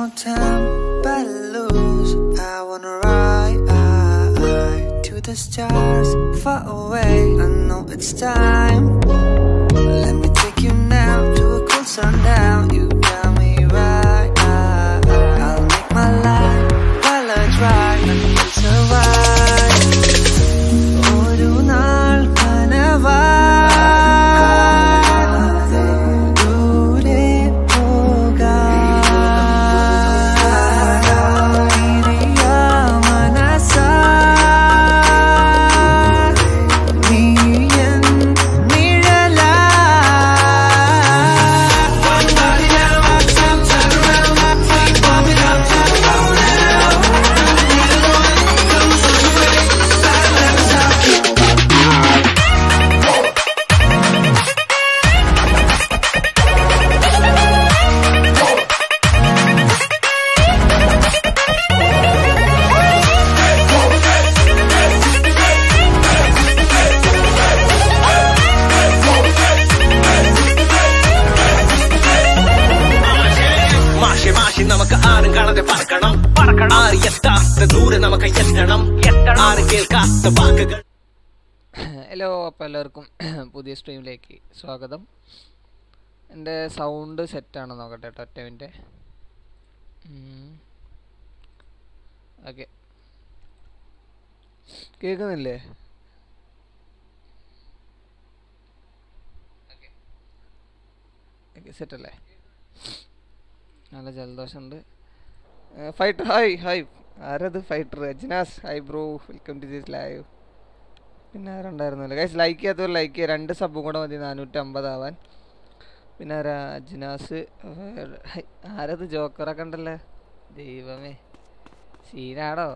more time, but lose. I wanna ride to the stars, far away. I know it's time. Let me take you now to a cool sundown. You got me right. I'll make my life while I drive and we'll survive. ഒരു നാൾ കനവാതെ ദൂരെ പോകാം. ഇരിയാ മനസ്സാ നീ N നിഴലാ മാഷി മാഷി നമുക്ക് ആരും കാണാതെ പറക്കണം പറക്കണം ആര് എത്താത്ത ദൂരെ നമുക്ക് എത്തണം എത്തണം ആരും കേൾക്കാത്ത വാക്കുകൾ ഹലോ അപ്പോൾ എല്ലാവർക്കും പുതിയ സ്ട്രീമിലേക്ക് സ്വാഗതം എൻ്റെ സൗണ്ട് സെറ്റാണ് നോക്കട്ടെ കേട്ടോ ഒറ്റ മിനിറ്റ് ഓക്കെ കേൾക്കുന്നില്ലേ ഓക്കെ സെറ്റല്ലേ നല്ല ജലദോഷമുണ്ട് ഫൈറ്റർ ഹായ് ഹായ് ആരത് fighter Ajnas hi bro welcome to this live പിന്നെ ആരുണ്ടായിരുന്നല്ലോ ഗൈസ് ലൈക്ക് ചെയ്യാത്തവർ ലൈക്ക് ചെയ്യുക രണ്ട് സബും കൂടെ മതി നാനൂറ്റമ്പത് ആവാൻ പിന്നെ ആരാ അജ്നാസ് ഏർ, ഹൈ, ആരത് ജോക്കറൊക്കെ ഉണ്ടല്ലേ ദൈവമേ സീനാടോ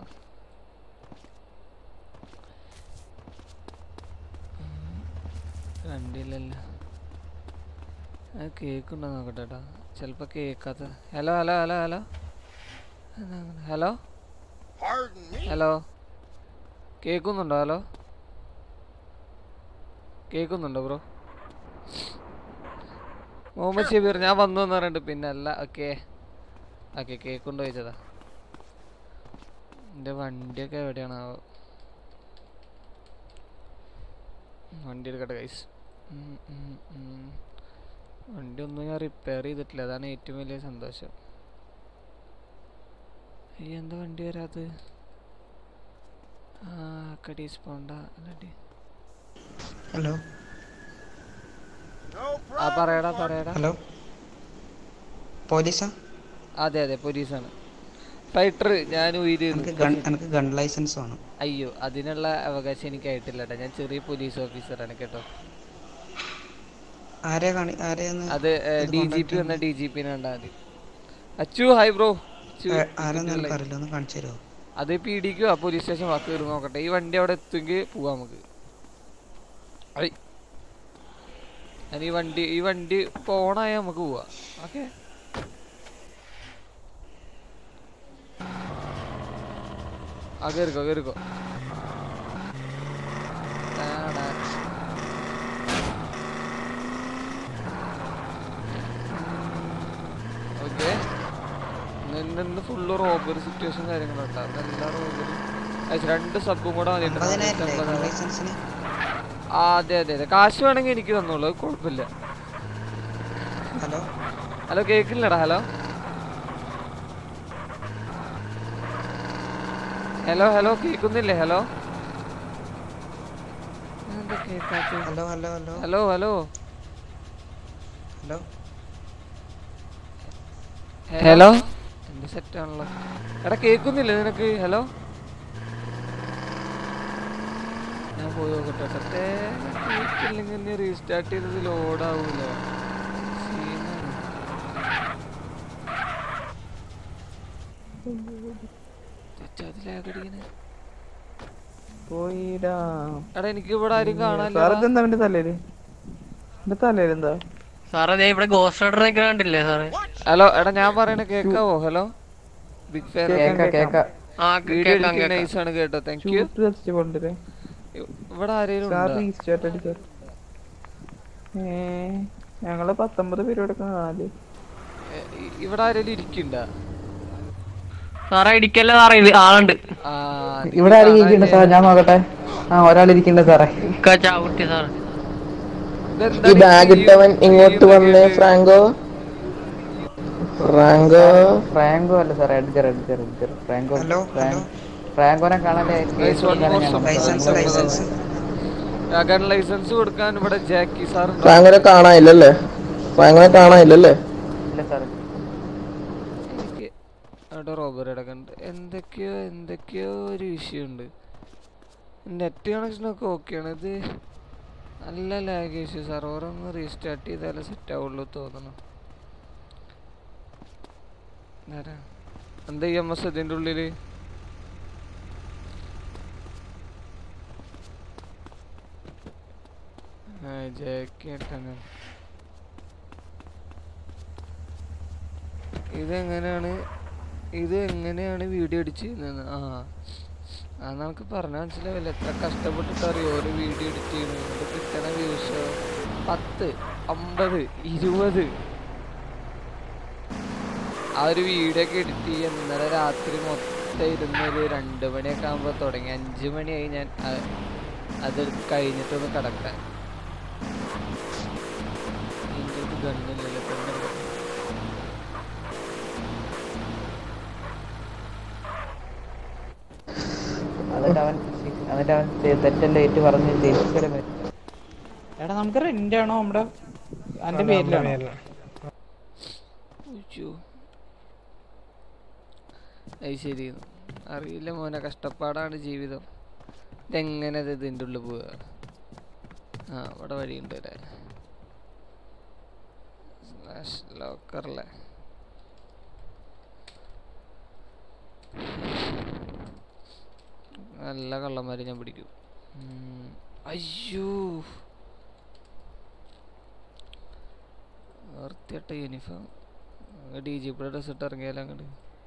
കണ്ടില്ലല്ലോ അത് കേക്കുണ്ടോ നോക്കട്ടെ കേട്ടോ ചിലപ്പോൾ കേൾക്കാത്ത hello hello hello hello hello hello കേൾക്കുന്നുണ്ടോ ഹലോ കേൾക്കുന്നുണ്ടോ ബ്രോ മുഹമ്മദ് ഷബീർ ഞാൻ വന്നു എന്ന് പറഞ്ഞിട്ട് പിന്നെ അല്ല ഓക്കെ ഓക്കെ കേക്കുണ്ടോ ചോദിച്ചതാ എൻ്റെ വണ്ടിയൊക്കെ എവിടെയാണ് വണ്ടി എടുക്കട്ടെ കൈസ് വണ്ടി ഒന്നും ഞാൻ റിപ്പയർ ചെയ്തിട്ടില്ല അതാണ് ഏറ്റവും വലിയ സന്തോഷം ഈ എന്താ വണ്ടി വരാത്തത് ആ കടീസ് പോണ്ട അല്ലടി ഹലോ ആ പറയടാ പറയടാ ഹലോ പോലീസാ അതെ അതെ പോലീസാണ് ഫൈറ്റർ ഞാൻ ഉയര് എനിക്ക് ഗൺ എനിക്ക് ഗൺ ലൈസൻസ് വേണം അയ്യോ അതിനുള്ള അവകാശം എനിക്കായിട്ടില്ല കേട്ടോ ഞാൻ ചെറിയ പോലീസ് ഓഫീസറാണ് കേട്ടോ ആരെ കാണി ആരെയെന്ന് അത് ഇത് ഡി ജി contact പി വന്ന ചെയ്യുന്നത്? ഡി ജി പിനെ കണ്ടാൽ മതി അച്ചു ഹായ് ബ്രോ ഏ, ആരെന്ന് എനിക്ക് അറിയില്ല ഒന്ന് കാണിച്ചു തരുമോ അത് പി ഡിക്കോ ആ പോലീസ് സ്റ്റേഷൻ വാക്ക് കയറി നോക്കട്ടെ ഈ വണ്ടി അവിടെ എത്തുമെങ്കിൽ പോവാം നമുക്ക് ഐ ഞാൻ ഈ വണ്ടി ഈ വണ്ടി പോണായ നമുക്ക് പോവാം ഓക്കെ ആ കയറിക്കോ കയറിക്കോ ടാടാ. ഓക്കെ ഇന്ന് ഫുള്ള് റോബറി സിറ്റുവേഷൻ കാര്യങ്ങളുണ്ടാ എല്ലാ റോബറി രണ്ട് സബും കൂടെ മതി കേട്ടോ. അമ്പതിനായിരം ഗൺ നൂറ്റമ്പത്. ലൈസൻസിന് ആ അതെ അതെ അതെ കാശ് വേണമെങ്കിൽ എനിക്ക് തന്നോളൂ അത് കുഴപ്പമില്ല ഹലോ ഹലോ കേൾക്കില്ലടാ ഹലോ ഹലോ ഹലോ കേൾക്കുന്നില്ലേ ഹലോ എന്താ കേൾക്കാത്ത hello hello hello hello hello hello hello എന്ത് സെറ്റാണല്ലോ എടാ കേൾക്കുന്നില്ലേ നിനക്ക് ഹലോ ഞാൻ പോയി നോക്കട്ടെ സത്തേ കേൾക്കില്ലെങ്കിൽ നീ റീസ്റ്റാർട്ട് ചെയ്തത് ലോഡ് ആവൂല സീനാണ്. തെറ്റാ, അത് lag അടിക്കണെ. പോയിടാ എടാ എനിക്ക് ഇവിടെ ആരും സാർ കാണാനില്ല ഇതെന്താ അവന്റെ തലയില് എന്റെ തലയിൽ എന്താ സാറേ ദേ ഇവിടെ ഗോസ്റ്റ് റൈഡർ ഒക്കെ കണ്ടില്ലേ സാറേ ഹലോ എടാ ഞാൻ പറയണ കേക്കാവോ ഹലോ ബിഗ് ഫാൻ കേക്കാം കേക്കാം ആ വീഡിയോ കേക്കാം എഡിറ്റിംഗ് കേക്കാം നൈസ് ആണ് കേട്ടോ താങ്ക് യു ചൂട്ട് കത്തിച്ച് കൊണ്ടുവരെ ഇവിടെ ആരെങ്കിലും സാർ ഉണ്ടോ റീസ്റ്റാർട്ട് അടിച്ചു ഏ ഞങ്ങള് പത്തൊമ്പത് പേര് ഇവിടെ കാണാല് എ, ഇ- ഇവിടെ ആരെങ്കിലും ഇരിക്കണ്ട സാറേ ഇടിക്കല്ലേ സാറേ ഇത് ആളുണ്ട് ആ, ഇവിടെ ആരും ഇരിക്കണ്ട സാർ ഞാൻ നോക്കട്ടെ ആ ഒരാൾ ഇരിക്കണ്ട സാറേ ഇക്ക ചാവുട്ടി സാറേ ഇതെന്താ ഈ ബാഗ് ഇട്ടവൻ ഇങ്ങോട്ട് വന്നേ ഫ്രാങ്കോ ഫ്രാങ്കോ ഫ്രാങ്കോ അല്ല sir Edgar Edgar Edgar Franco hello, Frank- ഫ്രാങ്കോനെ കാണാതെ കേസ് കൊടുക്കാനാ ഞാൻ വന്നത്. ലൈസൻസ് ലൈസൻസ് ഗൺ ലൈസൻസ് കൊടുക്കാൻ ഇവിടെ ജാക്കി സാർ ഫ്രാങ്കോനെ കാണാനില്ലല്ലേ ഫ്രാങ്കോനെ കാണാനില്ലല്ലേ ഇല്ല സാർ എനിക്ക് അവിടെ റോബറി അടക്കണ്ട് എന്തൊക്കെയോ എന്തൊക്കെയോ ഒരു വിഷയമുണ്ട് നെറ്റ് കണക്ഷനൊക്കെ ഓക്കെയാണ് ഇത് നല്ല ലാഗ് ഇഷ്യൂ സെർവർ ഒന്ന് റീസ്റ്റാർട്ട് ചെയ്താലേ സെറ്റ് ആവുള്ളൂ തോന്നണം ആരാ? എന്താ ഇ എം എസ് ഇതിൻ്റെ ഉള്ളില് ആ ജാക്കി ഇട്ടാണ് ഇതെങ്ങനെയാണ് ഇത് എങ്ങനെയാണ് വീഡിയോ എഡിറ്റ് ചെയ്യുന്നത് ആ അത് നമുക്ക് പറഞ്ഞാൽ മനസ്സിലാവില്ല എത്ര കഷ്ടപ്പെട്ടിട്ട് അറിയോ ഒരു വീഡിയോ എഡിറ്റ് ചെയ്യുന്നത് ഇത് കിട്ടണ വ്യൂസ് പത്ത് അമ്പത് ഇരുപത് ആ ഒരു വീഡിയോ ഒക്കെ എഡിറ്റ് ചെയ്യാൻ ഇന്നലെ രാത്രി മൊത്തം ഇരുന്നൊരു രണ്ട് മണിയൊക്കെ ആകുമ്പോൾ തുടങ്ങി അഞ്ച് മണിയായി ഞാൻ അ- അത് കഴിഞ്ഞിട്ടൊന്ന് കിടക്കാൻ എൻ്റെ ഗണ്ണില്ലല്ലോ പെണ്ണുള്ളത് എന്നിട്ട് അവൻ എന്നിട്ട് അവൻ തെ- തെറ്റല്ലേ ഏറ്റു പറഞ്ഞ് ജയിച്ചൊരു എടാ നമുക്ക് റെന്റ് ആണോ നമ്മുടെ അതിന്റെ പേരിലാണോ ഉയ്യോ. അത് ശരി അറിയില്ല മോനെ കഷ്ടപ്പാടാണ് ജീവിതം ഇതെങ്ങനെ ഇത് ഇതിൻ്റെ ഉള്ളിൽ പോവുക ആ ഇവിടെ വഴിയുണ്ട് അല്ലേ സ്ലാഷ് ലോക്കറല്ലേ നല്ല കള്ളന്മാരെ ഞാൻ പിടിക്കും ഉം. അയ്യോ വൃത്തിയട്ട യൂണിഫോം ഡി ജി പിയുടെ ഡ്രസ് ഇട്ട് ഇറങ്ങിയാലും അങ്ങോട്ട്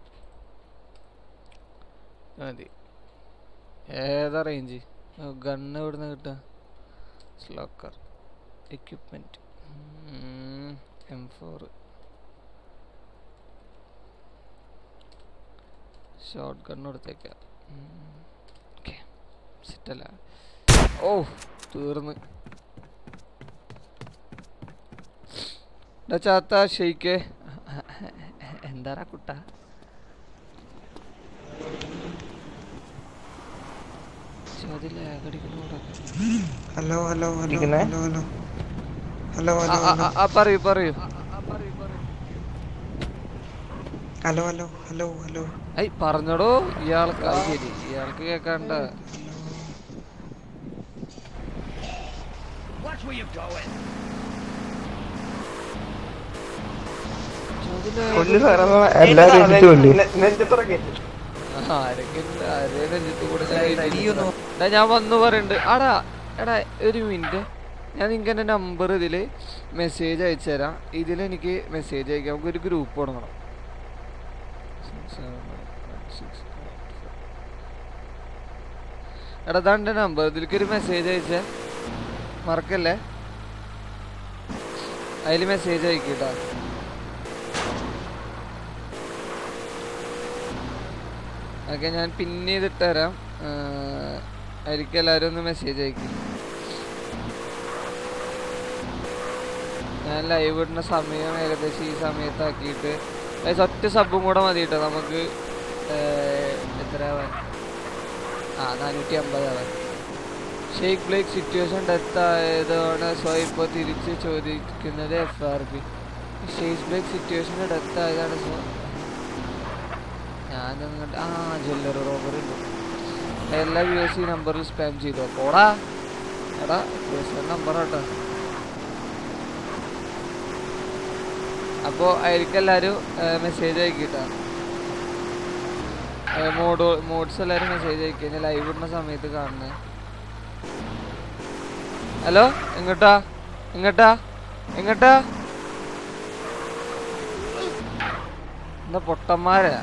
മതി ഏതാ റേഞ്ച് ഗണ്ണ് എവിടുന്ന് കിട്ടുക സ്ലോക്കർ equipment M four short gun കൊടുത്തേക്കാം ഓക്കെ സെറ്റല്ല ഓ തീർന്ന് ഡാ ചാത്ത ഷെയ്ക്കേ എന്താടാ കുട്ട ചോദ്യം ലാഗടിക്കണോടാ ഹലോ ഹലോ ഹലോ ഇരിക്കുന്നെ? ഹലോ ഹലോ ഹലോ ആ, ഹലോ ആ, ആ, ആ, പറയൂ പറയൂ ഹലോ ഹലോ ഹലോ ഹലോ ഐ പറഞ്ഞോടോ ഇയാൾക്ക് അത് ശരി ഇയാൾക്ക് കേക്കാണ്ട കൊല്ലു സാറേ എല്ലാരും എഴുതിട്ട് കൊല്ലു ആരൊക്കെ ഉണ്ട്? ആരെയും നെഞ്ചത്ത് കൂടെ ഞാൻ കയറ്റിയില്ല. എടാ, ഞാൻ വന്നു പറയണ്ട് ആടാ എടാ ഒരു മിനിറ്റ് ഞാൻ നിങ്ങൾക്ക് എൻ്റെ നമ്പർ ഇതിൽ മെസ്സേജ് അയച്ചു തരാം ഇതിൽ എനിക്ക് മെസ്സേജ് അയക്കാം നമുക്ക് ഒരു ഗ്രൂപ്പ് തുടങ്ങണം എടാ ഇതാ എൻ്റെ നമ്പർ ഇതിലേക്ക് ഒരു മെസ്സേജ് അയച്ചേ മറക്കല്ലേ അതിൽ മെസ്സേജ് അയക്കട്ടാ ഓക്കെ ഞാൻ പിന്നെ ചെയ്തിട്ട് തരാം അതിലേക്ക് എല്ലാവരും ഒന്ന് മെസ്സേജ് അയക്കും ഞാൻ ലൈവ് ഇടുന്ന സമയം ഏകദേശം ഈ സമയത്താക്കിയിട്ട് guys, ഒറ്റ സബും കൂടെ മതി കേട്ടോ നമുക്ക് ഏർ, എത്ര ആവാൻ ആ നാനൂറ്റി അമ്പത് ആവാൻ ഷെയ്ഖ് ബ്ലേക്ക് സിറ്റുവേഷൻ ഡെത്ത് ആയതാണ് സോ ഇപ്പോൾ തിരിച്ച് ചോദിക്കുന്നത് F R P Sheikh Blake situation death ആയതാണ് സോ ഞാനങ്ങോട്ട് ആ ജ്വല്ലറി റോബറി ഉണ്ട് എല്ലാ യു എസ് സി നമ്പറിൽ സ്പാം ചെയ്തു പോടാ എടാ നമ്പർ കേട്ടോ അപ്പോൾ അതിലേക്ക് എല്ലാവരും മെസ്സേജ് അയക്കിട്ടാ മോഡ് മോഡ്സ് എല്ലാവരും മെസ്സേജ് അയക്കുക ഞാൻ ലൈവ് ഇടുന്ന സമയത്ത് കാണുന്നത് ഹലോ എങ്ങോട്ടാ എങ്ങോട്ടാ എങ്ങോട്ടാ എന്താ പൊട്ടന്മാരാ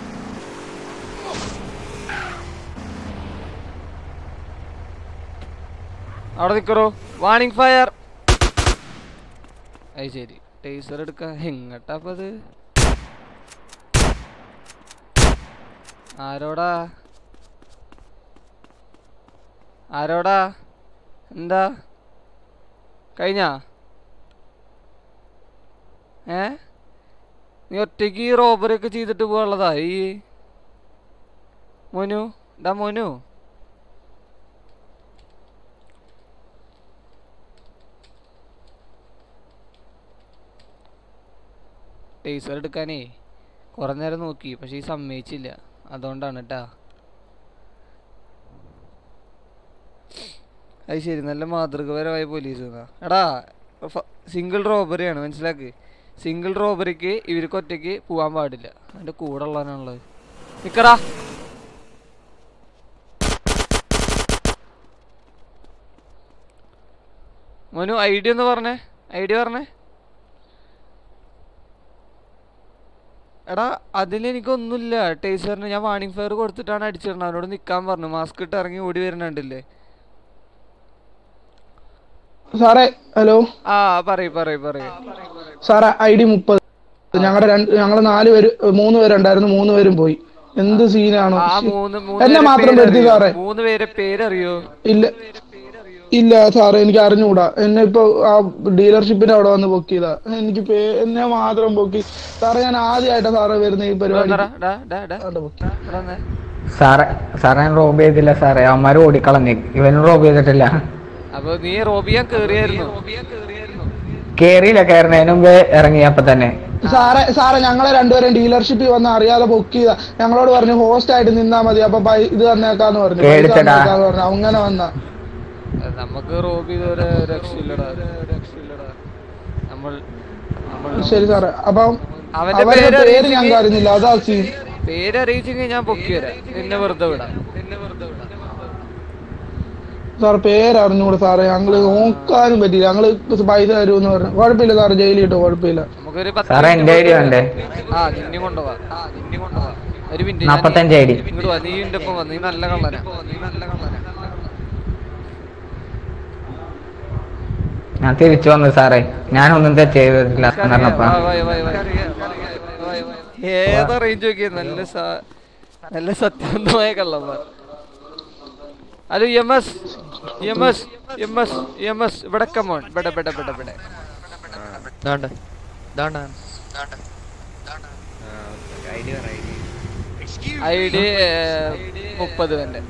അവിടെ നിക്കറോ വാണിംഗ് ഫയർ അത് ശരി ടേസർ എടുക്ക എങ്ങട്ടാ അപ്പൊ അത് ആരോടാ ആരോടാ എന്താ കഴിഞ്ഞാ ഏ നീ ഒറ്റയ്ക്ക് ഈ റോബറി ഒക്കെ ചെയ്തിട്ട് പോകാനുള്ളതാ ഈ മോനു ഡാ മോനു ടേസർ എടുക്കാനേ കുറേ നേരം നോക്കി പക്ഷെ ഈ സമ്മതിച്ചില്ല അതുകൊണ്ടാണ് കേട്ടാ അത് ശരി നല്ല മാതൃകപരമായ പോലീസ് എടാ സിംഗിൾ റോബറിയാണ് മനസ്സിലാക്ക് സിംഗിൾ റോബറിക്ക് ഇവർക്ക് ഒറ്റയ്ക്ക് പോകാൻ പാടില്ല അതിൻ്റെ കൂടെ ഉള്ളവനാണുള്ളത് നിക്കടാ മോനു ഐഡിയ ഒന്ന് പറഞ്ഞേ ഐഡിയ പറഞ്ഞേ എടാ അതിലെനിക്കൊന്നുമില്ല ടേസറിന് ഞാൻ വാണിംഗ് ഫയർ കൊടുത്തിട്ടാണ് അടിച്ചിരുന്നത് അവനോട് നിൽക്കാൻ പറഞ്ഞു മാസ്ക് ഇട്ട് ഇറങ്ങി ഓടി വരുന്നുണ്ടല്ലേ സാറേ ഹലോ ആ പറയ് പറയ് പറയ് സാറേ ഐ ഡി മുപ്പത് ഞങ്ങളുടെ രണ്ട് ഞങ്ങള് നാല് പേര് മൂന്ന് പേരുണ്ടായിരുന്നു മൂന്ന് പേരും പോയി എന്ത് സീനാണോ ആ മൂന്ന് മൂന്ന് എന്നെ പേരെ മാത്രം പെടുത്തി പേരറിയോ? സാറേ മൂന്ന് പേരെ പേരറിയോ ഇല്ല ഇല്ല സാറേ എനിക്ക് അറിഞ്ഞുകൂടാ എന്നെ ഇപ്പൊ ആ ഡീലർഷിപ്പിന്റെ അവിടെ വന്ന് പൊക്കിയതാ എനിക്ക് പേ- എന്നെ മാത്രം പൊക്കി സാറേ ഞാൻ ആദ്യമായിട്ടാ സാറേ വരുന്ന ഈ പരിപാടി വന്നെടാ, ഡാ, ഡാ, ഡാ. അവിടെ പൊക്കി. ഇവിടെ വന്നേ. സാറേ സാറേ ഞാൻ റോബ് ചെയ്തില്ല സാറേ അവന്മാര് ഓടിക്കളഞ്ഞ് ഇവനും റോബ് ചെയ്തിട്ടില്ല അപ്പൊ നീ റോബിയാൻ കേറിയായിരുന്നു കേറിയില്ല കയറുന്നതിന് മുമ്പേ ഇറങ്ങി അപ്പൊ തന്നെ സാറേ സാറേ ഞങ്ങളെ രണ്ടുപേരും ഡീലർഷിപ്പിൽ വന്ന് അറിയാതെ പൊക്കിയതാ ഞങ്ങളോട് പറഞ്ഞു ഹോസ്റ്റ് ആയിട്ട് നിന്നാ മതി അപ്പൊ പൈ- ഇത് തന്നേക്കാന്ന് പറഞ്ഞു പൈസ പേടിച്ചെടാ. തന്നേക്കാന്ന് പറഞ്ഞു അങ്ങനെ വന്ന നമുക്ക് റോബി ഇതുവരെ രക്ഷയില്ലടാ രക്ഷയില്ലടാ നമ്മൾ നമ്മൾ ശരി സാറേ അപ്പം അവന്റെ അവരുടെ പേര് പേര് അറിയിച്ചെങ്കി- ഞങ്ങൾക്ക് അറിയുന്നില്ല അതാ സീൻ പേര് അറിയിച്ചെങ്കിൽ ഞാൻ പൊക്കി വരാം നിന്നെ വെറുതെ വിടാം നിന്നെ വെറുതെ വിടാം സാർ പേര് അറിഞ്ഞൂടെ സാറേ ഞങ്ങള് നോക്കാനും പറ്റില്ല ഞങ്ങള് പൈസ തരുമെന്ന് പറഞ്ഞു കുഴപ്പമില്ല സാറ് ജയിലിൽ കിട്ടോ കുഴപ്പമില്ല നമുക്കൊരു പത്ത് സാറേ മിനിറ്റ് എന്റെ ഐഡിയ കൊണ്ട് വേണ്ടേ ആ നിന്നെ കൊണ്ടുപോവാ ആ നിന്നെ കൊണ്ടുപോവാ ഒരു മിനിറ്റ് നാപ്പത്തഞ്ച് ഐഡി ഇങ്ങോട്ട് വാ നീ എന്റെ ഒപ്പം വാ നീ നല്ല കള്ളനാ നീ നല്ല കള്ളനാ ഞാൻ തിരിച്ചു വന്നു സാറേ ഞാനൊന്നും തെറ്റ് ചെയ്തിട്ടില്ല എന്ന് പറഞ്ഞപ്പോ വാ, വാ, വാ, വാ. വാ, വാ. ഏതാ റേഞ്ച് നോക്കിയ നല്ല സ- നല്ല സത്യസന്ധമായ കള്ളന്മാർ hello M S M S M S M S ഇവിടെ കമോൺ ഇവിടെ ഇവിടെ ഇവിടെ ഇവിടെ ഐ ഡി മുപ്പത് തന്നെ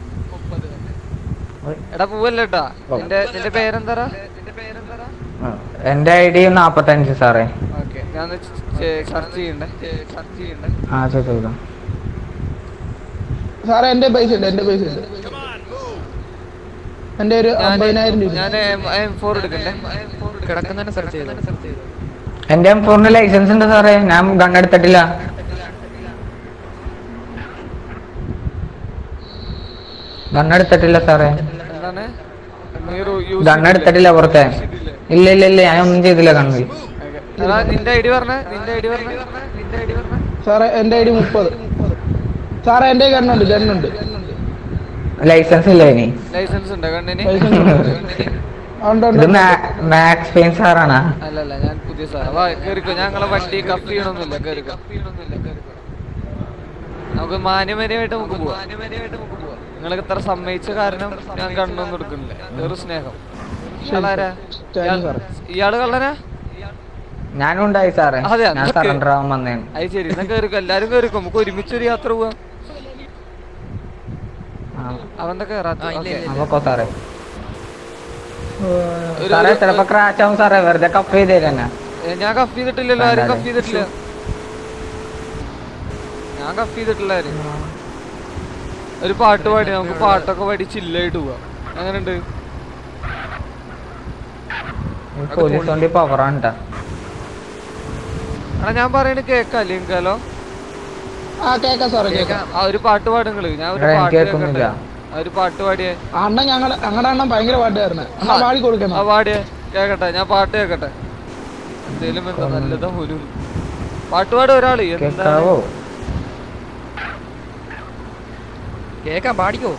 എടാ പോവല്ലേട്ടാ നിന്റെ നിന്റെ പേരെന്താ നിന്റെ പേരെന്താ എന്റെ ഐ ഡി നാപ്പത്തഞ്ച് സാറേ ഓക്കെ ഞാൻ സെർച്ച് ചെയ്യണ്ടേ സെർച്ച് ചെയ്യണ്ടേ ആ ചോദിച്ചോ സാറേ എന്റെ പൈസ ഉണ്ട് എന്റെ പൈസ ഉണ്ട് എന്റെ ഒരു അമ്പതിനായിരം രൂപ ഞാൻ എം ഫോർ എടുക്കണ്ടേ കിടക്കുന്നതിന് സെർച്ച് ചെയ്തു എന്റെ എം ഫോറിന് ലൈസൻസ് ഉണ്ട് സാറേ ഞാൻ ഗണ്ണെടുത്തിട്ടില്ല ഗണ്ണെടുത്തിട്ടില്ല സാറേ എന്താണ് നീ റൂ- use ഗണ്ണെടുത്തിട്ടില്ല പുറത്തെ ഇല്ല ഇല്ല ഇല്ല ഞാൻ ഒന്നും ചെയ്തില്ല കണ്ണിൽ ചെയ്തിട്ടില്ല. എടാ, നിന്റെ ഐ ഡി പറഞ്ഞേ നിന്റെ ഐ ഡി പറഞ്ഞേ നിന്റെ ഐ ഡി പറഞ്ഞേ സാറേ എന്റെ ഐ ഡി മുപ്പത് സാറേ എന്റെ ഗണ്ണുണ്ട് ഗണ്ണുണ്ട് ലൈസൻസ് ഇല്ല ഇനി ലൈസൻസ് ഉണ്ടോ കണ്ണിന് ലൈസൻസ് ഉണ്ട് ഉണ്ട് ഇത് ഉണ്ട് മാക്സ് പെയിൻ സാറാണ് അല്ലല്ല ഞാൻ പുതിയ സാധനം വാ കേറിക്കോ ഞങ്ങളെ വണ്ടി കഫ് ചെയ്യണമെന്നില്ല കേറിക്കോ നമുക്ക് മാന്യമര്യമായിട്ട് നമുക്ക് പോവാം നിങ്ങൾ ഇത്ര സമ്മതിച്ച കാരണം ഞാൻ കണ്ണൊന്നും എടുക്കുന്നില്ല വേറെ സ്നേഹം ഇയാളാരാ താങ്ക് യു സാറേ ഇയാള് കള്ളനാ ഞാനും ഉണ്ടായി സാറേ അതെ, ഞാൻ അതൊക്കെ- സറണ്ടർ ആവാൻ വന്നേന് അത് ശരി എന്നാ കേറിക്കോ എല്ലാരും കേറിക്കോ നമുക്ക് ഒരുമിച്ച് ഒരു യാത്ര പോവാം ആ, അവന്റെ കേറാത്ത ഓക്കേ. അപ്പൊ സാറേ സാറേ ചിലപ്പോ ക്രാച്ച് ആവും സാറേ വെറുതെ കപ്പ് ചെയ്ത് തരാനാ ഏ, ഞാൻ കഫ് ചെയ്തിട്ടില്ലല്ലോ ആരും വേണ്ട കഫ് ചെയ്തിട്ടില്ല ഞാൻ കഫ് ചെയ്തിട്ടില്ല ആരും ഒരു പാട്ട് പാടി നമുക്ക് പാട്ടൊക്കെ പാടി ചില്ലായിട്ട് പോവാം എങ്ങനെയുണ്ട് പോലീസ് വണ്ടി പവറാണ് ട്ടാ. എടാ ഞാൻ പറയണത് കേക്കാം ലിങ്കാലോ ആ കേക്കാം സാറേ കേക്കാം ആ ഒരു പാട്ട് പാടുങ്ങള് ഞാൻ ഒരു എടാ, പാട്ട് എനിക്ക് കേൾക്കട്ടെ കേൾക്കുന്നില്ല. ആ ഒരു പാട്ട് പാടിയേ അണ്ണൻ ഞങ്ങളുടെ ഞങ്ങളുടെ അണ്ണൻ ഭയങ്കര പാട്ടുകാരനെ അണ്ണൻ പാടി കൊടുക്കണം ആ പാടിയേ കേക്കട്ടെ ഞാൻ പാട്ട് കേക്കട്ടെ എന്തേലും എന്താ നല്ലതാ ഒരു പാട്ട് പാടും ഒരാള് എന്താ കേക്കാവോ കേക്കാം പാടിക്കോ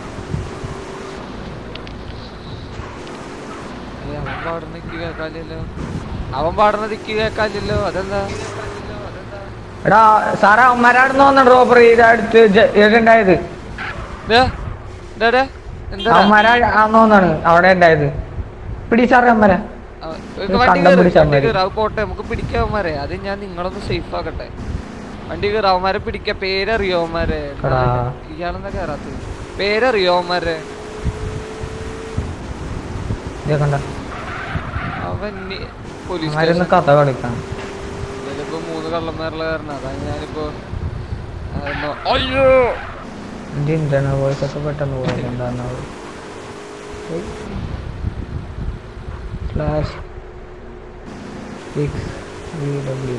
ഏയ് അവൻ പാടുന്ന ഇക്ക് കേക്കാനില്ലല്ലോ അവൻ പാടുന്നത് ഇക്ക് കേക്കാനില്ലല്ലോ അതെന്താ എടാ സാറേ അവന്മാരാടുന്ന് വന്ന ഡ്രോപ്പർ ഇത് അടുത്ത് ഉണ്ടായത് ദേ, ദേ, ദേ, എന്താ അവന്മാരാന്ന് തോന്നാണ് അവിടെ ഉണ്ടായത് പിടി സാറേ അവന്മാരെ ആ, ഒരു ഇത് വണ്ടി കണ്ടം കേറ്, പിടിച്ചാ വണ്ടി മതി. കേറ്, അത് പോട്ടെ നമുക്ക് പിടിക്കാം അവന്മാരെ അത് ഞാൻ നിങ്ങളൊന്ന് സേഫ് ആക്കട്ടെ വണ്ടി കയറി അവന്മാരെ പിടിക്കാം പേരറിയോ അവന്മാരെ എടാ. ഇയാളെന്താ കയറാത്തത് പേരറിയോ അവന്മാരെ ഇത് കണ്ട അവൻ നി- പോലീസ് അവന്മാരൊന്ന് കഥ കളിക്കാം ഇതിലിപ്പോ മൂന്ന് കള്ളന്മാരുള്ള കാരണം അതാണ് ഞാനിപ്പോ അതൊന്ന് അയ്യോ എന്റെ ഇന്റർണൽ വോയിസ് ഒക്കെ പെട്ടെന്ന് പോയത് എന്താണാവ് സ്ലാഷ് സിക്സ് വി ഡബ്ല്യു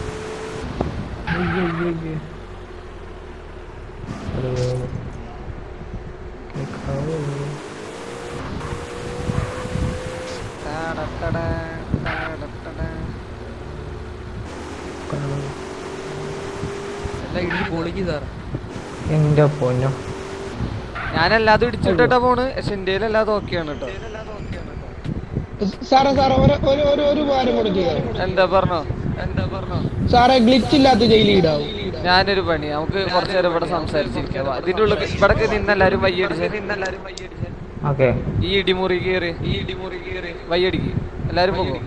ടാടട്ടടാ, ടാടട്ടടാ. എല്ലാം ഇടിച്ച് പൊളിക്ക് സാറേ എന്റെ പൊന്നോ ഞാനല്ലാതെ ഇടിച്ചിട്ടാ പോണ് പക്ഷെ എന്റെ അല്ലാതെ ഓക്കെയാണ് കേട്ടോ സാറേ സാറേ ഒരു ഒരു ഒരു ഒരു ഉപകാരം കൂടെ ചെയ്യാം എന്താ പറഞ്ഞോ എന്താ പറഞ്ഞോ സാറേ ഗ്ലിച്ച് ഇല്ലാത്ത ജയിലിൽ ഇടാവും ഞാനൊരു പണി നമുക്ക് കുറച്ചു നേരം ഇവിടെ സംസാരിച്ചിരിക്കാം വാ. ഇതിന്റെ ഉള്ളിൽ ഇവിടെ നിന്നെല്ലാരും വയ്യടിച്ച് നിന്നെല്ലാരും വയ്യടിച്ച് ഓക്കെ ഈ ഇടിമുറി കയറി ഈ ഇടിമുറി കയറി വയ്യടിക്ക് എല്ലാരും പോകും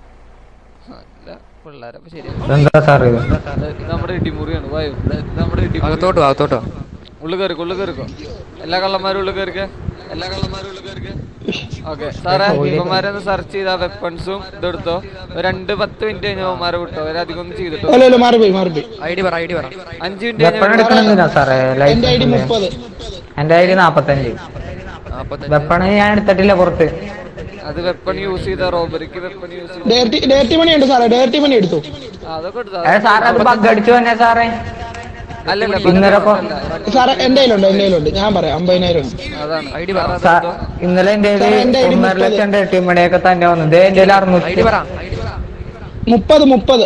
പിള്ളേരെ അപ്പൊ ശരി എന്താ സാറേ ഇത് നമ്മുടെ ഇടിമുറിയാണ് വായു ഇത് നമ്മുടെ ഇടിമുറി അകത്തോട്ടോ അകത്തോട്ടോ ഉള്ളിൽ കയറിക്കോ ഉള്ളിൽ കയറിക്കോ എല്ലാ കള്ളന്മാരും ഉള്ളിൽ കയറിക്ക എല്ലാ കള്ളന്മാരും ഉള്ളിൽ കയറിക്ക ഓക്കെ സാറേ ഇവന്മാരൊന്ന് സെർച്ച് ചെയ്ത വെപ്പൺസും ഇതെടുത്തോ ഒരു രണ്ട് പത്ത് മിനിറ്റ് കഴിഞ്ഞ ഇവന്മാരെ വിട്ടോ അവരധികം ഒന്നും ചെയ്തിട്ടോ അല്ല അല്ല മാറിപ്പോയി മാറിപ്പോയി ഐ ഡി പറ ഐ ഡി പറ അഞ്ച് മിനിറ്റ് വെപ്പൺ കഴിഞ്ഞ എടുക്കണം എന്തിനാ സാറേ എന്റെ ഐ ഡി ലൈസൻസ് മുപ്പത് എന്റെ ഐ ഡി നാപ്പത്തഞ്ച് നാപ്പത്തഞ്ച് വെപ്പൺ ഞാൻ എടുത്തിട്ടില്ല പുറത്ത് അത് വെപ്പൺ യൂസ് ചെയ്ത റോബറിക്ക് വെപ്പൺ യൂസ് ചെയ്ത ഡേർട്ടി ഡേർട്ടി മണി ഉണ്ട് സാറേ ഡേർട്ടി മണി എടുത്തു അതൊക്കെ എടുത്തോ ഏ സാറേ അത് ബഗ് അടിച്ചു തന്നെ സാറേ അല്ലല്ല ഇന്നലെ ഇപ്പൊ സാറേ എന്റെ കയ്യിലുണ്ട് എന്റെ കയ്യിലുണ്ട് ഞാൻ പറയാം അമ്പതിനായിരം ഉണ്ട് അതാണ് ഐ ഡി പറ സാ- ഇന്നലെ എന്റെ സാറേ, എന്റെ ID ഒന്നര മുപ്പത്. ലക്ഷം എട്ട് മണിയൊക്കെ തന്നെ വന്നത് എന്റെ ഐ ഡി അറുന്നൂറ്റി പറ ഐ ഡി പറ മുപ്പത് മുപ്പത്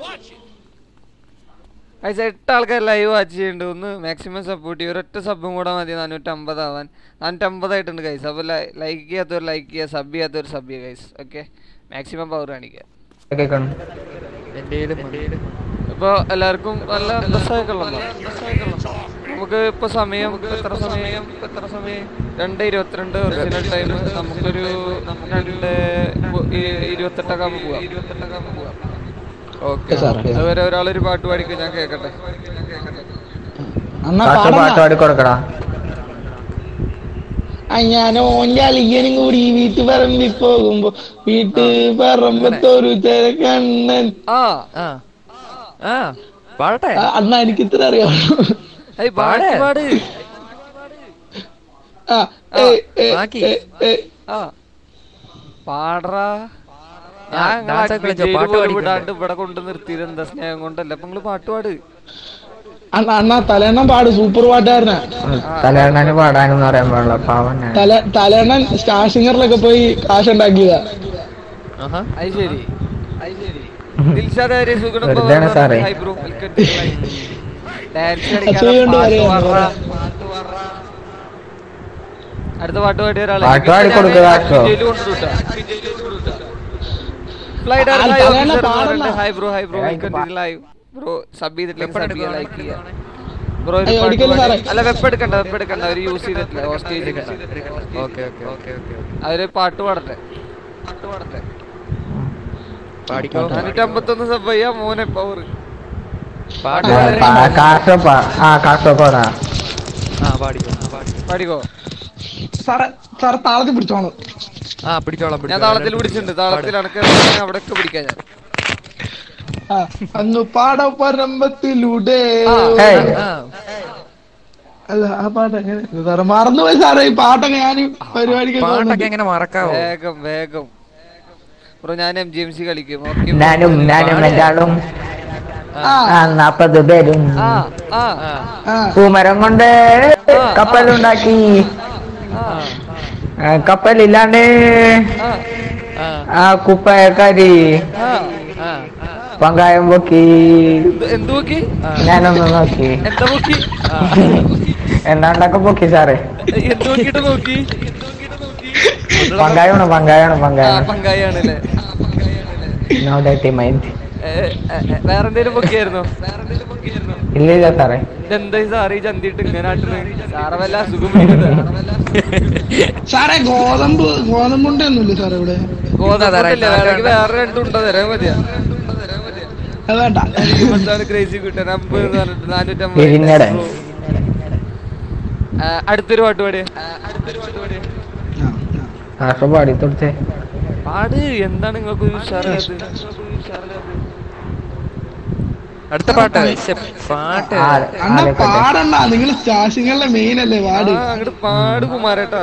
അയച്ച എട്ട് ആൾക്കാർ ലൈവ് വാച്ച് ചെയ്യുന്നുണ്ട് ഒന്ന് മാക്സിമം സപ്പോർട്ട് ചെയ്യും ഒരൊറ്റ സബും കൂടെ മതി നാനൂറ്റമ്പത് ആവാൻ നാനൂറ്റമ്പതായിട്ടുണ്ട് ഗൈസ് അപ്പോൾ ലൈക്ക് ചെയ്യാത്തവർ ലൈക്ക് ചെയ്യുക സബ് ചെയ്യാത്തവർ സബ് ചെയ്യുക ഗൈസ് ഓക്കെ മാക്സിമം പവർ കാണിക്കുക കേൾക്കണം എന്റെ കയ്യിലും ഇപ്പോൾ എല്ലാവർക്കും നല്ല രസമായിക്കൊള്ളണം നമുക്ക് ഇപ്പോൾ സമയം എത്ര സമയം എത്ര സമയം രണ്ട് ഇരുപത്തിരണ്ട് ഒറിജിനൽ ടൈം നമുക്കൊരു രണ്ട് ഇപ്പൊ ഈ- ഇരുപത്തെട്ടൊക്കെ ആകുമ്പോൾ പോവാം ഇരുപത്തെട്ടൊക്കെ ആകുമ്പോൾ പോവാം ഓക്കെ സാറേ. അതുവരെ ഒരാളൊരു പാട്ട് പാടിക്കും ഞാൻ കേൾക്കട്ടെ അന്നാ കാശ് പാടണ്ട. പാട്ട് പാടി കൊടുക്കടാ ആ, ഞാൻ ഓന്റെ അളിയനും കൂടി ഈ വീട്ടു പറമ്പിൽ പോകുമ്പോ വീട്ടു പറമ്പത്തൊരു ചെറുക്കണ്ണൻ ആ ആ ആ പാടട്ടെ ആ, അന്നാ എനിക്ക് ഇത്ര അറിയാമോ ഏയ് പാട് പാട് ആ, ഏ, ഏ, ബാക്കി. ഏ, ഏ. ആ പാടറാ ആ, ഞാൻ നിങ്ങളെ dance ഒക്കെ കളിച്ചോ, അഡ്മിറ്റ് പാട്ട് പോലും പാടിക്കണ്ടേ? വിടാണ്ട് ഇവിടെ കൊണ്ട് നിർത്തിയത് എന്താ സ്നേഹം കൊണ്ടല്ല അപ്പൊ നിങ്ങള് പാട്ട് പാട് അണ്ണാ അണ്ണാ തലേണ്ണം പാട് സൂപ്പർ പാട്ടുകാരനാ തലേണ്ണന് പാടാനൊന്നും അറിയാൻ പാടില്ല പാവൻ ഞാൻ. തല തലേണ്ണൻ സ്റ്റാർ സിംഗറിലൊക്കെ പോയി കാശുണ്ടാക്കിയതാ ആഹാ അത് ശരി അത് ശരി ദിൽഷാദ് ആര്യ സുഗുണം വെറുതെയാണ് സാറേ. ഡാൻസ് അസൂയുണ്ട് കളിക്കാൻ പാട്ട് പറയാൻ. പാടുക. അടുത്ത പാട്ട് പാടിയ ഒരാളെ പാട്ട് പാടി കൊടുക്കുക, കേട്ടോ. ആ, തലേണ്ണ പാടുന്ന. Hi bro hi bro live bro sub ചെയ്തിട്ടില്ലെങ്കിൽ സബ് ചെയ്യാൻ ലൈക്ക് ചെയ്യാം ബ്രോ ഒരു അയ്യോ, പാട്ട് ഒരിക്കലും പാടി. സാറേ. അല്ല വെപ്പ് എടുക്കണ്ട വെപ്പ് എടുക്കണ്ട അവര് യൂസ് ചെയ്തിട്ടില്ല hostage okay okay okay okay അവര് പാട്ട് പാടട്ടെ പാട്ട് പാടട്ടെ പാടിക്കോ നാനൂറ്റി അമ്പത്തൊന്ന് സബ് ചെയ്യാ മോനെ പവർ പാട്ട് ആ, പാ- കാശ് പാ- ആ കാശ് പാടാ ആ പാടിക്കോ ആ, പാടിക്കോ പാടിക്കോ സാറേ സാറ് താളത്തിൽ പിടിച്ചോണം ആ പിടിച്ചോളാം ഞാൻ പിടിച്ചോളാം. താളത്തിൽ പിടിച്ചിട്ടുണ്ട് താളത്തിൽ അടക്കം അവിടെയൊക്കെ പിടിക്കാം ഞാൻ ആ, അന്ന് പാടപ്പരമ്പത്തിലൂടെ ഏയ് ആ അല്ല ആ പാട്ട് എങ്ങനെ സാറേ മറന്നുപോയി സാറേ ഈ പാട്ടൊക്കെ ഞാൻ പരിപാടിക്ക് പാട്ടൊക്കെ എങ്ങനെ മറക്കാവോ വേഗം വേഗം ബ്രോ ഞാൻ എം ജി എം സി കളിക്കും ഓക്കെ ഞാനും ഞാനും എന്റെ ആളും ആ നാപ്പത് പേരും ആ ആ ആ ആ പൂമരം കൊണ്ട് കപ്പലുണ്ടാക്കി ആ, കപ്പലില്ലാണ്ട് ആ ആ ആ കുപ്പയക്കാരി ആ ആ പങ്കായം പൊക്കി എന്ത് എന്ത് നോക്കി ഞാനൊന്ന് നോക്കി എന്താ നോക്കി എന്താണ്ടൊക്കെ പൊക്കി സാറേ എന്ത് നോക്കിട്ട് നോക്കി പങ്കായാണ് പങ്കായാണ് ആ പങ്കായം പങ്കായാണല്ലേ നോ ഡേറ്റി മൈൻഡ് വേറെ എന്തേലും പൊക്കിയായിരുന്നോ ഇല്ല ഇല്ല സാറേ ഇതെന്താ ഈ സാറ് ഈ ചന്തിട്ട് ഇങ്ങനെ ആട്ടുന്നത് സാറെ വല്ല അസുഖം പിടിക്കുന്നത് സാറേ ഗോതമ്പ് ഗോതമ്പുണ്ടൊന്നുമില്ല സാറേ ഇവിടെ ഗോതമ്പല്ലേ വേണമെങ്കിൽ വേറെ രണ്ടുണ്ടോ തരാൻ മതിയാ അത് വേണ്ട ക്രേസി കിട്ടാൻ അമ്പത് പെരിങ്ങടൻ. നാനൂറ്റമ്പത് അടുത്തൊരു പാട്ട് പാടിയ അടുത്തൊരു പാട്ട് പാടിയ കാർഷ പാടി തൊടുത്തേ പാട് എന്താണ് നിങ്ങൾക്ക് ഒരു ഉഷാറില്ലാത്തത് അടുത്ത പാട്ട് ശ്ശെ, പാട്ട് അണ്ണ പാടണ്ട നിങ്ങൾ സ്റ്റാഷിങ്ങളുടെ മെയിൻ അല്ലേ പാട് ആ, അങ്ങട് പാട് കുമാരേട്ടാ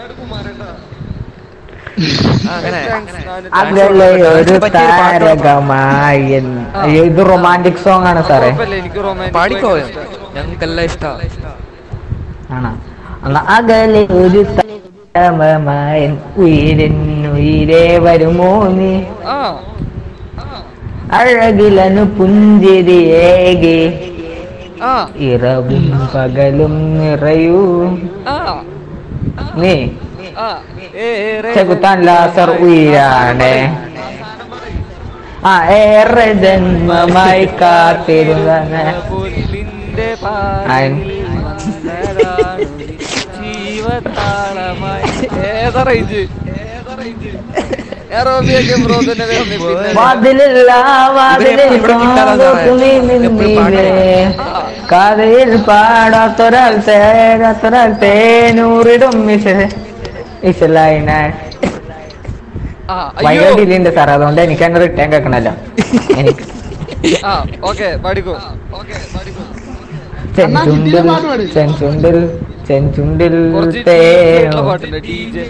ആ, അങ്ങനെ അകലെ ഒരു താരകമായി എന്ന്. അയ്യോ, ഇത് റൊമാൻറ്റിക് സോങ് ആണ് സാറേ കുഴപ്പമില്ല, എനിക്ക് റൊമാൻറ്റിക് പാടിക്കോ ഞങ്ങൾക്കെല്ലാം ഇഷ്ടാ ആണോ എന്നാ അകലെ ഒരു താരകമായി ഉയരന്നുയിരേ വരുമോ നീ ആ അഴകിലനു പുഞ്ചിരിയേകി ആ ഇറവും പകലും നിറയൂ ആ നീ ആ ഏറെ ചെകുത്താൻ ലാസർ ഉയരാണ് ആ ഏറെ ജന്മമായി കാത്തിരുന്ന പുല്ലിന്റെ അയൻ. പാലിൽ ജീവതാളമായി ഏതാ റേഞ്ച് ബ്രോ തന്നെ വേറെ പിന്നെ. വാതിലില്ല വാതിലിൽ ഇവിടെ കിട്ടാതെ കാതോർത്തു നീ നിന്നില്ലേ കഥയിൽ പാടാത്തൊരാൾ തേരാത്തൊരാൾ തേനൂറിടും മിശ ഇശലൈനാൻ ആ ഭയങ്കര അയ്യോ ഡിലുണ്ട് സാർ അതുകൊണ്ട് എനിക്ക് അങ്ങനെ റിട്ടേൺ കേൾക്കണല്ലോ എനിക്ക് ആ ഓക്കെ പാടിക്കോ ചെഞ്ചുണ്ടിൽ ചെഞ്ചുണ്ടിൽ ചെഞ്ചുണ്ടിൽ കുറച്ച് തേനോ പാട്ടുണ്ട് ഡി ജെ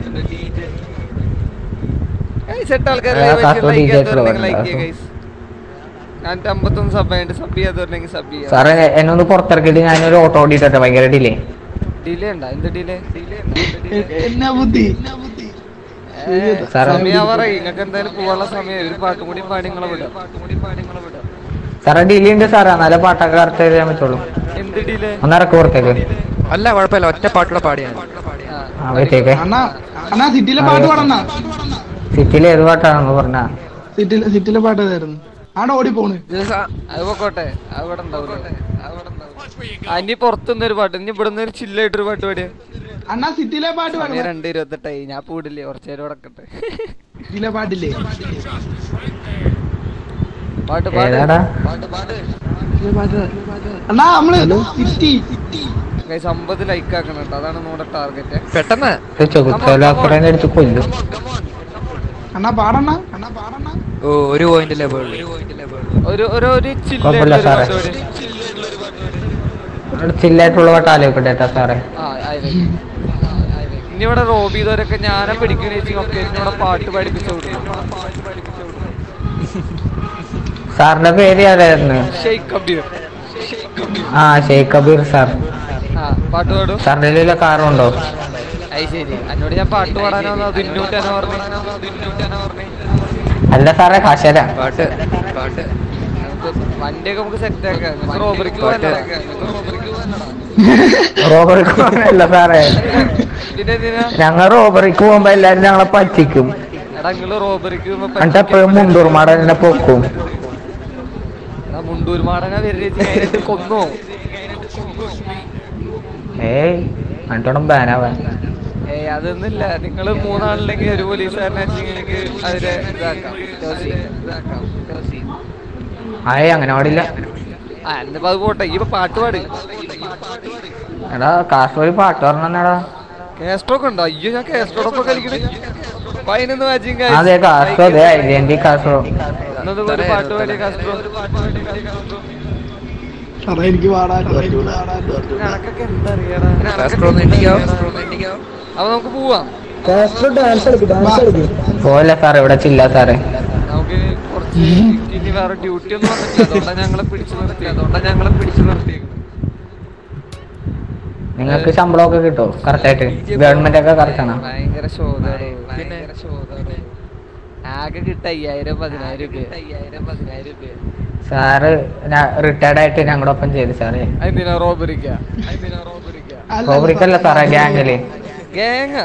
സെറ്റ് ആൾക്കാർ ആ, കാസർഗോഡ് DJ ക്കുള്ള ലൈക്ക് പാട്ടുണ്ട്. ഗൈസ് ഞാൻ അമ്പത്തൊന്ന് സബ് ആയിട്ട് സബ് ചെയ്യാത്തവരുണ്ടെങ്കിൽ സബ് ചെയ്യാം സാറേ എന്നെ ഒന്ന് പുറത്തിറക്കിയിട്ട് ഞാനൊരു ഓട്ടോ ഓടിയിട്ടെ ഭയങ്കര ഡിലേ ഡിലേ ഉണ്ടാ എന്ത് ഡിലേ എന്നാ ബുദ്ധി സാറേ സമയം പറയും നിങ്ങൾക്ക് എന്തായാലും പോവാനുള്ള സമയം ഒരു പാട്ടും കൂടി പാടി നിങ്ങളെ വിടാം സാറേ ഡിലേ ഉണ്ട് സാറേ നല്ല പാട്ടൊക്കെ കറക്റ്റ് ചെയ്യാൻ പറ്റുള്ളൂ എന്ത് ഡിലേ ഒന്ന് ഇറക്കി പുറത്തേക്ക് അല്ല കുഴപ്പമില്ല ഒറ്റ പാട്ടുകൂടെ പാടിയാണ് ആ വെച്ചേക്കെ അണ്ണാ അണ്ണാ സിറ്റിയിലെ പാട്ട് പാടണ്ണ സിറ്റിയിൽ ഏത് പാട്ടാണെന്ന് പറഞ്ഞാ സിറ്റിയിലെ സിറ്റിയിലെ പാട്ട് ഏതായിരുന്നു ആടെ ഓടി പോണ് അത് പൊക്കോട്ടെ അവിടെ ഉണ്ടാവില്ല അനി പുറത്തുനിന്ന് ഒരു പാട്ട് ഇനി ഇവിടുന്ന് ഒരു ചില്ലായിട്ടൊരു പാട്ട് പാടിയ അണ്ണാ സിറ്റിയിലെ പാട്ട് പാടും സമയം രണ്ട് ഇരുപത്തെട്ടായി ഞാൻ പൂടില്ലേ കുറച്ചു നേരം കിടക്കട്ടെ സിറ്റിയിലെ പാട്ടില്ലേ പാട്ട് പാട് ഏതാടാ പാട്ട് പാട് അണ്ണാ നമ്മള് സിറ്റി ഗൈസ് അമ്പത് ലൈക്ക് ആക്കണം കേട്ടോ അതാണ് നമ്മുടെ ടാർഗറ്റ് പെട്ടെന്ന് ചെകുത്തലാപ്പുറേനെ എടുത്ത് കൊല്ലും അണ്ണാ പാടണ്ണ അണ്ണാ പാടണ്ണ ഓ ഒരു പോയിന്റ് ലെവൽ ഒരു ഒരു ഒരു കുഴപ്പമില്ല ചില്ലായിട്ടൊരു സാറേ. പാട്ട് പാടി ചില്ലായിട്ടുള്ള പാട്ട് ആലോചിക്കട്ടെ കേട്ടോ സാറേ ആ ആയിരം ഇനി ഇവിടെ റോബി ഇതുവരൊക്കെ ഞാനെ പിടിക്കണ ചേച്ചി ഒക്കെ ഇവിടെ പാട്ട് പഠിപ്പിച്ചു കൊടുക്കും സാറിന്റെ പേര് ആരായിരുന്നു ഷെയ്ഖ് കബീർ ആ ഷെയ്ഖ് കബീർ സാർ ആ പാട്ട് പാടും സാറിന്റെ കയ്യിലുള്ള കാറുണ്ടോ അത് ശരി എന്നോട് ഞാൻ പാട്ട് പാടാനോ തിന്നൂറ്റാനോ പറഞ്ഞു തിന്നൂറ്റാനോ പറഞ്ഞു അല്ല സാറേ കാശര പാട്ട് പാട്ട് നമുക്ക് വണ്ടിയൊക്കെ നമുക്ക് സെറ്റ് ആക്കാം നമുക്ക് റോബറിക്ക് പോകാനോ റോബറിക്ക് പോകാനല്ല സാറേ പിന്നെ എന്തിനാ ഞങ്ങൾ റോബറിക്ക് പോകുമ്പോ എല്ലാരും ഞങ്ങളെ പറ്റിക്കും എടാ നിങ്ങള് റോബറിക്ക് എന്നിട്ട് എപ്പോഴും മുണ്ടൂർ മാടൻ എന്നെ പൊക്കും മുണ്ടൂർ മാടന വരുന്ന കൊന്നോ ഏയ് എന്നിട്ടോണം ബാനാവാൻ ഏയ് അതൊന്നുമില്ല നിങ്ങള് മൂന്നാളില്ലെങ്കിൽ ഒരു പോലീസുകാരനെ വെച്ചെങ്കിൽ അതിനെ ഇതാക്കാം close ചെയ്യാം. ഇതാക്കാം close ചെയ്യാം. ആയേ അങ്ങനെ പാടില്ല ആ എന്നിപ്പോ അത് പോട്ടെ ഈ ഇപ്പൊ പാട്ട് പാട് എടാ കാസർഗോഡ് പാട്ട് പറഞ്ഞാടാ കാസ്ട്രോക്ക് ഉണ്ടോ അയ്യോ ഞാൻ കാസ്ട്രോടൊപ്പം കളിക്കണേ പതിനൊന്ന് മാച്ചിങ് അതെ കാസർഗോഡ് ഐഡന്റി കാസർഗോഡ് എന്നത് ഒരു പാട്ട് പാടിയ കാസ്ട്രോ സാറേ എനിക്ക് പാടാൻ പറ്റൂല. കണക്കൊക്കെ എന്താ അറിയടാ കാസ്ട്രോ ഒന്ന് എണ്ണിക്കോ അപ്പൊ നമുക്ക് പോവാം പോവല്ല സാറേ ഇവിടെ ചില്ല സാറേ നമുക്ക് കുറച്ച് ഇനി വേറെ ഡ്യൂട്ടി ഒന്നും വന്നിട്ടില്ല അതുകൊണ്ടാണ് ഞങ്ങളെ പിടിച്ചു നിർത്തി അതുകൊണ്ടാണ് ഞങ്ങളെ പിടിച്ചു നിർത്തിയേക്കുന്നത് നിങ്ങൾക്ക് ശമ്പളമൊക്കെ കിട്ടോ കറക്റ്റ് ആയിട്ട് ഗവൺമെന്റ് ഒക്കെ കറക്റ്റ് ആണ് ഭയങ്കര ശോധാണ് ഭയങ്കര ശോധാണ് ആകെ കിട്ട അയ്യായിരം പതിനായിരം രൂപ അയ്യായിരം പതിനായിരം രൂപ സാറ് റിട്ടയർഡ് ആയിട്ട് ഞങ്ങളുടെ ഒപ്പം ചെയ്തു സാറേ എന്തിനാ റോബറിക്ക എന്തിനാ റോബറിക്ക അല്ല, റോബറിക്കല്ല സാറേ ഗ്യാങ്ങില് ഗാങ്ങ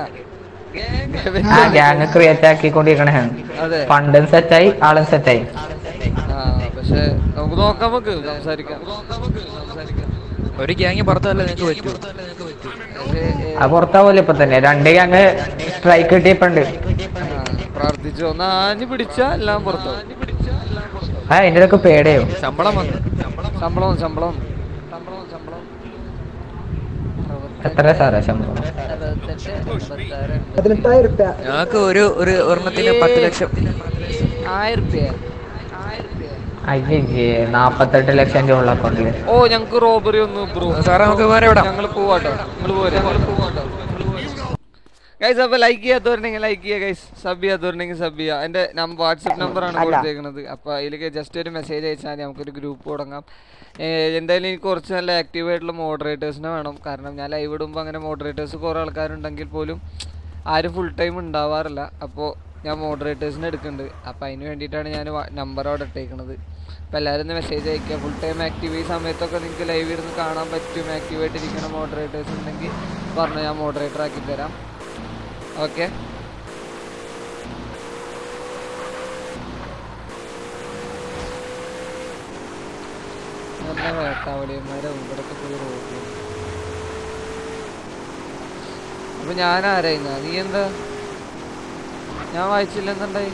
ആ ഗ്യാങ് ക്രിയേറ്റ് ആക്കിക്കൊണ്ടിരിക്കണേ അതെ ഫണ്ടും സെറ്റായി ആളും സെറ്റായി ആ പക്ഷെ നമുക്ക് നോക്കാം നമുക്ക് സംസാരിക്കാം ഒരു ഗ്യാങ് പുറത്തല്ല നിങ്ങൾക്ക് പറ്റൂ പക്ഷേ, ഏ, ആ പുറത്താവൂല ഇപ്പൊ തന്നെ രണ്ട് അങ്ങ് സ്ട്രൈക്ക് കിട്ടിയപ്പോണ്ട് ആ, പ്രാർത്ഥിച്ചു ഒന്ന് ആഞ്ഞു പിടിച്ചാ എല്ലാം പുറത്തു ആ അതിന്റെ ഒക്കെ പേടയോ ശമ്പളം വന്നു ശമ്പളം ശമ്പളം ശമ്പളം ശമ്പളം എത്ര സാറേ ശമ്പളം അറുപത്തെട്ട് എൺപത്താറ് ഞങ്ങൾക്ക് ഒരു ഒരു ഒരെണ്ണത്തിന് പത്ത് ലക്ഷം ആയിരം റുപ്യ അയ്യേ നാപ്പത്തെട്ട് ലക്ഷം രൂപ ഉള്ള അക്കൗണ്ടില് ഓ ഞങ്ങക്ക് റോബറി ഒന്ന് ബ്രോ സാറേ നമുക്ക് വേറെ എവിടാ ഞങ്ങൾ പോവാട്ടോ നിങ്ങൾ പോരെ ഗൈസ് അപ്പൊ ലൈക്ക് ചെയ്യാത്തവരുണ്ടെങ്കിൽ ലൈക്ക് ചെയ്യുക ഗൈസ് സബ് ചെയ്യാത്തവരുണ്ടെങ്കിൽ സബ് ചെയ്യുക എന്റെ വാട്സപ്പ് നമ്പറാണ് കൊടുത്തേക്കുന്നത് അപ്പൊ അതിലേക്ക് ജസ്റ്റ് ഒരു മെസ്സേജ് അയച്ചാൽ മതി നമുക്കൊരു ഗ്രൂപ്പ് തുടങ്ങാം ഏഹ് എന്തായാലും എനിക്ക് കുറച്ച് നല്ല ആക്റ്റീവ് ആയിട്ടുള്ള മോഡറേറ്റേഴ്സിനെ വേണം കാരണം ഞാൻ ലൈവ് ഇടുമ്പോൾ അങ്ങനെ മോഡറേറ്റേഴ്സ് കുറേ ആൾക്കാരുണ്ടെങ്കിൽ പോലും ആരും ഫുൾ ടൈം ഉണ്ടാവാറില്ല അപ്പോൾ ഞാൻ മോഡറേറ്റേഴ്സിനെ എടുക്കുന്നുണ്ട് അപ്പോൾ അതിന് വേണ്ടിയിട്ടാണ് ഞാൻ നമ്പർ അവിടെ ഇട്ടേക്കുന്നത് അപ്പോൾ എല്ലാവരും ഒന്ന് മെസ്സേജ് അയക്കുക ഫുൾ ടൈം ആക്റ്റീവ് ഈ സമയത്തൊക്കെ നിങ്ങൾക്ക് ലൈവ് ഇരുന്ന് കാണാൻ പറ്റും ആക്റ്റീവായിട്ട് ഇരിക്കുന്ന മോഡറേറ്റേഴ്സ് ഉണ്ടെങ്കിൽ പറഞ്ഞു ഞാൻ മോഡറേറ്റർ ആക്കി തരാം ഓക്കെ നല്ല വേട്ടാവളിയന്മാരും ഇവിടൊക്കെ പോയി റോഡ് അപ്പൊ ഞാൻ ആരായിരുന്ന നീ എന്താ ഞാൻ വായിച്ചില്ലെന്നുണ്ടായി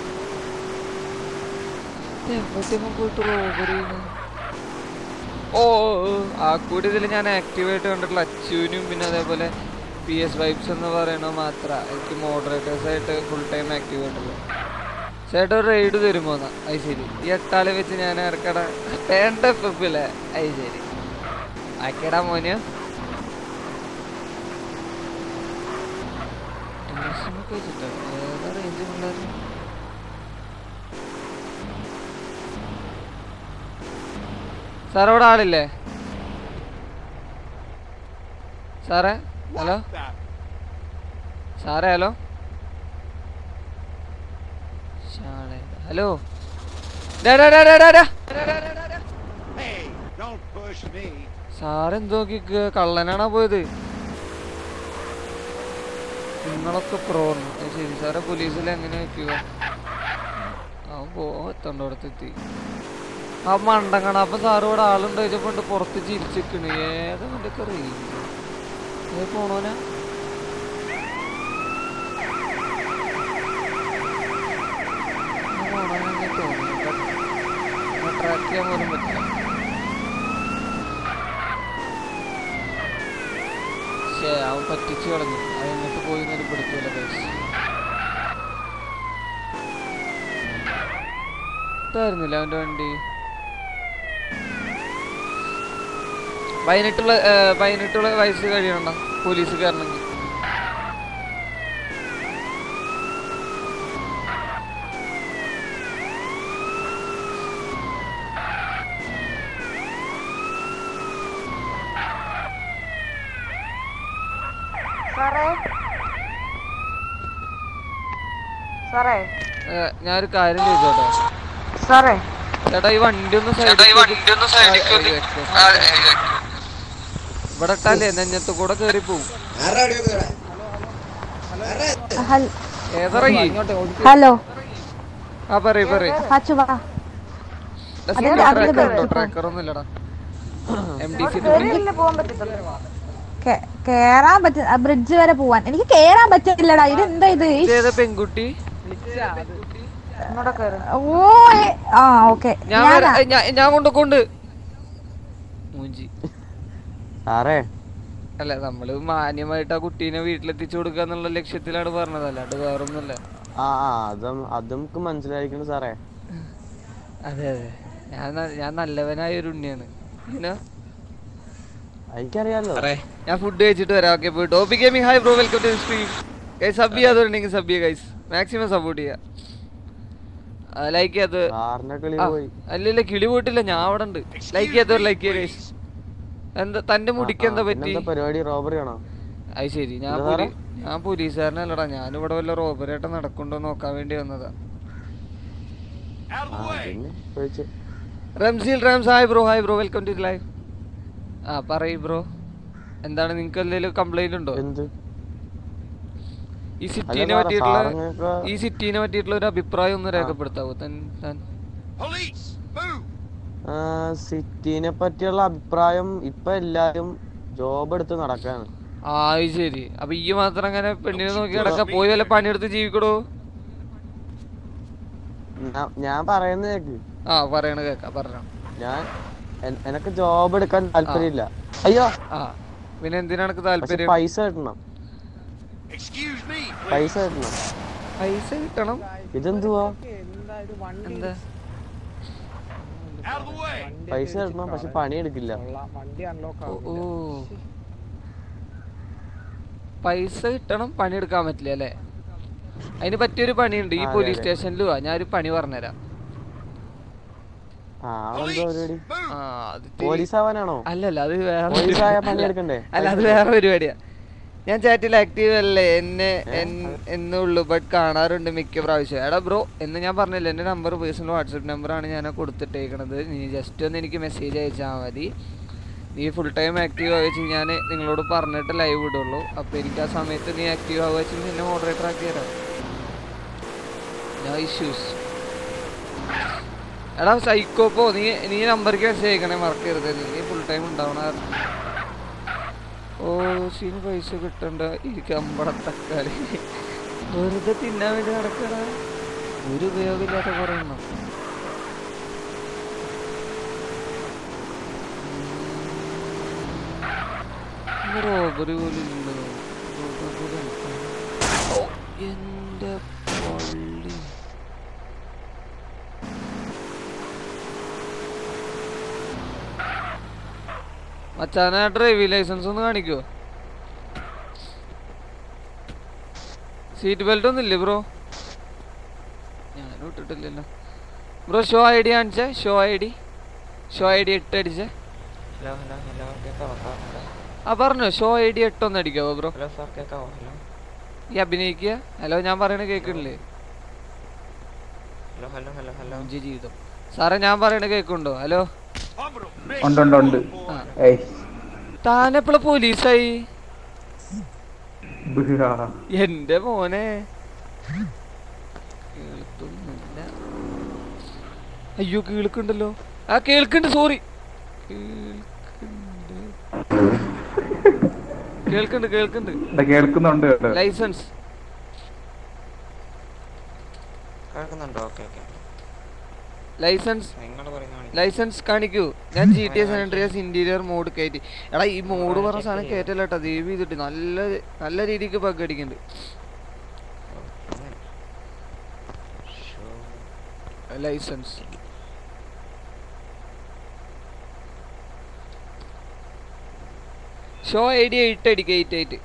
എവിടെയൊക്കെ പോയിട്ട് റോബറി ഓ ഓ, ഓ, ആ കൂടി ഇതിൽ ഞാൻ ആക്റ്റീവായിട്ട് കണ്ടിട്ടുള്ള അച്ചുവിനും പിന്നെ അതേപോലെ പി എസ് വൈബ്സ് എന്ന് പറയണ മാത്ര എനിക്ക് മോഡറേറ്റേഴ്സ് ആയിട്ട് ഫുൾ ടൈം ആക്റ്റീവ് ആയിട്ടുള്ളത് ചേട്ടാ ഒരു റൈഡ് തരുമോ എന്നാ അത് ശരി ഈ എട്ടാളെ വെച്ച് ഞാൻ ഇറക്കട വേണ്ട എഫില്ലേ അത് ശരി ആക്കിയടാ മോന് ടെൻഷനൊക്കെ വെച്ചിട്ടോ ഏതാ റേഞ്ച് പിള്ളേർ സാർ അവിടെ ആളില്ലേ സാറേ ഹലോ സാറേ ഹലോ ശാളെ ഹലോ ഡാ, ഡാ, ഡാ, ഡാ, ഡാ, ഡാ. സാറെന്തോ നോക്കി കള്ളനാണോ പോയത് നിങ്ങളൊക്കെ പ്രോർന്നു ശരി സാറെ പോലീസിൽ എങ്ങനെ വെക്കുക അവൻ പോ എത്തണ്ടോടത്തെത്തി ആ മണ്ടങ്ങണ അപ്പൊ സാറ് ഇവിടെ ആളുണ്ട് ചോദിച്ചപ്പോ പുറത്ത് ചിരിച്ചിക്കണ് ഏതാ നിന്റെ റേഞ്ച് പോണോനാ ട്രാക്ക് ചെയ്യാൻ പോലും പറ്റില്ല ശേ അവൻ പറ്റിച്ചു കളഞ്ഞു അവൻ എന്നിട്ട് പോയി എന്നൊരു പിടിക്കില്ല പൈസ ഇതായിരുന്നില്ല അവന്റെ വണ്ടി പതിനെട്ടുള്ള ഏർ, പതിനെട്ടുള്ള വയസ്സ് കഴിയണ്ട പോലീസ് കയറണമെങ്കിൽ സാറേ സാറേ ഏർ, ഞാനൊരു കാര്യം ചോദിച്ചോട്ടെ സാറേ ചേട്ടാ ഈ വണ്ടി ഒന്ന് ഇവിടെ ഇട്ടാലേ നെഞ്ഞത്ത് കൂടെ കേറി പോവും ഏതറങ്ങി ഹലോ ആ പറയ് പറയ് അച്ചു വാ അതിന്റെ അതിന്റെ back. ട്രാക്കർ ഒന്നും ഇല്ലടാ എം ഡി സി കേ- കേറാൻ പറ്റ ബ്രിഡ്ജ് വരെ പോവാൻ എനിക്ക് കേറാൻ പറ്റില്ലടാ ഇത് എന്താ ഇത് ഈ- ഇതേതാ പെൺകുട്ടി ഓ ഏ, ആ ഓക്കെ ഞാൻ വരാ- ഏ, ഞാൻ- ഞാൻ കൊണ്ടൊക്കൊണ്ട് മൂഞ്ചി സാറേ അല്ല നമ്മള് മാന്യമായിട്ട് ആ കുട്ടീനെ വീട്ടിലെത്തിച്ചു കൊടുക്കുക എന്നുള്ള ലക്ഷ്യത്തിലാണ് പറഞ്ഞത് അല്ലാണ്ട് വേറൊന്നുമല്ല ആ ആ അതും അത് നമുക്ക് മനസ്സിലായിരിക്കണം സാറേ അതെ അതെ ഞാൻ ന- ഞാൻ നല്ലവനായ ഒരു ഉണ്ണിയാണ് പിന്നെ എനിക്കറിയാലോ ഞാൻ ഫുഡ് കഴിച്ചിട്ട് വരാം ഓക്കെ പോയിട്ട് ഓപ്പി gaming hi bro welcome to stream guys sub ചെയ്യാതുണ്ടെങ്കിൽ സബ് ചെയ്യുക ഗൈസ് മാക്സിമം സപ്പോർട്ട് ചെയ്യുക ലൈക്ക് ചെയ്യാത്ത സാറിന്റെ കിളി ആ, പോയി അല്ലല്ല കിളി പോയിട്ടില്ല ഞാൻ അവിടെ ഉണ്ട് ലൈക്ക് ചെയ്യാത്തവർ ലൈക്ക് ചെയ്യുക ഗൈസ് എന്താ തന്റെ മുടിക്ക് എന്താ പറ്റി പിന്നെന്താ പരിപാടി റോബറി ആണോ അത് ശരി ഞാൻ എന്താ പോലീ- ഞാൻ പോലീസുകാരനല്ലടാ ഞാനിവിടെ വല്ല റോബറി ആയിട്ട് നടക്കുന്നുണ്ടോ നോക്കാൻ വേണ്ടി വന്നതാ ആ പിന്നെ ചോദിച്ചു റംസീൽ റംസ് hi bro hi bro welcome to live ആ പറയ് ബ്രോ എന്താണ് നിങ്ങൾക്ക് എന്തെങ്കിലും കംപ്ലൈന്റ് ഉണ്ടോ എന്ത് ഈ സിറ്റീനെ സാറേ, പറ്റിയിട്ടുള്ള സാറിനൊക്കെ- ഈ സിറ്റീനെ പറ്റിയിട്ടുള്ള ഒരു അഭിപ്രായം ഒന്ന് രേഖപ്പെടുത്താവോ തൻ താൻ സിറ്റിനെ പറ്റിയുള്ള അഭിപ്രായം ഇപ്പൊ എല്ലാരും ജോബ് എടുത്ത് നടക്കാണ് ആ അത് ശരി അപ്പൊ ഈ മാത്രം അങ്ങനെ പെണ്ണിനെ നോക്കി കിടക്ക പോയി വല്ല പണിയെടുത്ത് ജീവിക്കടോ ഞാ- ഞാൻ പറയുന്ന കേക്ക് ആ പറയണ കേക്ക പറഞ്ഞോ ഞാൻ എൻ- എനക്ക് ജോബ് എടുക്കാൻ താല്പര്യമില്ല അയ്യോ ആ പിന്നെ എന്തിനാ എനക്ക് പക്ഷെ താല്പര്യം പൈസ കിട്ടണം പൈസ കിട്ടണം പൈസ കിട്ടണം ഇതെന്തുവാ എന്താ പൈസ കിട്ടണം പക്ഷെ പണിയെടുക്കില്ല ഓ, ഓ പൈസ കിട്ടണം പണിയെടുക്കാൻ പറ്റില്ല അല്ലേ അതിന് പറ്റിയൊരു പണിയുണ്ട് ഈ ആ, അതെ, പോലീസ് അതെ. സ്റ്റേഷനിൽ വാ ഞാനൊരു പണി പറഞ്ഞുതരാം ആ അതെന്താ പരിപാടി ആ അത് ഇത്തിരി- പോലീസ് ആവാനാണോ അല്ലല്ല അത് വേറെ പോലീസ് ആയാ അല്ല, പണിയെടുക്കണ്ടേ? അല്ല അത് വേറെ പരിപാടിയാ ഞാൻ ചാറ്റിൽ ആക്റ്റീവ് അല്ലേ എന്നെ എൻ- എന്നുള്ളൂ ബട്ട് കാണാറുണ്ട് മിക്ക പ്രാവശ്യം എടാ ബ്രോ എന്ന് ഞാൻ പറഞ്ഞില്ല എൻ്റെ നമ്പർ പേഴ്സണൽ വാട്സപ്പ് നമ്പറാണ് ഞാൻ കൊടുത്തിട്ടേക്കണത് നീ ജസ്റ്റ് ഒന്ന് എനിക്ക് മെസ്സേജ് അയച്ചാൽ മതി നീ ഫുൾ ടൈം ആക്റ്റീവ് ആവുക വെച്ച് ഞാൻ നിങ്ങളോട് പറഞ്ഞിട്ട് ലൈവ് ഇടുള്ളൂ അപ്പോൾ എനിക്ക് ആ സമയത്ത് നീ ആക്റ്റീവ് ആവുക വെച്ച് നിന്നെ മോഡറേറ്റർ ആക്കി തരാം നോ ഇഷ്യൂസ് എടാ സൈക്കോപ്പോ നീ നീ നമ്പർക്ക് മെസ്സേജ് അയക്കണേ മറക്കരുത് നീ ഫുൾ ടൈം ഉണ്ടാവണ ഓ സീന് പൈസ കിട്ടണ്ട എനിക്ക് അമ്പട തക്കാളി വെറുതെ തിന്നാൻ വേണ്ടി നടക്കണ ഒരു ഉപയോഗമില്ലാത്ത കുറെ എണ്ണം റോബറി പോലും ഇല്ല റോബറി ഓ എന്റെ പള്ളി മച്ചാനെ ഡ്രൈവിംഗ് ലൈസൻസ് ഒന്ന് കാണിക്കോ സീറ്റ് ബെൽറ്റ് ഒന്നും ഇല്ലേ ബ്രോ ഞാൻ ഇട്ടിട്ടില്ലല്ലോ ബ്രോ ഷോ ഐ ഡി കാണിച്ചേ show I D show I D എട്ട് അടിച്ചേ ഹലോ ഹലോ ഹലോ കേക്കാവോ സാർ ഹലോ ആ പറഞ്ഞോ ഷോ ഐ ഡി എട്ട് ഒന്ന് അടിക്കാവോ ബ്രോ ഹലോ സാർ കേക്കാവോ ഹലോ ഈ അഭിനയിക്കുക ഹലോ ഞാൻ പറയണ കേൾക്കണില്ലേ ഹലോ ഹലോ ഹലോ ഹലോ അഞ്ച് ജീവിതം സാറേ ഞാൻ പറയണ കേൾക്കുന്നുണ്ടോ ഹലോ ഉണ്ട് ഉണ്ട് ഉണ്ട് ആ. ഏയ് താനെപ്പോഴ പോലീസായി ബിഹാ. എന്റെ മോനെ കേൾക്കുന്നില്ല അയ്യോ കേൾക്കുണ്ടല്ലോ ആ കേൾക്കുന്നുണ്ട് സോറി കേൾക്കുന്നുണ്ട് കേൾക്കുന്നുണ്ട് ഇവിടെ കേൾക്കുന്നുണ്ട് കേട്ടോ. ലൈസൻസ് കേൾക്കുന്നുണ്ടോ ഓക്കെ ഓക്കെ ലൈസൻസ് നിങ്ങൾ പറയുന്ന ലൈസൻസ് കാണിക്കൂ ഞാൻ G T S Andreas interior mod കയറ്റി എടാ ഈ മോഡ് പറഞ്ഞ സാധനം കയറ്റല്ല കേട്ടോ ദയവ് ചെയ്തിട്ട് നല്ല നല്ല രീതിക്ക് ബഗ് അടിക്കുന്നുണ്ട് license show I D eight അടിക്കുക എയ്റ്റ് എയ്റ്റ്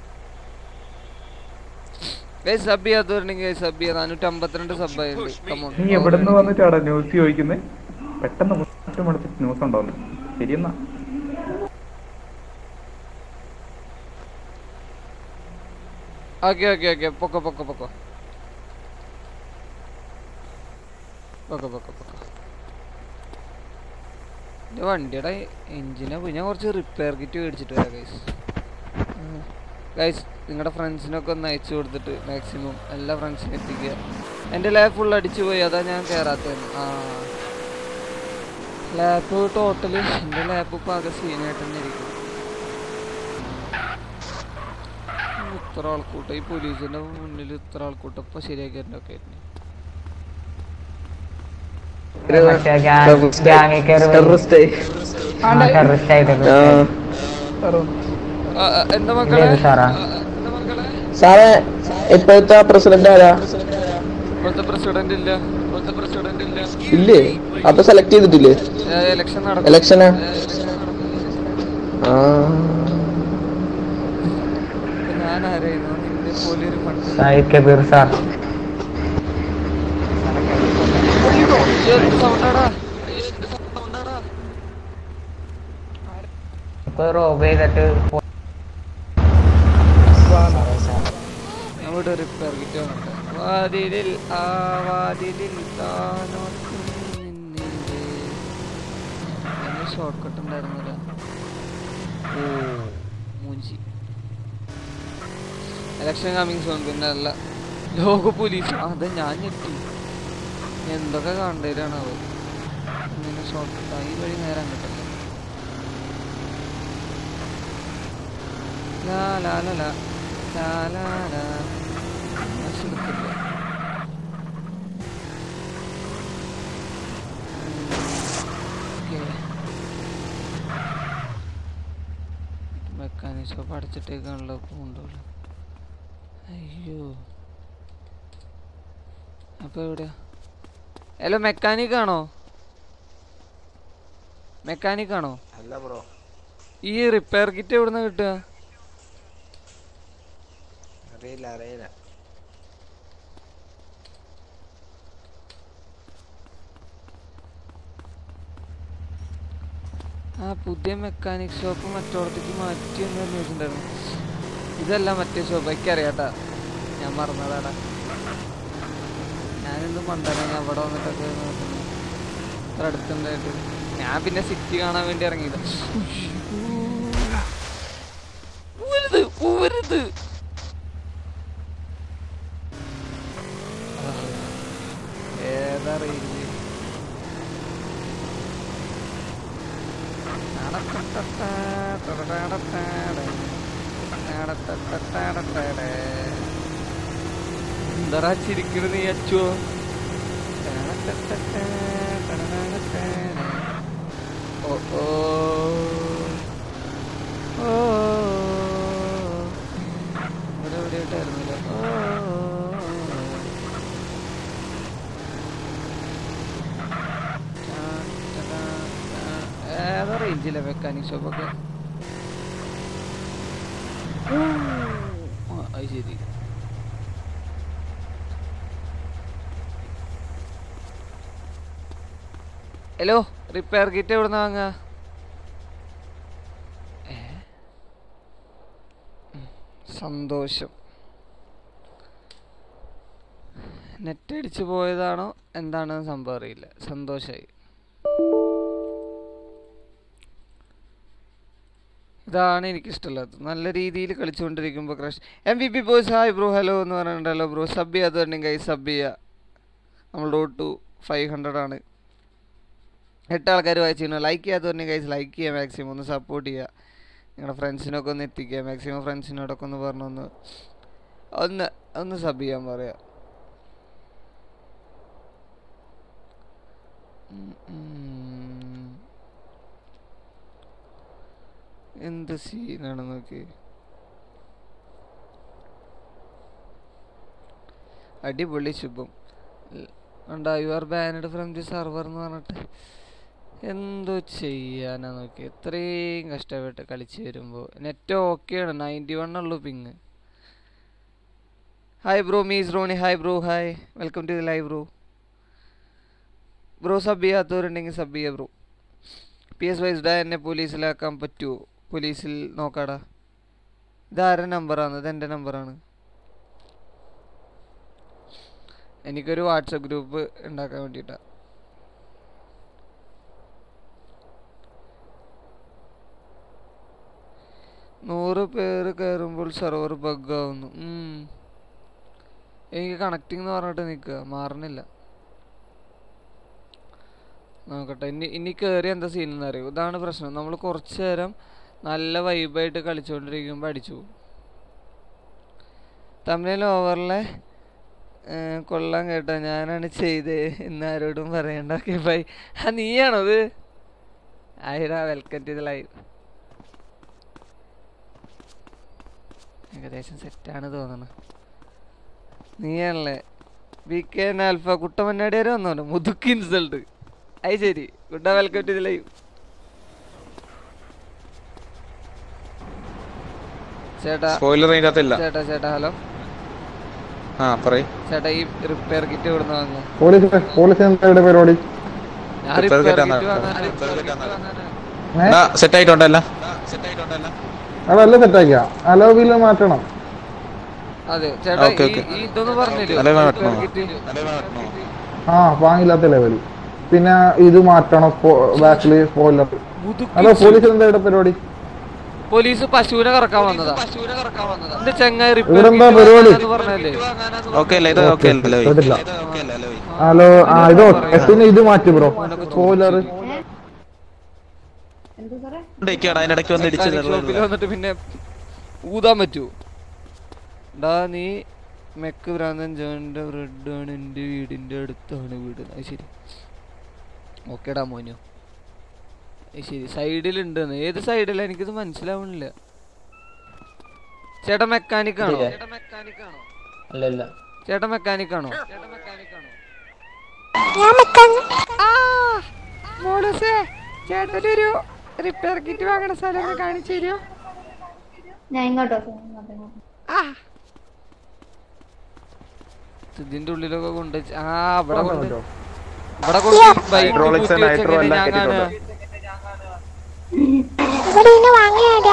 ഗൈസ് സബ് ചെയ്യാത്തവരുണ്ടെങ്കിൽ സബ് ചെയ്യാം നാനൂറ്റി അമ്പത്തിരണ്ട് സബ് ആയിട്ടുണ്ട് കമോൺ നീ എവിടെ നിന്ന് വന്നിട്ടാടാ ന്യൂസ് ചോദിക്കുന്നേ പെട്ടെന്ന് മുട്ടും അടിച്ചിട്ട് ന്യൂസ് ഉണ്ടോന്ന് ശരിയെന്നാ ഓക്കെ ഓക്കെ ഓക്കെ പൊക്കോ പൊക്കോ പൊക്കോ പൊക്കോ പൊക്കോ പൊക്കോ എൻ്റെ വണ്ടിയുടെ എഞ്ചിനെ പോയി ഞാൻ കുറച്ച് റിപ്പയർ കിറ്റ് മേടിച്ചിട്ട് വരാം ഗൈസ് ഗൈസ് നിങ്ങളുടെ ഫ്രണ്ട്സിനൊക്കെ ഒന്ന് അയച്ചു കൊടുത്തിട്ട് മാക്സിമം എല്ലാ ഫ്രണ്ട്സിനും എത്തിക്കുക എൻ്റെ ലാബ് ഫുൾ അടിച്ചു പോയി അതാ ഞാൻ കയറാത്തത് ആ ലാപ്പ് ടോട്ടല് എൻ്റെ ലാപ്പ് ഇപ്പോൾ ആകെ സീനായിട്ട് തന്നെ ഇരിക്കും ഇത്ര ആൾക്കൂട്ടം ഈ പോലീസിന്റെ മുന്നിൽ ഇത്ര ആൾക്കൂട്ടം ഇപ്പൊ ശരിയാക്കിയിട്ടുണ്ടൊക്കെ മറ്റേ gang- gang ൽ കയറി ആ, terrorist ആയിട്ട് എന്താ ഇല്ലേ മക്കളെ ഇത് സാറാ സാറേ ഇപ്പോഴത്തെ പ്രസിഡന്റ് ആരാ ഇപ്പോഴത്തെ പ്രസിഡന്റ് ഇല്ല ഇപ്പോഴത്തെ പ്രസിഡന്റ് ഇല്ല ഇല്ലേ അപ്പൊ സെലക്ട് ചെയ്തിട്ടില്ലേ ഇലക്ഷൻ നടക്കും എലക്ഷനാ ആ ഞാൻ ആരായിരുന്നു നിന്നെ പോലെ ഒരു പണ്ട് സാഹിദ് കബീർ സാർ സൗണ്ടാടാ ഇപ്പൊ റോബ് ചെയ്തിട്ട് പോ- അവിടെ റിപ്പയർ കിറ്റ് വന്നിട്ട് വാതിലിൽ ആ വാതിലിൽ താനോ ഷോർട്ട് കട്ട് ഉണ്ടായിരുന്നില്ല ഓ മൂഞ്ചി ഇലക്ഷൻ കമ്മിങ് സോൺ പിന്നെ അല്ല ലോക പോലീസ് അത് ഞാൻ ഞെട്ടി എന്തൊക്കെ കണ്ടേരാണ് അവർ ഇങ്ങനെ ഷോർട്ട് ഈ വഴി നേരെ അങ്ങോട്ടല്ലേ ലാ ലാ ലാ ലാ ലാ ലാ ലാ കാശ് എടുത്തില്ല മെക്കാനിക് ഷോപ്പ് അടച്ചിട്ടേക്കാണല്ലോ കൊണ്ടുപോലും അയ്യോ അപ്പൊ എവിടെയാ ഹലോ മെക്കാനിക് ആണോ മെക്കാനിക് ആണോ അല്ല ബ്രോ ഈ റിപ്പയർ കിറ്റ് എവിടുന്ന കിട്ടുക അറിയില്ല അറിയില്ല ആ പുതിയ മെക്കാനിക് ഷോപ്പ് മറ്റോടത്തേക്ക് മാറ്റി എന്ന് പറഞ്ഞിട്ടുണ്ടായിരുന്നു ഇതല്ല മറ്റേ ഷോപ്പ് എനിക്ക് അറിയാട്ടാ ഞാൻ മറന്നതാടാ ഞാനെന്ത് മണ്ടന ഞാൻ അവിടെ വന്നിട്ടൊക്കെ നോക്കുന്നു ഇത്ര അടുത്തുണ്ടായിട്ട് ഞാൻ പിന്നെ സിറ്റി കാണാൻ വേണ്ടി ഇറങ്ങിയത് ഊരത് ഊരത് ഏതാ റേഞ്ച് എന്താ ചിരിക്കണ നീ അച്ചോ ഓ ഓ ഓ ഇവിടെ എവിടെയായിട്ടായിരുന്നല്ലോ ഓ ഏതാ റേഞ്ചില്ല മെക്കാനിക് ഷോപ്പൊക്കെ അത് ശരി ഹലോ റിപ്പയർ കിറ്റ് എവിടുന്ന വാങ്ങാ ഏ? ഉം, സന്തോഷം നെറ്റ് അടിച്ചു പോയതാണോ എന്താണെന്ന് സംഭവം അറിയില്ല സന്തോഷമായി ഇതാണ് എനിക്കിഷ്ടമുള്ളത് നല്ല രീതിയിൽ കളിച്ചുകൊണ്ടിരിക്കുമ്പോൾ crush M V P boys hi bro hello എന്ന് പറഞ്ഞിട്ടുണ്ടല്ലോ ബ്രോ സബ് ചെയ്യാത്ത വേണ്ടി കൈ സബ് ചെയ്യുക നമ്മൾ റോഡ് ടു ഫൈവ് ഹൺഡ്രഡ് ആണ് എട്ട് ആൾക്കാർ വായിച്ചിരുന്നു ലൈക്ക് ചെയ്യാത്ത വേണ്ടി കൈസ് ലൈക്ക് ചെയ്യുക മാക്സിമം ഒന്ന് സപ്പോർട്ട് ചെയ്യുക നിങ്ങളുടെ ഫ്രണ്ട്സിനൊക്കെ ഒന്ന് എത്തിക്കുക മാക്സിമം ഫ്രണ്ട്സിനോടൊക്കെ ഒന്ന് പറഞ്ഞൊന്ന് ഒന്ന് ഒന്ന് സബ് ചെയ്യാൻ പറയാം ഉം, ഉം. എന്ത് സീനാണ് നോക്കി അടിപൊളി ശുഭം ഉണ്ടാ you are banned from the server എന്ന് പറഞ്ഞിട്ട് എന്തോ ചെയ്യാനാ നോക്കി ഇത്രയും കഷ്ടപ്പെട്ട് കളിച്ച് വരുമ്പോൾ നെറ്റ് ഓക്കെയാണ് നയൻറ്റി വൺ ഉള്ളൂ പിങ് ഹായ് ബ്രോ മീസ് Ronnie hi bro hi welcome to the live bro bro sub ചെയ്യാത്തവരുണ്ടെങ്കിൽ സബ് ചെയ്യുക ബ്രോ പി എസ് വൈസ്ഡാ എന്നെ പോലീസിലാക്കാൻ പറ്റുമോ പോലീസിൽ നോക്കാടാ ഇതാരുടെ നമ്പറാണ് ഇത് എൻ്റെ നമ്പറാണ് എനിക്കൊരു വാട്സപ്പ് ഗ്രൂപ്പ് ഉണ്ടാക്കാൻ വേണ്ടിയിട്ടാ നൂറ് പേര് കയറുമ്പോൾ സെർവർ ബഗ് ആവുന്നു ഉം. എനിക്ക് കണക്റ്റിംഗ് എന്ന് പറഞ്ഞിട്ട് നിൽക്കുക മാറണില്ല നോക്കട്ടെ ഇനി ഇനി കയറി എന്താ സീൻ എന്ന് അറിയോ ഇതാണ് പ്രശ്നം നമ്മൾ കുറച്ച് നേരം നല്ല വൈബായിട്ട് കളിച്ചുകൊണ്ടിരിക്കുമ്പോൾ അടിച്ചു പോകും തമിഴിൽ ഓവറിലെ കൊള്ളാൻ കേട്ടോ ഞാനാണ് ചെയ്തേ എന്നാരോടും പറയണ്ട ഓക്കെ ബൈ ആ നീയാണോ ഇത് ആയിടാ വെൽക്കം ടു ദ ലൈവ് ഏകദേശം സെറ്റാണ് തോന്നുന്നത് നീയാണല്ലേ വി കെ എൻ ആൽഫ കുട്ടമന്നാടി വരെ വന്നോണ്ട് മുതുക്ക് ഇൻസൾട്ട് അത് ശരി good welcome to the live ചേട്ടാ Spoiler അതിനകത്തില്ല. ചേട്ടാ ചേട്ടാ ഹലോ ആ പറയ് ചേട്ടാ ഈ റിപ്പയർ കിറ്റ് ഇവിടുന്ന് വാങ്ങുക പോലീസ് പോലീസ് എന്താ ഇവിടെ പരിപാടി ഞാൻ Repair റിപ്പയർ kit കിറ്റ് ആണ്. വാങ്ങാൻ സെറ്റ് ആയിട്ടുണ്ടല്ല അതല്ല സെറ്റാക്കിയ അലോവില് മാറ്റണം അതെ ചേട്ടാ ഓക്കേ, ഈ ഓക്കേ. ഈ ഇതൊന്ന് പറഞ്ഞുതരുമോ അലവ റിപ്പയർ വെട്ടണോ? കിറ്റ് ആ വാങ്ങില്ലാത്ത ലെവൽ പിന്നെ ഇത് മാറ്റണം ബാക്കില് സ്പോയിലർ മുതുക്കി അതോ പോലീസ് എന്താ ഇവിടെ പരിപാടി പോലീസ് പശുവിനെ കറക്കാൻ വന്നതാ എന്റെ ചെങ്ങായി റിപ്പയർ ഇവിടെ എന്താ പരിപാടി? പറഞ്ഞല്ലേ ഓക്കെ അല്ലേ ഇത് ഓക്കെ അല്ലേ കേട്ടില്ല. ഹലോ ആ ഇത് എസിന് ഇത് മാറ്റി ബ്രോ സ്പോയിലർ എന്താ സാറേ അതിനിടയ്ക്ക് വന്ന് ഇടിച്ച് മെക്കാനിക് ഷോപ്പിൽ വന്നിട്ട് പിന്നെ ഊതാൻ പറ്റുമോ ഡാ നീ മെക്ക് ഭ്രാന്തൻ ജോണിന്റെ ബ്രെഡ് ആണ് എൻ്റെ വീടിന്റെ അടുത്താണ് വീട് അത് ശരി ഓക്കേടാ മോനു അത് ശരി സൈഡിലുണ്ടെന്ന് ഏത് സൈഡിലാ എനിക്കിത് മനസ്സിലാവണില്ല ചേട്ടാ മെക്കാനിക് ആണോ ഇല്ല. ചേട്ടാ മെക്കാനിക് ആണോ അല്ല അല്ല ചേട്ടാ മെക്കാനിക് ആണോ ചേട്ടാ മെക്കാനിക് ആണോ മോളൂസേ ചേട്ടനൊരു റിപ്പയർ കിറ്റ് വാങ്ങണ സ്ഥലം ഒന്ന് കാണിച്ചു തരുമോ ഞാൻ ഇങ്ങോട്ടോ ഇങ്ങോട്ടോ ഇങ്ങോട്ടോ. ഇതിന്റെ ഉള്ളിലൊക്കെ കൊണ്ട് ആ ഇവിടെ കൊണ്ട് ഇവിടെ കൊണ്ട് ബൈക്ക് Hydraulics and hydro എല്ലാം ഞാൻ കാണുക ഇവിടെ ഇന്ന് വാങ്ങിയാലോ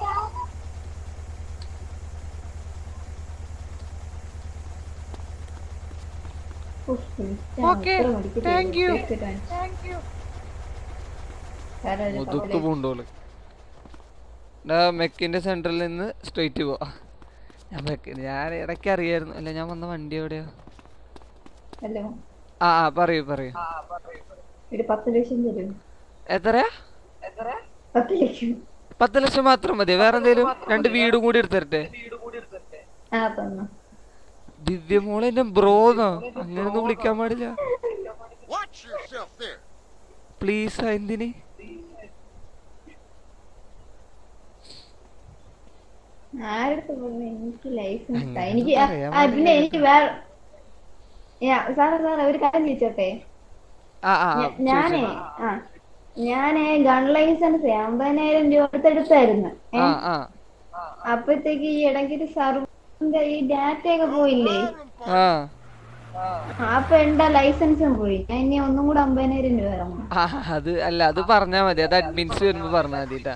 ഉഫ്, വിളിച്ചാ ഓക്കെ അത്ര മടിക്ക് താങ്ക് യു ടേസ്റ്റ് കാണിച്ചു. താങ്ക് യു വേറെ ഒരു മുതുക്ക് പവലേ. പൂണ്ടോള് ഡാ മെക്കിന്റെ സെന്ററിൽ നിന്ന് സ്ട്രെയിറ്റ് പോവാ ഞാൻ മെക്ക് ഞാൻ ഇടയ്ക്ക് അറിയായിരുന്നു അല്ല ഞാൻ വന്ന വണ്ടി എവിടെയാ ഹലോ ആ ആ പറയൂ പറയൂ ഒരു പത്ത് ലക്ഷം തരും എത്രയാ പത്ത് ലക്ഷം പത്ത് ലക്ഷം മാത്രം മതി വേറെ എന്തേലും രണ്ട് വീടും കൂടി എടുത്തരട്ടെ ആ തന്നു ദിവ്യമോളെ എന്നെ ബ്രോന്നോ അങ്ങനെയൊന്നും വിളിക്കാൻ പാടില്ല പ്ലീസ് എന്തിന് ആരടുത്ത് പറഞ്ഞു എനിക്ക് ലൈസൻസ് അങ്ങനെ എനിക്ക് ആ, പറയാൻ ആ, പിന്നെ എനിക്ക് വേറെ ഞാ- സാറേ സാറേ ഒരു കാര്യം ചോദിച്ചോട്ടെ ആ ആ ഞ- ഞാനേ ആ ഞാനേ ഗൺ ലൈസൻസ് അമ്പതിനായിരം രൂപ എടുത്തെടുത്തായിരുന്നു ആ ഏ ആ അപ്പഴത്തേക്ക് ഈ ഇടയ്ക്ക് സർവറിന്റെ ഈ ഡാറ്റ ഒക്കെ പോയില്ലേ ആ ആ, അപ്പൊ എന്റെ ലൈസൻസും പോയി ഞാൻ ഇനി ഒന്നും കൂടെ അമ്പതിനായിരം രൂപ ഇറങ്ങും ആ, അത് അല്ല അത് പറഞ്ഞാ മതി അത് അഡ്മിൻസ് വരുമ്പോ പറഞ്ഞാ മതിട്ടാ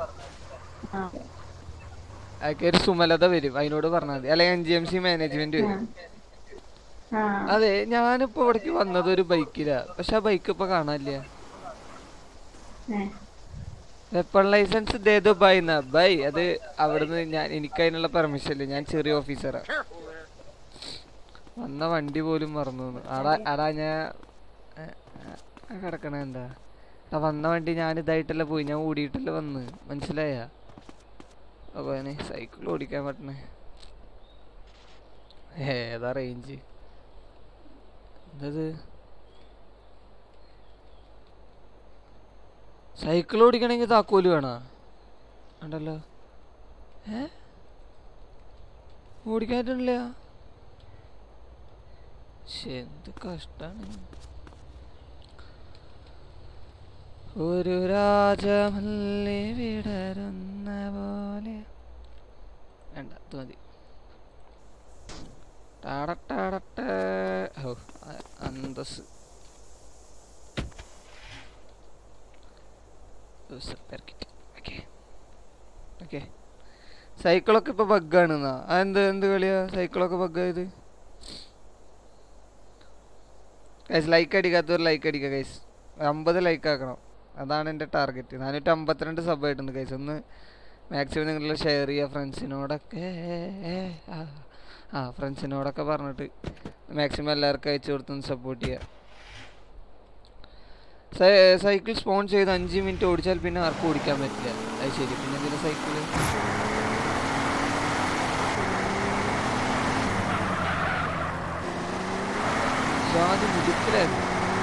അതൊക്കെ ഒരു സുമലത വരും അതിനോട് പറഞ്ഞാൽ മതി അല്ലെങ്കിൽ N G M C management വരും ആ അതെ ഞാനിപ്പോ ഇവിടേക്ക് വന്നത് ഒരു ബൈക്കിലാ പക്ഷെ ആ ബൈക്ക് ഇപ്പൊ കാണാനില്ല ഏ. വെപ്പൺ ലൈസൻസ് ഇതേതോ ബൈ എന്നാ ബൈ അത് അവിടുന്ന് ഞാൻ എനിക്ക് അതിനുള്ള പെർമിഷൻ ഇല്ല ഞാൻ ചെറിയ ഓഫീസറാ വന്ന വണ്ടി പോലും മറന്നു പോന്നു. അടാ അടാ ഞാൻ ഏ, ആ കിടക്കണ എന്താ ആ വന്ന വണ്ടി ഞാൻ ഇതായിട്ടല്ല പോയി ഞാൻ ഓടിയിട്ടല്ല വന്ന് മനസ്സിലായ അപ്പൊ സൈക്കിൾ ഓടിക്കാൻ പറ്റണേ ഏതാ റേഞ്ച് എന്തത് സൈക്കിൾ ഓടിക്കണമെങ്കിൽ താക്കോല് വേണോ ഉണ്ടല്ലോ ഏ ഓടിക്കാൻ പറ്റണില്ല ശ്ശെ, എന്ത് കഷ്ടാണ് ഒരു രാജമല്ലി വിടരുന്ന പോലെ വേണ്ട ഇത് മതി ടാടട്ടാടട്ടേ. ഹോ, അ- അന്തസ് ഓക്കെ ഓക്കെ സൈക്കിളൊക്കെ ഇപ്പൊ ബഗ്ഗാണെന്നാ എന്ത് എന്ത് കളിയാ സൈക്കിളൊക്കെ ബഗ്ഗായത് ഗൈസ് ലൈക്ക് അടിക്കാത്തവർ ലൈക്ക് അടിക്കുക ഗൈസ് അമ്പത് ലൈക്ക് ആക്കണം അതാണ് എൻ്റെ ടാർഗറ്റ് നാനൂറ്റി അമ്പത്തിരണ്ട് സബ് ആയിട്ടുണ്ട് ഗൈസ് ഒന്ന് മാക്സിമം നിങ്ങൾ ഷെയർ ചെയ്യുക ഫ്രണ്ട്സിനോടൊക്കെ ആ ആ ഫ്രണ്ട്സിനോടൊക്കെ പറഞ്ഞിട്ട് മാക്സിമം എല്ലാവർക്കും അയച്ചു കൊടുത്തൊന്ന് സപ്പോർട്ട് ചെയ്യുക സൈക്കിൾ സ്പോൺ ചെയ്ത് അഞ്ച് മിനിറ്റ് ഓടിച്ചാൽ പിന്നെ ആർക്കും ഓടിക്കാൻ പറ്റില്ല അത് ശരി പിന്നെ എന്തിനാ സൈക്കിള് ജാതി മുതുക്കിലായിരുന്നു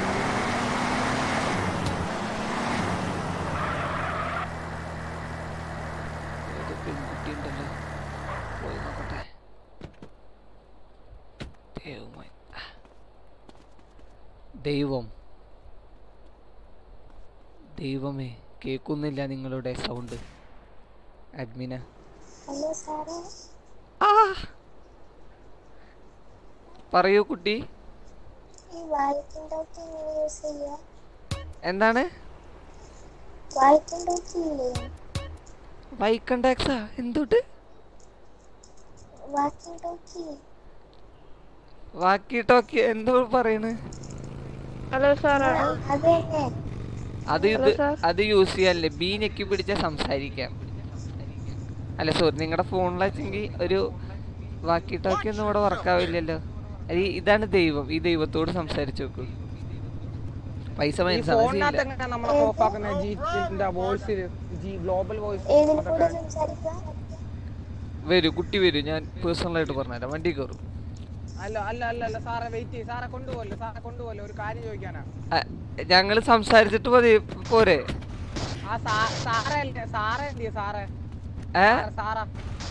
ഏതോ പെൺകുട്ടി ഉണ്ടല്ലോ പോയി നോക്കട്ടെ ദൈവമേ ദൈവം ദൈവമേ കേൾക്കുന്നില്ല നിങ്ങളുടെ സൗണ്ട് അഡ്മിന ഹലോ സാറേ പറയൂ കുട്ടി ഈ വായിക്കും ഡോക്കി എങ്ങനെ യൂസ് ചെയ്യാ എന്താണ് വായിക്കും ഡോക്കി ഇല്ലേ വൈക്കണ്ടാക്സാ എന്തുട്ട് വാക്കിംഗ് ഡോക്കി വാക്കി ടോക്കി എന്തോ പറയണ് ഹലോ സാർ അത് തന്നെ അത് ഇത് അത് യൂസ് ചെയ്യാനല്ലേ ബി ഞെക്കി പിടിച്ച സംസാരിക്കാം അല്ല സോറി നിങ്ങളുടെ ഫോണിലെങ്കിൽ ഒരു വാക്കി ടോക്കി ഒന്നും ഇവിടെ വർക്കാവില്ലല്ലോ ഈ- ഇതാണ് ദൈവം ഈ ദൈവത്തോട് സംസാരിച്ചു നോക്കൂ പൈസ ഈ മനസ്സാണ് ഫോണിനകത്ത് എങ്ങനെ നമ്മളെ ഓഫ് ആക്കുന്ന ജി വോയിസിൽ ജി ഗ്ലോബൽ വോയിസ് വരൂ കുട്ടി വരൂ ഞാൻ പേഴ്സണലായിട്ട് പറഞ്ഞുതരാം വണ്ടി കയറും അല്ല അല്ല അല്ല അല്ല സാറെ വെയിറ്റ് ചെയ്യ് സാറെ കൊണ്ടുപോകല്ലോ സാറെ കൊണ്ടുപോകല്ലോ ഒരു കാര്യം ചോദിക്കാനാ ഞങ്ങൾ സംസാരിച്ചിട്ട് മതി പോരെ ആ സാ- സാറേ അല്ലേ സാറേ എന്തിയ സാറേ ഏ സാറാ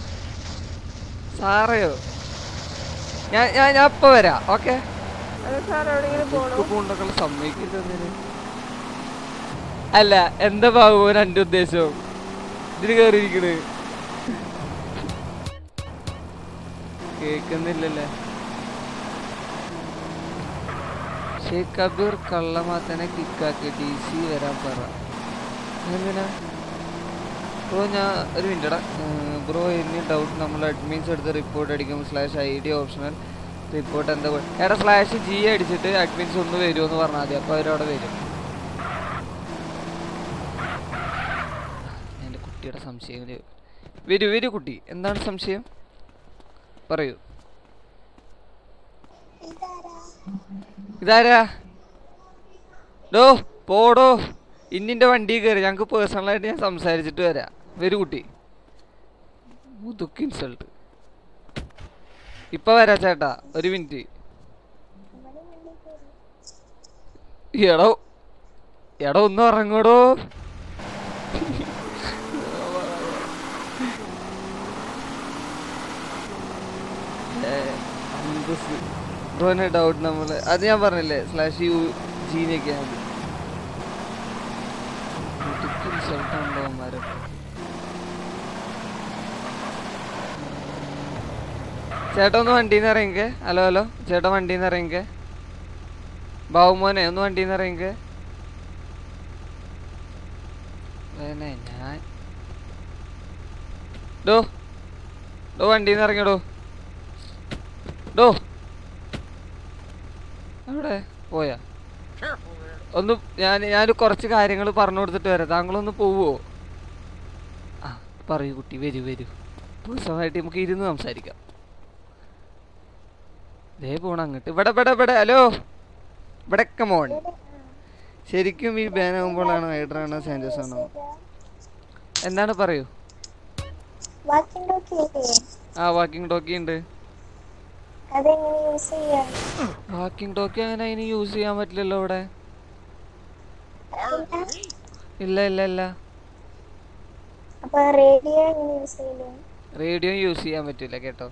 സാറയോ ഞാൻ ഞാൻ ഞാൻ ഇപ്പൊ വരാം ഓക്കെ സാർ എവിടെയെങ്കിലും പോണോ പൂണ്ടൊക്കെ സമ്മതിക്കില്ല അല്ല എന്താ ബാബു രണ്ട് ഉദ്ദേശവും ഇതിന് കയറിയിരിക്കണ് കേക്കുന്നില്ലല്ലേ ഷേഖ് കബീർ കള്ളമാത്തനെ കിക്കാക്കി ഡി സി വരാൻ പറ എന്തിനാ ബ്രോ ഞാൻ ഒരു മിനിറ്റടാ ബ്രോ എനി ഡൗട്ട് നമ്മൾ അഡ്മിൻസ് എടുത്ത് റിപ്പോർട്ട് അടിക്കും slash I D optional report എന്താ കൊ- എടാ സ്ലാഷ് ജി അടിച്ചിട്ട് അഡ്മിൻസ് ഒന്ന് വരുമോ എന്ന് പറഞ്ഞാൽ മതി അപ്പോൾ അവരവിടെ വരും എൻ്റെ കുട്ടിയുടെ സംശയം വരൂ വരൂ കുട്ടി എന്താണ് സംശയം പറയൂ ഇതാരാ ഡോ പോടോ ഇന്നിന്റെ വണ്ടി കയറി ഞങ്ങൾക്ക് പേഴ്സണലായിട്ട് ഞാൻ സംസാരിച്ചിട്ട് വരാം വരൂ കുട്ടി മുതുക്ക് ഇൻസൾട്ട് ഇപ്പൊ വരാ ചേട്ടാ ഒരു മിനിറ്റ് എടോ എടോ ഒന്ന് ഇറങ്ങടോ ബ്രോനെ ഡൗട്ട് നമ്മള് അത് ഞാൻ പറഞ്ഞില്ലേ സ്ലാഷ് യു ജീനൊക്കെയാണ് ഇൻസൾട്ട് ഉണ്ടോ അവന്മാരൊക്കെ ചേട്ടാ ഒന്ന് വണ്ടിയിൽ നിന്ന് ഇറങ്ങിക്കേ ഹലോ ഹലോ ചേട്ടാ വണ്ടിയിൽ നിന്ന് ഇറങ്ങിക്കേ ബാബുമോനെ ഒന്ന് വണ്ടിയിൽ നിന്ന് ഇറങ്ങിക്കേ വേനെ ഞാൻ ഡോ ഡോ വണ്ടിയിൽ നിന്ന് ഇറങ്ങിയടോ ഡോ അവിടെ പോയാ ഒന്ന് ഞാൻ ഞാൻ കുറച്ച് കാര്യങ്ങൾ പറഞ്ഞു കൊടുത്തിട്ട് വരാം താങ്കളൊന്ന് പോവോ ആ പറയൂ കുട്ടി വരൂ വരൂ പേഴ്സണലായിട്ട് നമുക്ക് ഇരുന്ന് സംസാരിക്കാം ദേ പോണ അങ്ങോട്ട് ഇവിടെ ഇവിടെ ഇവിടെ ഹലോ ഇവിടെ മോൺ ശരിക്കും ഈ ബാൻ ആകുമ്പോഴാണ് ഹൈഡ്രാണോ സാൻഡേഴ്സ് ആണോ എന്താണ് പറയൂ ആ വാക്കിംഗ് ടോക്കി ഉണ്ട് അതെങ്ങനെ യൂസ് ചെയ്യാം വാക്കിംഗ് ടോക്കി അങ്ങനെ അതിന് യൂസ് ചെയ്യാൻ പറ്റില്ലല്ലോ ഇവിടെ ഇല്ല ഇല്ല ഇല്ല അപ്പൊ റേഡിയോ എങ്ങനെ യൂസ് ചെയ്യും റേഡിയോ യൂസ് ചെയ്യാൻ പറ്റില്ല കേട്ടോ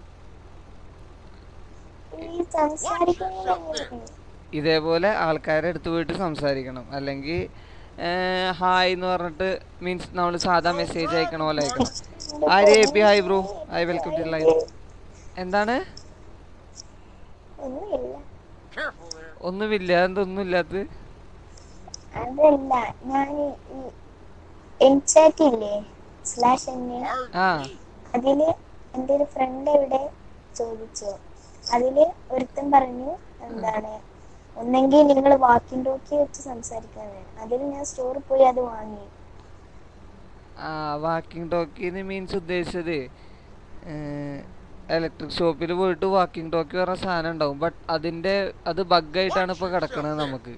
ഈ സംസാരിക്കുന്നത് എങ്ങനെ? ഇതേപോലെ ആൾക്കാരെ അടുത്ത് പോയിട്ട് സംസാരിക്കണം അല്ലെങ്കിൽ ഹായ് എന്ന് പറഞ്ഞിട്ട് മീൻസ് നമ്മൾ സാധാ മെസ്സേജ് അയക്കണ പോലെ അയക്കണം Arya A P hi bro hi welcome to live എന്താണ് ഒന്നുമില്ല ഒന്നുമില്ല എന്തൊന്നും ഇല്ലാത്ത അതല്ല ഞാൻ ഈ എൻചാറ്റ് ഇല്ലേ സ്ലാഷ് എന്നെ ആ അതില് എന്റെ ഒരു ഫ്രണ്ട് എവിടെ ചോദിച്ചു അതില് ഒരുത്തൻ പറഞ്ഞു എന്താണ് ഒന്നെങ്കിൽ നിങ്ങൾ വാക്കിംഗ് ടോക്കി വെച്ച് സംസാരിക്കാന്ന് അതിൽ ഞാൻ സ്റ്റോറിൽ പോയി അത് വാങ്ങി ആ വാക്കിംഗ് ടോക്കിന്ന് മീൻസ് ഉദ്ദേശിച്ചത് ഇലക്ട്രിക് ഷോപ്പിൽ പോയിട്ട് വാക്കിംഗ് ടോക്കി പറഞ്ഞ സാധനം ഉണ്ടാവും ബട്ട് അതിന്റെ അത് ബഗ്ഗായിട്ടാണ് ഇപ്പൊ കിടക്കണത് നമുക്ക്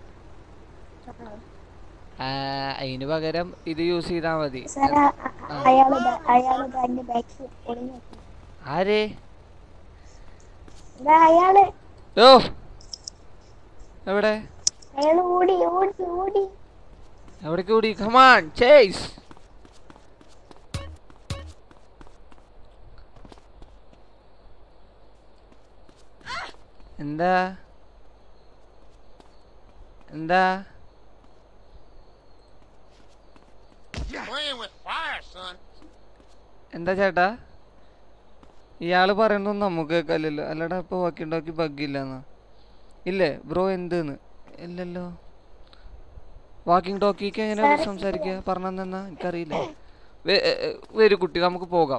ആ, അതിന് പകരം ഇത് യൂസ് ചെയ്താൽ മതി സാർ അയാള് ദാ- അയാള് ദാ എന്റെ ബാക്കിൽ ഒളിഞ്ഞു നിൽക്കുന്നു. ആരേ ദാ അയാള് ഓ എവിടെ അയാള് ഓടി ഓടി ഓടി എവിടേക്ക് കൂടി കമാൺ ചേസ് എന്താ എന്താ എന്താ ചേട്ടാ ഇയാള് പറയുന്നൊന്നും നമുക്ക് കേൾക്കാല്ലല്ലോ അല്ലടാ ഇപ്പൊ വാക്കിണ്ടാക്കി ബഗ്ഗില്ലെന്നാ ഇല്ലേ ബ്രോ എന്തെന്ന് ഇല്ലല്ലോ വാക്കിംഗ് ടോക്കിക്ക് എങ്ങനെ സംസാരിക്കുക പറഞ്ഞെന്നാ എനിക്കറിയില്ല വേ- എ- എ- വരൂ കുട്ടി നമുക്ക് പോകാം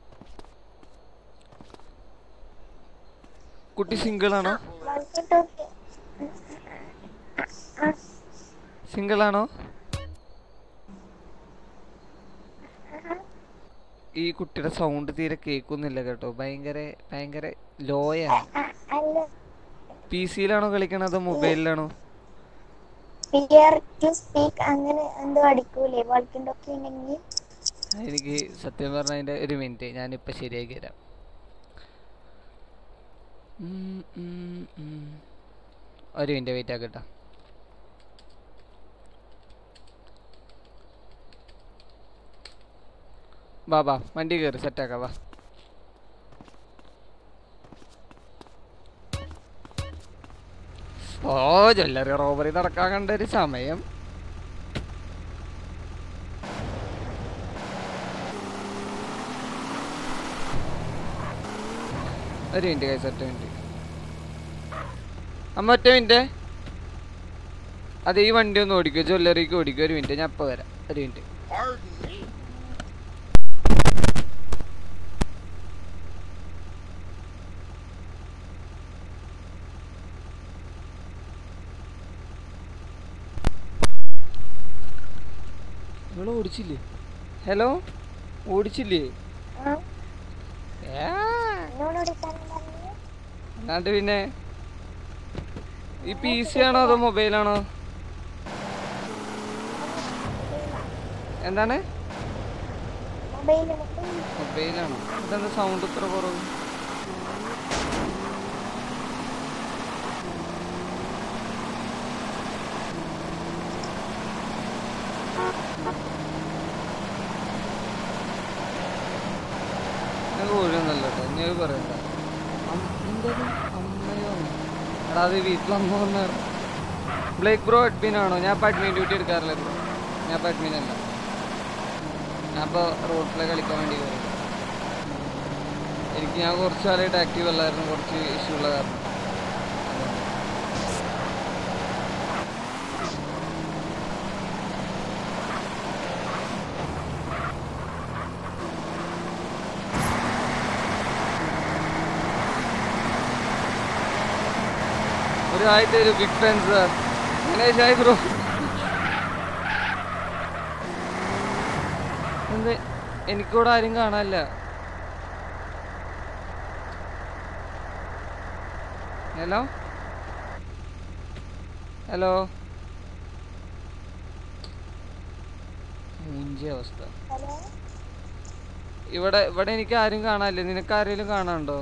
കുട്ടി സിംഗിൾ ആണോ വാക്കി ടോക്കി സിംഗിൾ ആണോ ഈ കുട്ടിയുടെ സൗണ്ട് തീരെ കേൾക്കുന്നില്ല കേട്ടോ ഭയങ്കര ഭയങ്കര ലോയാണ് അല്ല പി സിയിലാണോ കളിക്കണത് മൊബൈലിലാണോ പിയർ ടു സ്പീക്ക് അങ്ങനെ എന്തോ അടിക്കൂലേ വാൾക്കിൻ ടോക്കി ഉണ്ടെങ്കിൽ എനിക്ക് സത്യം പറഞ്ഞ അതിന്റെ ഒരു മിനിറ്റ് ഞാനിപ്പോ ശരിയാക്കി തരാം ഉം, ഉം, ഉം. ഒരു മിനിറ്റ് വെയിറ്റ് ആക്കട്ടോ വാ വാ വണ്ടി കയറി സെറ്റാക്കാം വാ ഓ ജ്വല്ലറി റോബറി നടക്കാൻ കണ്ട ഒരു സമയം ഒരു മിനിറ്റ് കൈസ് ഒറ്റ മിനിറ്റ് അമ്മ ഒറ്റ മിനിറ്റ് അതെ ഈ വണ്ടി ഒന്ന് ഓടിക്കോ ജ്വല്ലറിക്ക് ഓടിക്കോ ഒരു മിനിറ്റ് ഞാൻ ഇപ്പോൾ വരാം ഒരു മിനിറ്റ് നിങ്ങൾ ഓടിച്ചില്ലേ ഹലോ ഓടിച്ചില്ലേ ഏ എന്നോട് ഓടിക്കാനും പറഞ്ഞു അല്ലാണ്ട് പിന്നെ ഈ പി സി ആണോ അതോ മൊബൈലാണോ എന്താണ് മൊബൈല് മൊബൈൽ മൊബൈലാണോ ഇതെന്താ സൗണ്ട് ഇത്ര കുറവ് ഞാൻ കോഴിയൊന്നല്ല കേട്ടോ ഞാൻ പറയണ്ട അം- എന്തത് അമ്മയോ എടാ അത് വീട്ടിൽ അമ്മ വന്നാണ് ബ്ലേക്ക് ബ്രോ അഡ്മിൻ ആണോ ഞാൻ ഇപ്പോൾ അഡ്മിൻ ഡ്യൂട്ടി എടുക്കാറില്ല ബ്രോ ഞാൻ ഇപ്പോൾ അഡ്മിൻ അല്ല ഞാൻ ഇപ്പോൾ റോഡ് പ്ലേ കളിക്കാൻ വേണ്ടി കയറി എനിക്ക് ഞാൻ കുറച്ച് കാലമായിട്ട് ആക്റ്റീവ് അല്ലായിരുന്നു കുറച്ച് ഇഷ്യൂ ഉള്ള കാരണം ഒരു ആയിട്ട് ഒരു big fan sir Ganesh hi bro എന്ത് എനിക്കിവിടെ ആരും കാണാനില്ല ഹലോ ഹലോ മൂഞ്ചിയ അവസ്ഥ ഹലോ ഇവിടെ ഇവിടെ എനിക്ക് ആരും കാണാനില്ല നിനക്ക് ആരെങ്കിലും കാണാനുണ്ടോ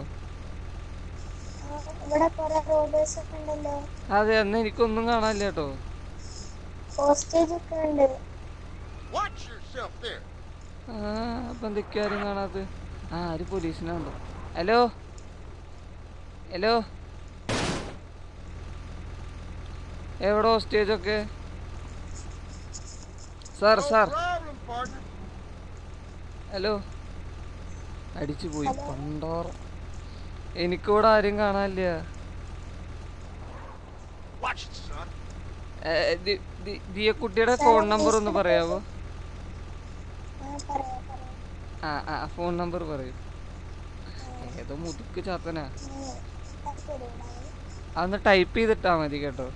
ഇവിടെ കുറെ റോബേഴ്സ് ഒക്കെ ഉണ്ടല്ലോ അതെ അന്ന് എനിക്കൊന്നും കാണാനില്ല കേട്ടോ പോസ്റ്റേജ് ഒക്കെ ഉണ്ട് ആ അപ്പൊ എന്തൊക്കെയാ ആരും കാണാത്ത ആ ആര് പോലീസിനുണ്ടോ ഹലോ ഹലോ എവിടെ ഹോസ്റ്റേജ് ഒക്കെ സാർ സാർ ഹലോ അടിച്ചു പോയി പണ്ടോർ എനിക്കിവിടെ ആരും കാണാനില്ല ഏ, ദി- ദി- ദിയക്കുട്ടിയുടെ ഫോൺ നമ്പർ ഒന്ന് പറയാവോ ആ ആ ഫോൺ നമ്പർ പറയൂ ഏതോ മുതുക്ക് ചാത്തനാ അതൊന്ന് ടൈപ്പ് ചെയ്തിട്ടാ മതി കേട്ടോ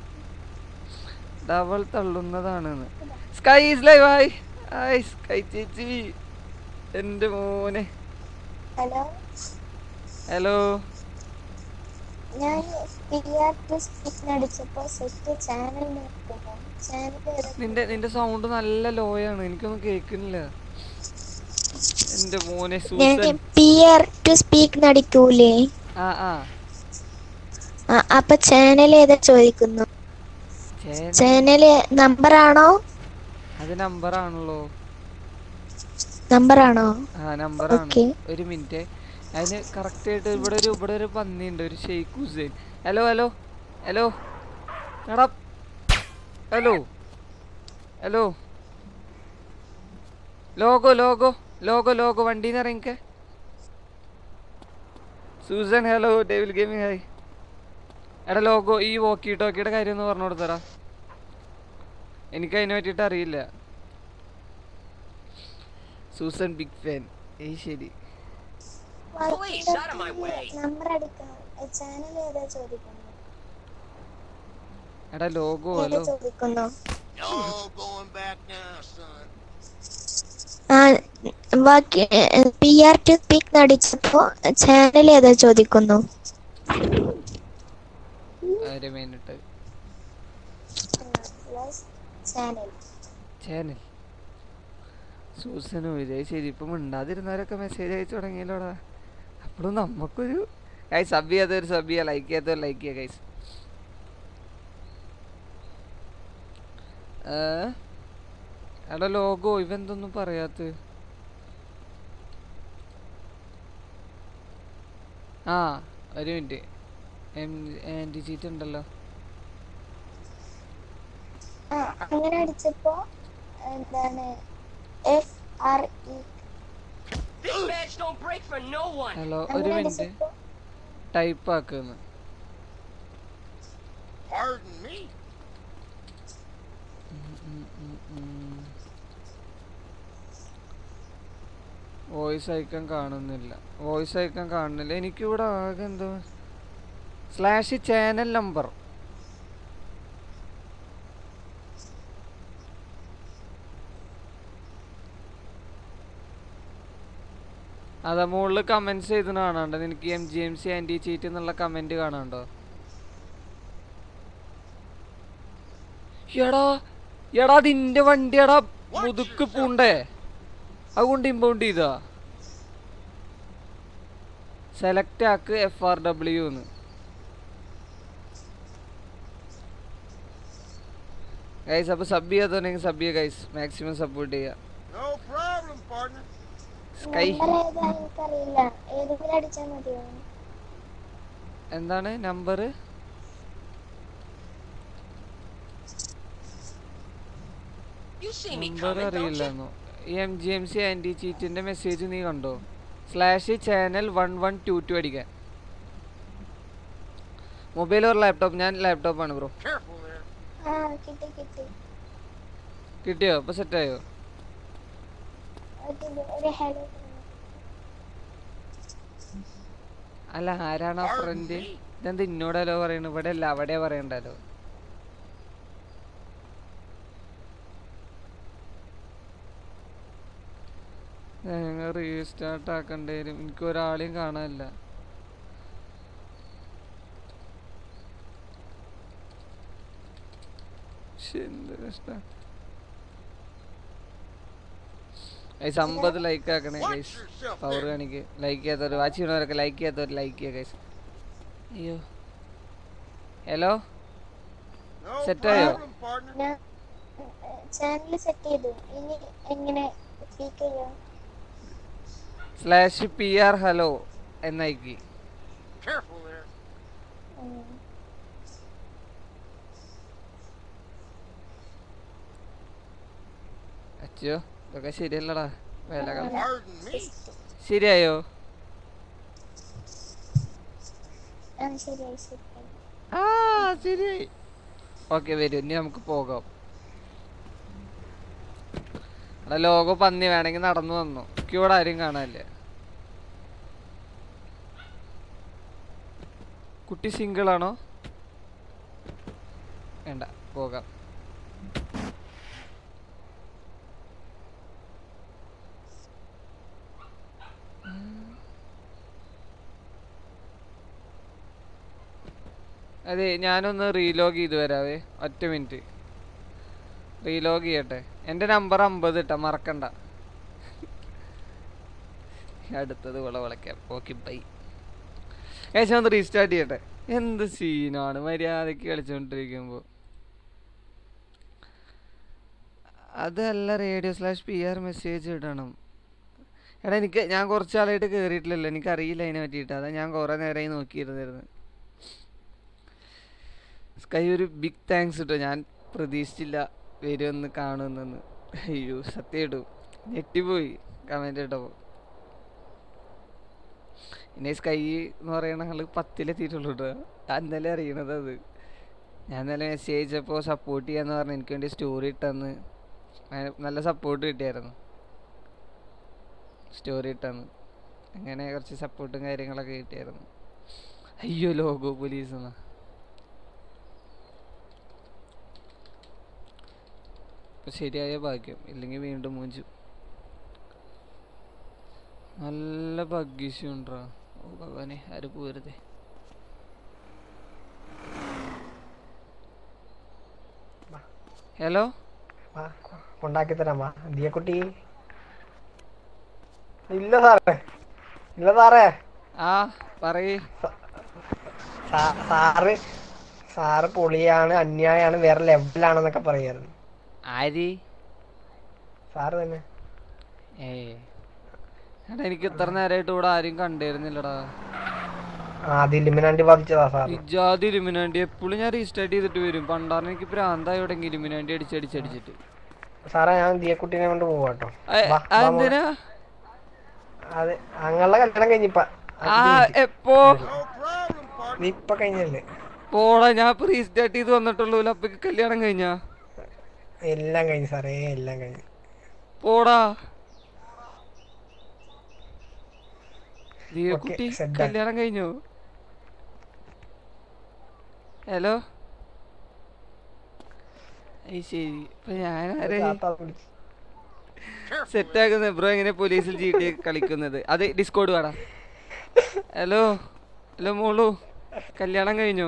ഡബിൾ തള്ളുന്നതാണെന്ന് Sky is live hi hi Sky ചേച്ചി എൻ്റെ മോനെ ഹലോ ഹലോ ഞാൻ പിയർ ടു സ്പീക്ക് അടിച്ചപ്പോ സെറ്റ് ചാനൽ നോക്കുമ്പോ ചാനൽ നിന്റെ നിന്റെ സൗണ്ട് നല്ല ലോയാണ് എനിക്കൊന്നും കേൾക്കുന്നില്ല എൻ്റെ മോനെ ഞാൻ സൂസൻ പിയർ ടു സ്പീക്ക് നടിക്കൂലേ ആ ആ ആ, അപ്പൊ ചാനൽ ഏതാ ചോദിക്കുന്നു ചേന- ചാനല് നമ്പർ ആണോ അത് നമ്പർ ആണല്ലോ നമ്പർ ആണോ ആ നമ്പറാണ് Okay. ഒരു മിനിറ്റ് അതിന് കറക്റ്റ് ആയിട്ട് ഇവിടെ ഒരു ഇവിടെ ഒരു പന്നിയുണ്ട് ഒരു Sheikh Hussain hello hello hello എടാ hello hello Logo Logo Logo Logo വണ്ടിന്ന് ഇറങ്ങിക്ക Susan hello Devil gaming hi എടാ ലോഗോ ഈ വോക്കി ടോക്കിയുടെ കാര്യം ഒന്ന് പറഞ്ഞു കൊടുത്തടാ എനിക്ക് അതിനെ പറ്റിയിട്ട് അറിയില്ല സൂസൻ ബിഗ് ഫാൻ ഏയ് ശരി നമ്പർ അടിക്കണം ചാനൽ ഏതാ ചോദിക്കുന്നു എടാ ലോഗോ ഏതാ ഹലോ ചോദിക്കുന്നു ആ ബാക്കി പി ആർ ടു സ്പീക്ക് നടിച്ചപ്പോ ചാനൽ ഏതാ ചോദിക്കുന്നു ഒരു മിനിറ്റ് പ്ലസ് ചാനൽ ചാനൽ സൂസനോ വിജയ് ശരി ഇപ്പം മിണ്ടാതിരുന്നവരൊക്കെ മെസ്സേജ് അയച്ചു തുടങ്ങിയല്ലോടാ അപ്പോഴും നമുക്കൊരു ഗൈസ് സബ് ചെയ്യാത്തവർ സബ് ചെയ്യുക ലൈക്ക് ചെയ്യാത്തവർ ലൈക്ക് ചെയ്യുക ഗൈസ് എടാ ലോഗോ ഇവന്തൊന്നും പറയാത്ത ആ ഒരു മിനിറ്റ് ആൻറ്റി ചീറ്റ് ഉണ്ടല്ലോ ആ അങ്ങനെ അടിച്ചപ്പോ എന്താണ് എഫ് ആർ ഇ ഹലോ ഒരു അങ്ങനെ മിനിറ്റ് അടിച്ചപ്പോ ടൈപ്പ് ആക്കുന്നു വോയിസ് ഐക്കൺ കാണുന്നില്ല വോയിസ് ഐക്കൺ കാണുന്നില്ല എനിക്കിവിടെ ആകെ എന്തോ സ്ലാഷ് ചാനൽ നമ്പർ അതാ മുകളിൽ കമന്റ്സ് ചെയ്ത് കാണാണ്ടോ നിനക്ക് M G M C anti cheat എന്നുള്ള കമന്റ് കാണാണ്ടോ എടാ എടാ അതിന്റെ വണ്ടിയടാ മുതുക്ക് പൂണ്ടേ അതുകൊണ്ട് ഇമ്പൗണ്ട് ചെയ്താ സെലക്ട് ആക്ക് എഫ് ആർ ഡബ്ല്യു എന്ന് ഗൈസ് അപ്പൊ സബ് ചെയ്യാത്തുണ്ടെങ്കിൽ സബ് ചെയ്യുക ഗൈസ് മാക്സിമം സപ്പോർട്ട് ചെയ്യുക സ്കൈ നമ്പർ ഏതാ എനിക്കറിയില്ല ഏതെങ്കിലും അടിച്ചാൽ മതിയോ എന്താണ് നമ്പർ നമ്പർ അറിയില്ലെന്നോ M G M C anti ചീറ്റിന്റെ മെസ്സേജ് നീ കണ്ടോ slash channel one one two two അടിക്കാൻ മൊബൈൽ ഒരു ലാപ്ടോപ്പ് ഞാൻ ലാപ്ടോപ്പ് ആണ് ബ്രോ ആ കിട്ടി കിട്ടി കിട്ടിയോ ഇപ്പൊ സെറ്റായോ ഒരു ഒരു ഹലോ അല്ല ആരാണ് ആ ഫ്രണ്ട് ഇതെന്ത് ഇന്നോടല്ലോ പറയണു ഇവിടെ അല്ല അവിടെ പറയണ്ടല്ലോ ഞങ്ങൾ റീസ്റ്റാർട്ട് ആക്കേണ്ടി വരും എനിക്ക് ഒരാളെയും കാണാനില്ല ശ്ശെ, എന്ത് കഷ്ടാ ഗൈസ് അമ്പത് ലൈക്ക് ആക്കണേ ഗൈസ് പവർ കാണിക്ക് ലൈക്ക് ചെയ്യാത്തവർ വാച്ച് ചെയ്യണവരൊക്കെ ലൈക്ക് ചെയ്യാത്തവർ ലൈക്ക് ചെയ്യുക ഗൈസ് അയ്യോ ഹലോ സെറ്റായോ ഞാൻ ചാനൽ സെറ്റ് ചെയ്തു ഇനി എങ്ങനെ സ്പീക്ക് ചെയ്യാം സ്ലാഷ് പി ആർ ഹലോ എന്നയക്കി ഉം. അച്ഛോ ഇതൊക്കെ ശരിയല്ലടാ വേലകൾ ശരിയായോ ആ ശരിയായി ശരിയായി ആ ശരിയായി ഓക്കെ വരും ഇനി നമുക്ക് പോകാം എടാ ലോഗോ പന്നി വേണമെങ്കിൽ നടന്നു വന്നു ഇവിടെ ആരും കാണാനില്ല കുട്ടി സിംഗിൾ ആണോ വേണ്ട പോകാം അതെ ഞാനൊന്ന് റീലോഗ് ചെയ്ത് വരാവേ ഒറ്റ മിനിറ്റ് റീലോഗ് ചെയ്യട്ടെ എൻ്റെ നമ്പർ അമ്പത് ഇട്ടാ മറക്കണ്ട അടുത്തത് വിള വിളക്കാം ഓക്കെ ബൈ ഏശം ഒന്ന് റീസ്റ്റാർട്ട് ചെയ്യട്ടെ എന്ത് സീനാണ് മര്യാദക്ക് കളിച്ചുകൊണ്ടിരിക്കുമ്പോൾ അതല്ല radio slash P R message ഇടണം എടാ എനിക്ക് ഞാൻ കുറച്ച് ആളായിട്ട് കയറിയിട്ടില്ലല്ലോ എനിക്കറിയില്ല അതിനെ പറ്റിയിട്ട് അതാ ഞാൻ കുറേ നേരമായി നോക്കിയിരുന്നിരുന്നു സ്കൈ ഒരു ബിഗ് താങ്ക്സ് കേട്ടോ ഞാൻ പ്രതീക്ഷിച്ചില്ല വരുമെന്ന് കാണുമെന്ന് അയ്യോ സത്യം ഇടും ഞെട്ടിപ്പോയി കമൻ്റ് ഇട്ടപ്പോൾ പിന്നെ സ്കൈ എന്ന് പറയുന്ന ആള് പത്തിലെത്തിയിട്ടുള്ളൂ കേട്ടോ ഞാൻ ഇന്നലെ അറിയണത് അത് ഞാൻ ഇന്നലെ മെസ്സേജ് അയച്ചപ്പോൾ സപ്പോർട്ട് ചെയ്യാന്ന് പറഞ്ഞ് എനിക്ക് വേണ്ടി സ്റ്റോറി ഇട്ടെന്ന് അങ്ങനെ നല്ല സപ്പോർട്ട് കിട്ടിയായിരുന്നു സ്റ്റോറി ഇട്ടെന്ന് അങ്ങനെ കുറച്ച് സപ്പോർട്ടും കാര്യങ്ങളൊക്കെ കിട്ടിയായിരുന്നു അയ്യോ ലോഗോ പോലീസ് എന്നാ ഇപ്പൊ ശരിയായ ഭാഗ്യം ഇല്ലെങ്കിൽ വീണ്ടും മൂഞ്ചു നല്ല ബഗ്ഗിഷ്യൂ ഉണ്ടാ ഓ ഭഗവാനെ ആര് പോരുതേ ഹലോ ഉണ്ടാക്കി തരാം വാ ദിയക്കുട്ടി ഇല്ല സാറേ ഇല്ല സാറേ ആ പറയ് സാ- സാറ് സാറ് പൊളിയാണ് അന്യായാണ് വേറെ ലെവലാണെന്നൊക്കെ പറയായിരുന്നു ആര് സാറ് തന്നെ ഏയ് എടാ എനിക്ക് ഇത്ര നേരമായിട്ട് ഇവിടെ ആരും കണ്ടിരുന്നില്ലടാ ആ അത് ഇലുമിനാണ്ടി ബാധിച്ചതാ സാർ ഇജാതി ഇലുമിനാണ്ടി എപ്പോഴും ഞാൻ റീസ്റ്റാർട്ട് ചെയ്തിട്ട് വരും പണ്ടാറിന് എനിക്ക് പ്രാന്തായി എവിടെയെങ്കിലും ഇലുമിനാണ്ടി അടിച്ചടിച്ചടിച്ചിട്ട് സാറേ ഞാൻ ദിയക്കുട്ടീനെ കൊണ്ട് പോവാട്ടോ ഏ, വാ, വാ മോളെ. അതെന്തിനാ അതെ ഞങ്ങളുടെ കല്യാണം കഴിഞ്ഞിപ്പ ആ എപ്പോ നീ ഇപ്പൊ കഴിഞ്ഞല്ലേ പോടാ ഞാൻ ഇപ്പൊ റീസ്റ്റാർട്ട് ചെയ്ത് വന്നിട്ടുള്ളൂ അപ്പൊ കല്യാണം കഴിഞ്ഞാ എല്ലാം കഴിഞ്ഞു സാറേ എല്ലാം കഴിഞ്ഞു പോടാ Okay, കുട്ടി set done. കല്യാണം കഴിഞ്ഞു ഹലോ അത് ശരി ഇപ്പൊ ഞാനാരെ സെറ്റ് ആക്കുന്നത് ബ്രോ എങ്ങനെ പോലീസിൽ ജി ടി കളിക്കുന്നത് അത് ഡിസ്കോഡ് വേടാ ഹലോ ഹലോ മോളു കല്യാണം കഴിഞ്ഞു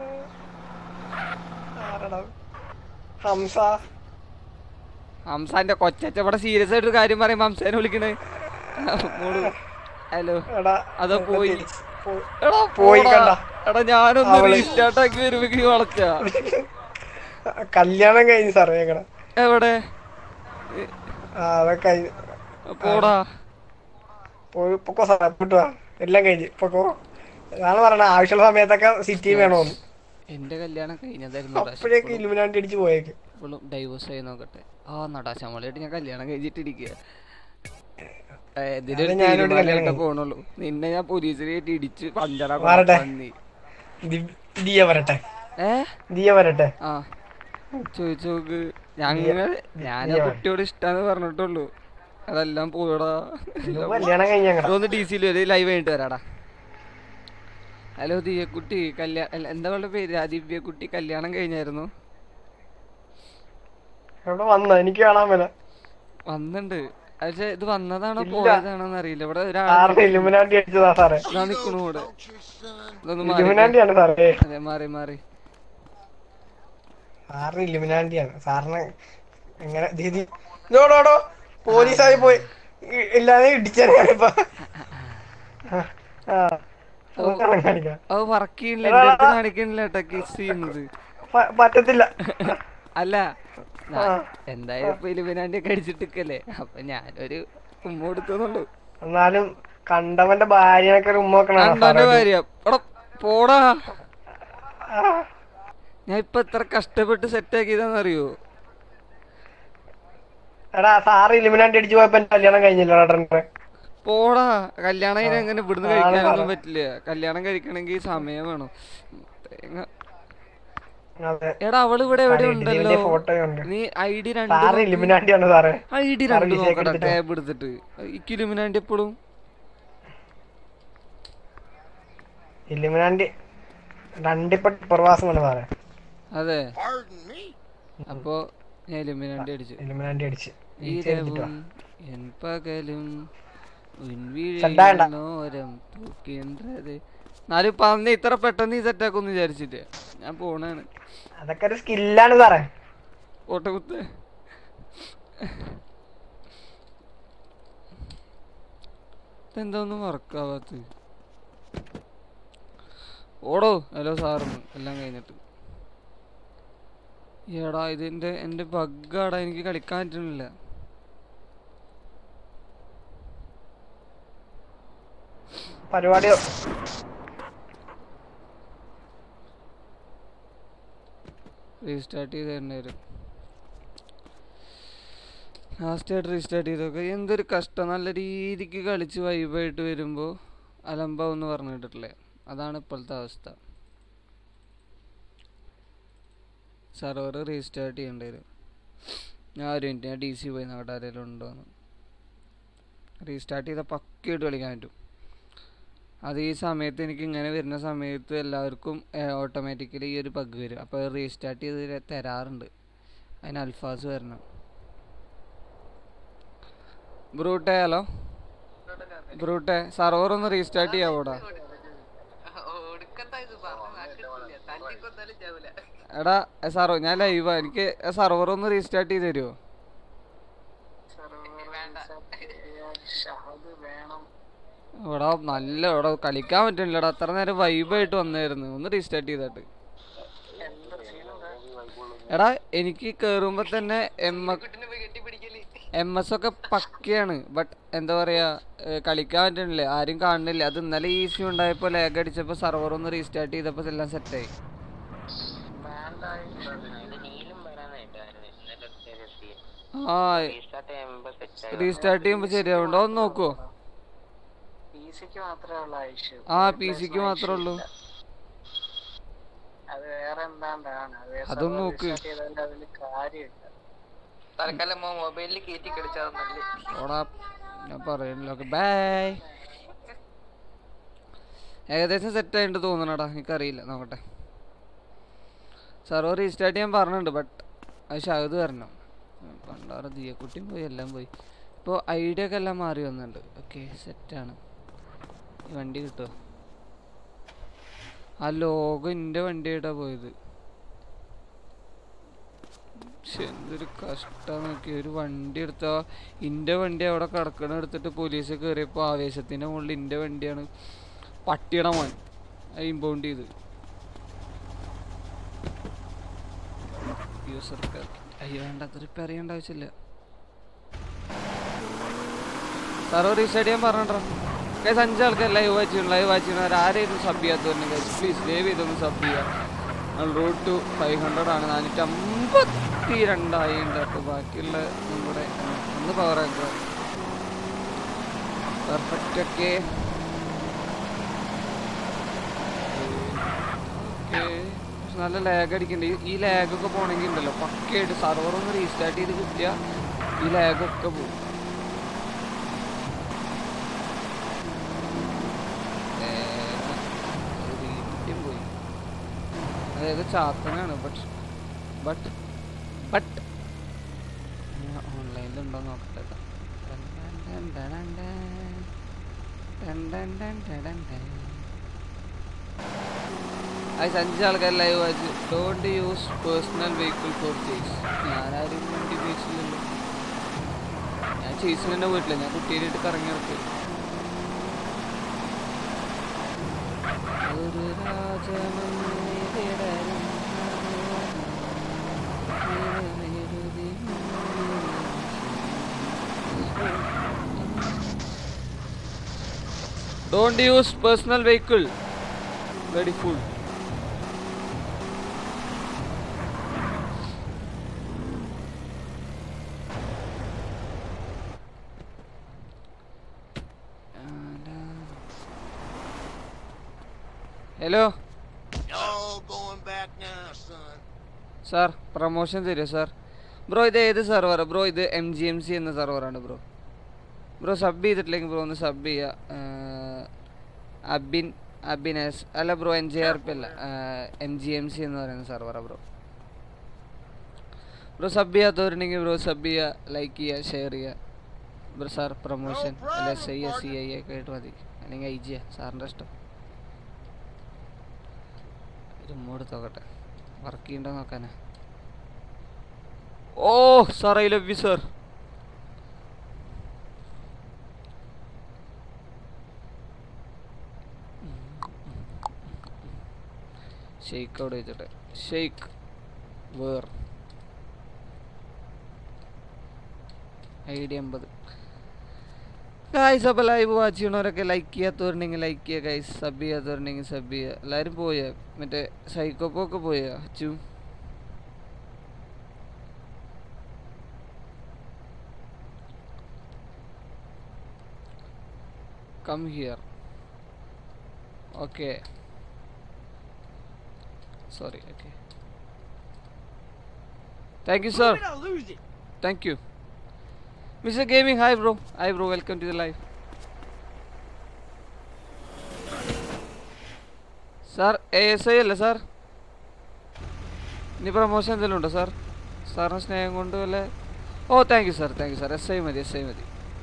ആരെടാ? ഹംസ ഹംസാന്റെ കൊച്ചച്ച ഇവിടെ സീരിയസ് ആയിട്ട് ഒരു കാര്യം പറയുമ്പോ ഹംസേനെ വിളിക്കണേ മോളു ഹലോ എടാ അതോ പോയി പോയി. എടാ പോയി പോടാ. കണ്ട എടാ ഞാനൊന്ന് അവള് റീസ്റ്റാർട്ട് ആക്കി വരുമ്പോ വളച്ച കല്യാണം കഴിഞ്ഞു സാറേ ഞങ്ങടെ എവിടെ ആ അതൊക്കെ കഴിഞ്ഞു പോടാ പോയി പൊക്കോ സാറേ പോയിട്ട് വാ എല്ലാം കഴിഞ്ഞു പൊക്കോ അതാണ് പറയണ ആവശ്യമുള്ള സമയത്തൊക്കെ സിറ്റി വേണോന്ന് എന്റെ കല്യാണം കഴിഞ്ഞതായിരുന്നു അപ്പോഴേക്ക് ഇലുമിനാണ്ടി അടിച്ച് പോയേക്ക് ഇപ്പോഴും ഡൈവോഴ്സ് ആയി നോക്കട്ടെ ആ നടാ ശമളയായിട്ട് ഞാൻ കല്യാണം കഴിച്ചിട്ടിരിക്കുക ഇതിലൊരു അത് ഞാനോട് കല്യാണം തീരുമാനമായിട്ടേ കഴിഞ്ഞു. പോണുള്ളൂ നിന്നെ ഞാൻ പോലീസിലായിട്ട് ഇടിച്ച് പഞ്ചറ മാറട്ടെ. ദി- ദിയ വരട്ടെ ഏ ദിയ വരട്ടെ ആ ചോദിച്ചു നോക്ക് ഞങ്ങൾ ഞാൻ ആ ദിയ. കുട്ടിയോട് ഇഷ്ടാന്ന് പറഞ്ഞിട്ടുള്ളൂ അതെല്ലാം പോയടാ ഇത് കല്യാണം കഴിഞ്ഞ ഞങ്ങടെ. ഒന്ന് ഡി സിയിൽ വരെ ലൈവ് കഴിഞ്ഞിട്ട് വരാടാ ഹലോ ദിയക്കുട്ടി കല്യാണം എന്താ അവളുടെ പേര് ദിവ്യക്കുട്ടി കല്യാണം കഴിഞ്ഞായിരുന്നു ഇവിടെ വന്ന എനിക്ക് കാണാൻ മേല വന്നിണ്ട് പക്ഷെ ഇത് വന്നതാണോ ഇല്ല. പോയതാണോ എന്നറിയില്ല ഇവിടെ സാറിന് ഇലുമിനാണ്ടി അടിച്ചതാ സാറേ ഇതാ നിക്കണു ഇവിടെ ഇതൊന്ന് മാറി ഇലുമിനാണ്ടിയാണ് സാറേ അതെ മാറി മാറി സാറിന് ഇലുമിനാണ്ടിയാണ് സാറിന് എങ്ങനെ ദീദി ഇതോടോടോ പോലീസായി പോയി ഇ- ഇല്ലാതെ ഇടിച്ചാനിപ്പോ ആ അതൊന്നും കാണിക്കാം അത് വർക്ക് ചെയ്യണില്ല എടാ, എന്റെ അടുത്ത് എടാ. കാണിക്കണില്ല കേട്ടോ കിസ് ചെയ്യുന്നത് പ- പറ്റത്തില്ല അല്ല ഞാ- ആ. എന്തായാലും ഇപ്പൊ ഇലുമിനാണ്ടി ഒക്കെ അടിച്ചിട്ടിക്കല്ലേ അപ്പൊ ഞാനൊരു ഉമ്മ കൊടുത്തുന്നുള്ളൂ എന്നാലും കണ്ടവന്റെ ഭാര്യനൊക്കെ ഒരു ഉമ്മ വെക്കണോ കണ്ടോന്റെ ഭാര്യ എടാ പോടാ ഞാൻ ഇപ്പൊ എത്ര കഷ്ടപ്പെട്ട് സെറ്റ് ആക്കിയതാന്നറിയോ എടാ സാറ് ഇലുമിനാണ്ടി അടിച്ചു പോയപ്പോ എന്റെ കല്യാണം കഴിഞ്ഞില്ല ഏട്ടൻ്റെ പോടാ കല്യാണം കഴിഞ്ഞാൽ അങ്ങനെ ഇവിടുന്ന് ആണ് കഴിക്കാനൊന്നും സാറേ. പറ്റില്ല കല്യാണം കഴിക്കണമെങ്കിൽ സമയം വേണം തേങ്ങ അതെ എടാ അവള് ഇവിടെ എവിടെ സാറേ, ഉണ്ടല്ലോ ഇതിന്റെ photo ഉണ്ട്. നീ ഐ ഡി രണ്ട് സാറ് നോക്ക്. ഇലുമിനാണ്ടിയാണ് സാറേ ഐ ഡി സാറ് രണ്ട് വിഷയൊക്കെ നോക്കട്ടെ എടുത്തിട്ടോ? ടാബ് എടുത്തിട്ട് ഇക്ക് ഇലുമിനാണ്ടി എപ്പോഴും ഇലുമിനാണ്ടി രണ്ടിപ്പോ പ്രവാസമാണ് സാറേ അതെ അപ്പോ ഞാൻ ഇലുമിനാണ്ടി അടിച്ചു ഇലുമിനാണ്ടി അടിച്ച് ഈച്ച അടിച്ചിട്ട് വാ. ഇരവും എൻ പകലും ചണ്ടാകണ്ട. ഉൻവിഴിയോരം തൂക്കിയത് എന്നാലും ഇപ്പൊ അന്ന് ഇത്ര പെട്ടെന്ന് ഈ സെറ്റാക്കൊന്നും വിചാരിച്ചില്ല ഞാൻ പോണാണ് അതൊക്കെ ഒരു സ്കില്ലാണ് സാറേ ഓട്ടകുത്ത് ഇതെന്താ ഒന്നും വർക്കാവാത്ത ഓടോ ഹലോ സാറിന് എല്ലാം കഴിഞ്ഞിട്ട് എടാ ഇതിന്റെ എന്റെ ബഗ്ഗാടാ എനിക്ക് കളിക്കാൻ പറ്റുന്നില്ല പരിപാടി റീസ്റ്റാർട്ട് ചെയ്ത് തരേണ്ടി വരും ലാസ്റ്റായിട്ട് റീസ്റ്റാർട്ട് ചെയ്തൊക്കെ എന്തൊരു കഷ്ടം നല്ല രീതിക്ക് കളിച്ച് വൈബായിട്ട് വരുമ്പോൾ അലമ്പാവും എന്ന് പറഞ്ഞു കേട്ടിട്ടില്ലേ അതാണ് ഇപ്പോഴത്തെ അവസ്ഥ സെർവർ റീസ്റ്റാർട്ട് ചെയ്യേണ്ടി വരും ഞാൻ ഒരു മിനിറ്റ് ഞാൻ ഡി സി പോയി നോക്കട്ടെ ആരെങ്കിലും ഉണ്ടോന്ന് റീസ്റ്റാർട്ട് ചെയ്താൽ പക്കയായിട്ട് കളിക്കാൻ പറ്റും അത് ഈ സമയത്ത് എനിക്ക് ഇങ്ങനെ വരുന്ന സമയത്ത് എല്ലാവർക്കും ഓട്ടോമാറ്റിക്കലി ഈ ഒരു ബഗ് വരും അപ്പോൾ റീസ്റ്റാർട്ട് ചെയ്ത് തരാറുണ്ട് അതിന് അൽഫാസ് വരണം ബ്രൂട്ടെ ഹലോ ബ്രൂട്ടെ സർവർ ഒന്ന് റീസ്റ്റാർട്ട് ചെയ്യാവോടാ എടാ സാറോ ഞാൻ ലൈവാ എനിക്ക് സർവർ ഒന്ന് റീസ്റ്റാർട്ട് ചെയ്ത് തരുമോ ഇവിടെ നല്ല ഇവിടെ കളിക്കാൻ പറ്റുന്നില്ലടാ അത്ര നേരം വൈബായിട്ട് വന്നായിരുന്നു ഒന്ന് റീസ്റ്റാർട്ട് ചെയ്തിട്ട് എടാ എനിക്ക് കേറുമ്പോ തന്നെ എം എം എസ് ഒക്കെ പക്കയാണ് ബട്ട് എന്താ പറയാ ഏ, കളിക്കാൻ പറ്റണില്ല ആരും കാണുന്നില്ല അത് ഇന്നലെ ഈ ഇഷ്യൂ ഉണ്ടായപ്പോ ലാഗ് അടിച്ചപ്പോ സർവർ ഒന്ന് റീസ്റ്റാർട്ട് ചെയ്തപ്പോ എല്ലാം സെറ്റായി ആ റീസ്റ്റാർട്ട് ചെയ്യുമ്പോ ശരിയാവുണ്ടോ ഒന്ന് നോക്കുവോ പിസിക്ക് മാത്രമേ ഉള്ളൂ ഐഷ്യൂ ആ പി സിക്ക് മാത്രമേ ഉള്ളൂ അത് വേറെ എന്താണ്ടാണ് അത് അതൊന്ന് server നോക്ക്. restart ചെയ്തതിന്റെ അതില് കാര്യമില്ല തൽക്കാലം മൊബൈലിൽ കയറ്റി കളിച്ചാൽ നല്ലേ ഓടാ ഞാൻ പറയണല്ലോ ഓക്കെ ബൈ ഏകദേശം സെറ്റ് ആയിട്ട് തോന്നണടാ എനിക്കറിയില്ല നോക്കട്ടെ സർവർ റീസ്റ്റാർട്ട് ചെയ്യാൻ പറഞ്ഞിട്ടുണ്ട് ബട്ട് അത് ഷഹദ് വരണം പണ്ടാറ് ദിയക്കുട്ടിയും പോയി എല്ലാം പോയി ഇപ്പോൾ ഐഡിയ ഒക്കെ എല്ലാം മാറി വന്നിട്ടുണ്ട് ഓക്കെ സെറ്റാണ് ഈ വണ്ടി കിട്ടുമോ ആ ലോഗോ എൻ്റെ വണ്ടിയായിട്ടാ പോയത് ശ്ശെ, എന്തൊരു കഷ്ടം നോക്കി ഒരു വണ്ടി എടുത്താ ഇന്റെ വണ്ടി അവിടെ കിടക്കണ എടുത്തിട്ട് പോലീസ് കയറിയപ്പോ ആവേശത്തിന്റെ മുകളിൽ ഇന്റെ വണ്ടിയാണ് പട്ടിയുടെ മോൻ ഇമ്പൗണ്ട് ചെയ്ത് യൂസർ അയ്യോ വേണ്ട അത് റിപ്പയർ ചെയ്യേണ്ട ആവശ്യമില്ല സാറോ റീസ്റ്റാർട്ട് ചെയ്യാൻ പറഞ്ഞോ കൈസ് അഞ്ചാൾക്കാർ ലൈവ് വാച്ച് ലൈവ് വാച്ച് ആരെയും സബ് ചെയ്യാത്തവരുണ്ട് കൈസ് പ്ലീസ് ദയവ് ചെയ്തൊന്ന് സബ് ചെയ്യുക റോഡ് ടു ഫൈവ് ഹൺഡ്രഡ് ആണ് നാനൂറ്റി അമ്പത്തി രണ്ടായി ഉണ്ട് അപ്പോൾ ബാക്കിയുള്ള നമ്മുടെ ഒന്ന് പവർ ആക്കുക പെർഫെക്റ്റ് ഒക്കെ ഓക്കെ നല്ല ലാഗ് അടിക്കുന്നുണ്ട് ഈ ലാഗ് ഒക്കെ പോണെങ്കിൽ ഉണ്ടല്ലോ പക്കയായിട്ട് സർവർ ഒന്ന് റീസ്റ്റാർട്ട് ചെയ്ത് കിട്ടിയാൽ ഈ ലാഗ് ഒക്കെ പോകും വീണ്ടും പോയി അതായത് ചാത്തനാണ് ബട്ട് ബട്ട് ബട്ട് ഓൺലൈനിലുണ്ടോ നോക്കട്ടെ ട്ടോ. ടൻ ടൻ ടൻ ടൻ ടൻ. ടൻ ടൻ ടൻ ടൻ ടൻ ടൻ. അത് അഞ്ച് ആൾക്കാർ live watch don't use personal vehicle for chase ഞാനാരും വണ്ടി ഉപയോഗിച്ചില്ലല്ലോ ഞാൻ ചേസിന് തന്നെ പോയിട്ടില്ല ഞാൻ കുട്ടീനായിട്ട് കറങ്ങി നടക്കും ഒരു രാജമന്ദിരം Don't use personal vehicle. Very full. Hello sir promotion തരുമോ സാർ ബ്രോ ഇത് ഏത് സെർവർ ബ്രോ ഇത് എം ജി എം സി എന്ന സെർവറാണ് ബ്രോ ബ്രോ സബ് ചെയ്തിട്ടില്ലെങ്കിൽ ബ്രോ ഒന്ന് സബ് ചെയ്യുക അബിൻ അബിനസ് അല്ല bro N J R P അല്ല എം ജി എം സി എന്ന് പറയുന്ന സെർവറാണ് ബ്രോ ബ്രോ സബ് ചെയ്യാത്തവരുണ്ടെങ്കിൽ ബ്രോ സബ് ചെയ്യുക ലൈക്ക് ചെയ്യുക ഷെയർ ചെയ്യുക ബ്രോ സാർ പ്രൊമോഷൻ അല്ല S I S C I ഒക്കെ ആയിട്ട് മതി അല്ലെങ്കിൽ ഐ ജിയാ സാറിൻ്റെ ഇഷ്ടം റിമോട്ട് നോക്കട്ടെ വർക്ക് ചെയ്യണ്ടോ നോക്കാനാ oh sir I love you sir Sheikh അവിടെ വെച്ചിട്ട് ഷെയ്ക്ക് വേർ ഐ ഡി അമ്പത് ഗൈസ് അപ്പോൾ ലൈവ് വാച്ച് ചെയ്യണവരൊക്കെ ലൈക്ക് ചെയ്യാത്തവരുണ്ടെങ്കിൽ ലൈക്ക് ചെയ്യുക ഗൈസ് സബ് ചെയ്യാത്തവരുണ്ടെങ്കിൽ സബ് ചെയ്യുക എല്ലാവരും പോയ മറ്റേ സൈക്കോപ്പോ ഒക്കെ പോയ Achu come here okay sorry okay thank you sir thank you Mr. Gaming, hi bro. Hi bro, welcome to the live. Sir A S I അല്ലേ സാർ ഇനി പ്രൊമോഷൻ എന്തെങ്കിലും ഉണ്ടോ സാർ സാറിന് സ്നേഹം കൊണ്ട് വല്ല oh thank you sir thank you sir S I മതി S I മതി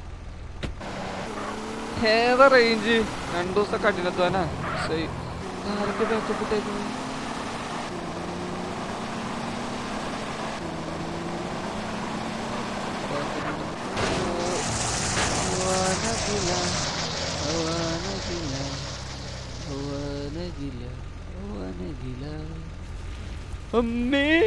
ഏതാ റേഞ്ച് രണ്ടു ദിവസം കഠിനത്വാനാ എസ് ഐ ആരൊക്കെ ബാക്കപ്പ് ഇട്ടേക്കുന്നു അവനകില അവനകില അവനകില അമ്മേ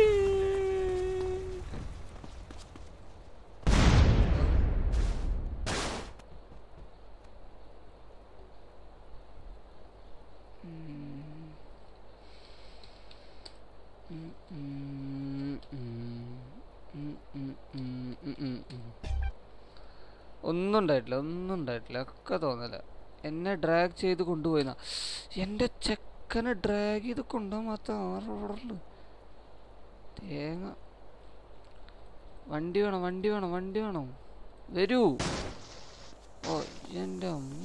ഒന്നും ഉണ്ടായിട്ടില്ല ഒന്നും ഉണ്ടായിട്ടില്ല ഒക്കെ തോന്നല എന്നെ ഡ്രാഗ് ചെയ്ത് കൊണ്ടുപോയിന്ന എൻ്റെ ചെക്കനെ ഡ്രാഗ് ചെയ്ത് കൊണ്ടുപോകാൻ മാത്രം ആറ് ഓർഡറിൽ തേങ്ങ വണ്ടി വേണം വണ്ടി വേണം വണ്ടി വേണം വരൂ ഓ എൻ്റെ അമ്മ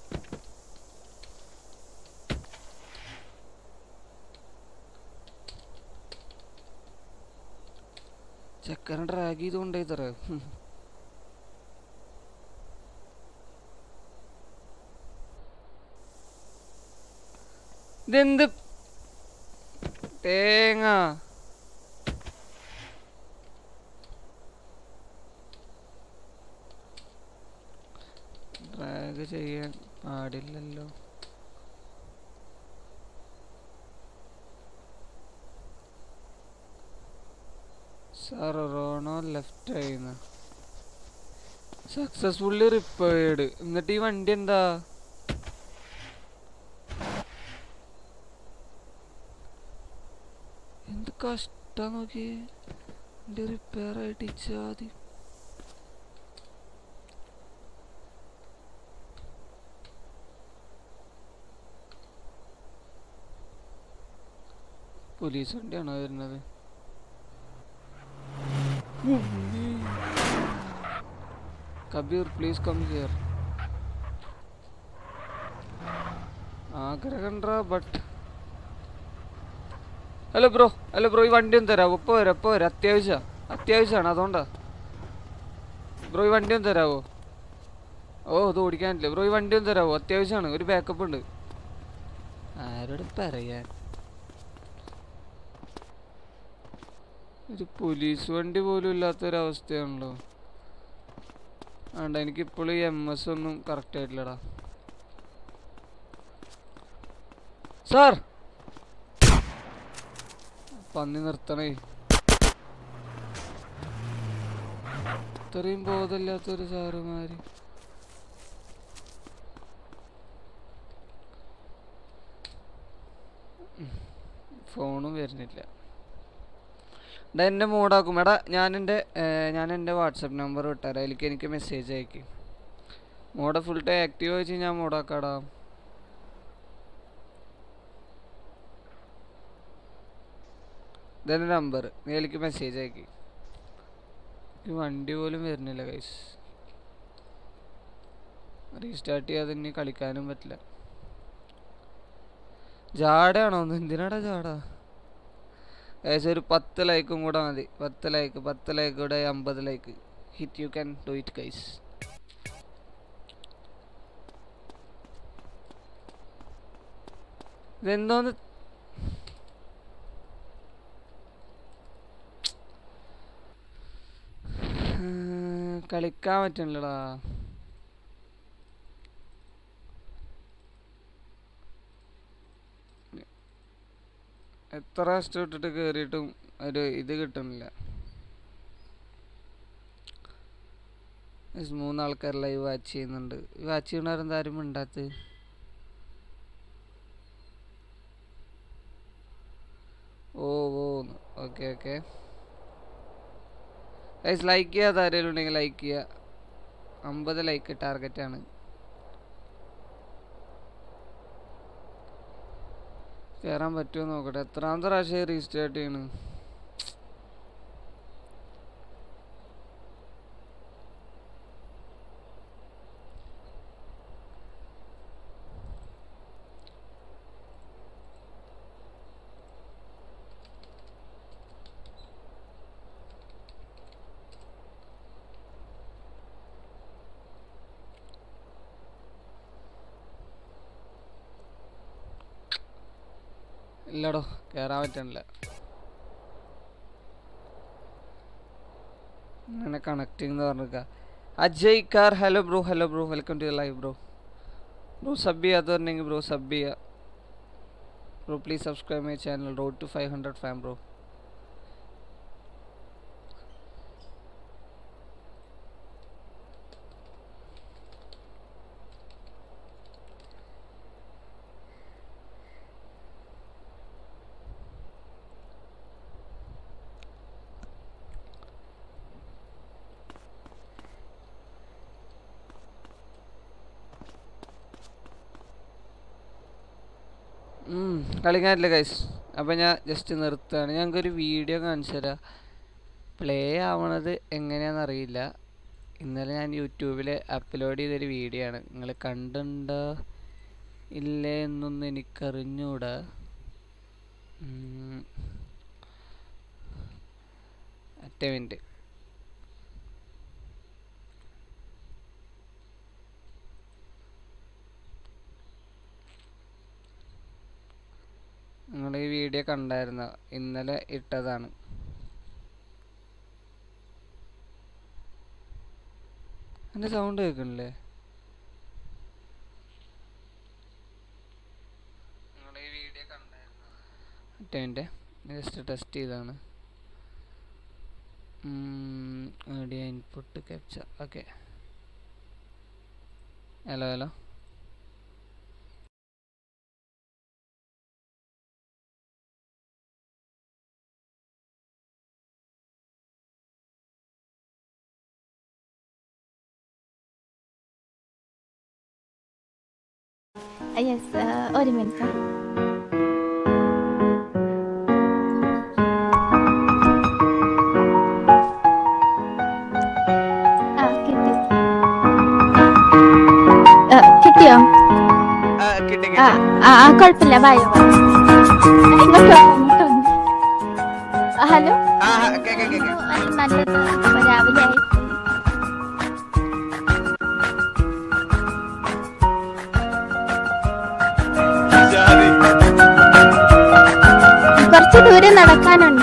ചെക്കനെ ഡ്രാഗ് ചെയ്ത് കൊണ്ടുപോയി തരാം ഇതെന്ത് തേങ്ങ ഡ്രാഗ് ചെയ്യാൻ പാടില്ലല്ലോ സാർ റോണോ ലെഫ്റ്റ് ആയിന്ന് സക്സസ്ഫുള്ളി റിപ്പയർഡ് എന്നിട്ട് ഈ വണ്ടി എന്താ എന്ത് കഷ്ടാ നോക്കിയേ വണ്ടി റിപ്പയർ ആയിട്ട് ഇച്ചാതി പോലീസ് വണ്ടിയാണോ വരുന്നത് കബീർ പ്ലീസ് കം ഹിയർ ആഗ്രഹണ്ടാ but hello bro hello bro ഈ വണ്ടി ഒന്ന് തരാമോ ഇപ്പോൾ വരാം ഇപ്പോൾ വരാം അത്യാവശ്യമാണ് അത്യാവശ്യമാണ് അതുകൊണ്ടാ ബ്രോ ഈ വണ്ടി ഒന്ന് തരാമോ ഓ ഇത് ഓടിക്കാനില്ല ബ്രോ ഈ വണ്ടി ഒന്ന് തരാമോ അത്യാവശ്യമാണ് ഒരു ബാക്കപ്പ് ഉണ്ട് ആരോട് പറയാൻ ഒരു പോലീസ് വണ്ടി പോലും ഇല്ലാത്തൊരവസ്ഥയാണല്ലോ വേണ്ട എനിക്കിപ്പോഴും ഈ എം എസ് ഒന്നും കറക്റ്റ് ആയിട്ടില്ലടാ സാർ പന്നി നിർത്തണേ ഇത്രയും ബോധമില്ലാത്തൊരു സാറുമാര് ഫോണും വരുന്നില്ല എടാ എൻ്റെ മോഡാക്കും എടാ ഞാൻ എൻ്റെ ഞാൻ എൻ്റെ വാട്സപ്പ് നമ്പർ വിട്ടുതരാം അതിലേക്ക് എനിക്ക് മെസ്സേജ് അയക്കും മോഡ് ഫുൾ ടൈം ആക്റ്റീവ് വെച്ച് ഞാൻ മോഡാക്കാടാ ഇതെൻ്റെ നമ്പർ നീ അതിലേക്ക് മെസ്സേജ് അയക്കി ഈ വണ്ടി പോലും വരുന്നില്ല കൈസ് റീസ്റ്റാർട്ട് ചെയ്യാതെ ഇനി കളിക്കാനും പറ്റില്ല ജാടയാണോ ഒന്ന് എന്തിനാടാ ജാട ഏകദേശം ഒരു പത്ത് ലൈക്കും കൂടെ മതി പത്ത് ലൈക്ക് പത്ത് ലൈക്ക് കൂടെ അമ്പത് like hit you can do it guys ഇതെന്തോന്ന് കളിക്കാൻ പറ്റണില്ലടാ എത്ര ഇഷ്ടം ഇട്ടിട്ട് കയറിയിട്ടും ഒരു ഇത് കിട്ടുന്നില്ല Yes, മൂന്നാൾക്കാർ ലൈവ് വാച്ച് ചെയ്യുന്നുണ്ട് വാച്ച് ചെയ്യണവരെന്താ ആരും മിണ്ടാത്ത oh oh okay okay guys like ചെയ്യാത്ത ആരെങ്കിലും ഉണ്ടെങ്കിൽ ലൈക്ക് ചെയ്യുക അമ്പത് ലൈക്ക് ടാർഗറ്റ് ആണ് കയറാൻ പറ്റുമോ നോക്കട്ടെ എത്രാമത്തെ പ്രാവശ്യം റീസ്റ്റാർട്ട് ചെയ്യണ് ഇല്ലടോ കയറാൻ പറ്റണില്ല അങ്ങനെ കണക്റ്റിംഗ് എന്ന് പറഞ്ഞിക്ക അജയ് കാർ hello bro hello bro welcome to live bro bro sub ചെയ്യാത്തുണ്ടെങ്കിൽ ബ്രോ സബ് ചെയ്യുക bro please subscribe my channel road to five hundred fam bro hmm, കളിക്കാനില്ല ഗൈസ് അപ്പം ഞാൻ ജസ്റ്റ് നിർത്തുകയാണ് ഞങ്ങൾക്കൊരു വീഡിയോ കാണിച്ചു തരാം പ്ലേ ആവണത് എങ്ങനെയാണെന്ന് അറിയില്ല ഇന്നലെ ഞാൻ യൂട്യൂബിൽ അപ്ലോഡ് ചെയ്തൊരു വീഡിയോ ആണ് നിങ്ങൾ കണ്ടുണ്ടോ ഇല്ലേ എന്നൊന്നും എനിക്കറിഞ്ഞൂടാ ഉം. ഒറ്റ മിനിറ്റ് നിങ്ങൾ ഈ വീഡിയോ കണ്ടായിരുന്നോ ഇന്നലെ ഇട്ടതാണ് എൻ്റെ സൗണ്ട് കേൾക്കണില്ലേ നിങ്ങൾ ഈ വീഡിയോ കണ്ടായിരുന്നോ ഒറ്റ മിനിറ്റ് ജസ്റ്റ് ടെസ്റ്റ് ചെയ്താണ് audio input capture okay hello hello yes ഒരു മിനിറ്റ് ആ കിട്ടി ആ, കിട്ടിയോ ആ ആ ആ, കുഴപ്പമില്ല ബായോ ഇങ്ങോട്ട് വാ, ഇങ്ങോട്ട് വന്നോ. ആ, ഹലോ ആ, നല്ലത് ഇപ്പൊ രാവിലെ ആയി കുറച്ച് ദൂരം നടക്കാനുണ്ട്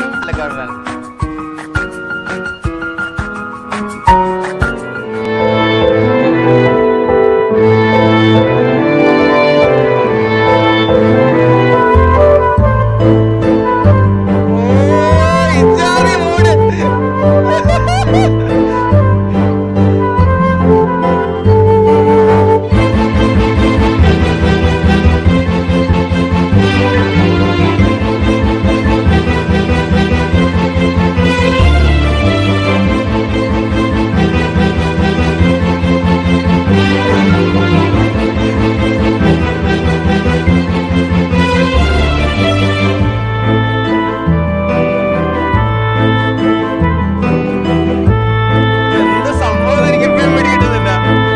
എന്ത് സംഭവം എനിക്ക് ഇപ്പോഴും പിടികിട്ടുന്നില്ല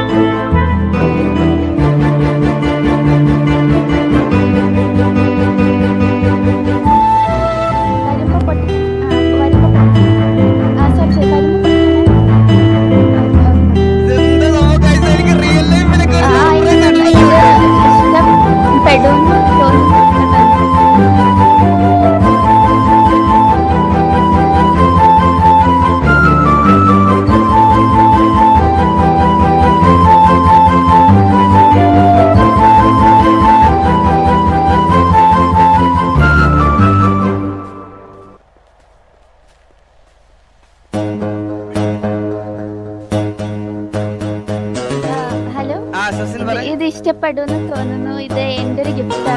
വരുമ്പോ പൊട്ടി ആ വരുമ്പോ ആ സോറി സോറി വരുമ്പോ ആ ഇത് ഇഷ്ടപ്പെടുന്നു തോന്നുന്നു ഹലോ ഇത് ഇഷ്ടപ്പെടുന്നു തോന്നുന്നു ഇത് എന്റെ ഒരു ഗിഫ്റ്റ്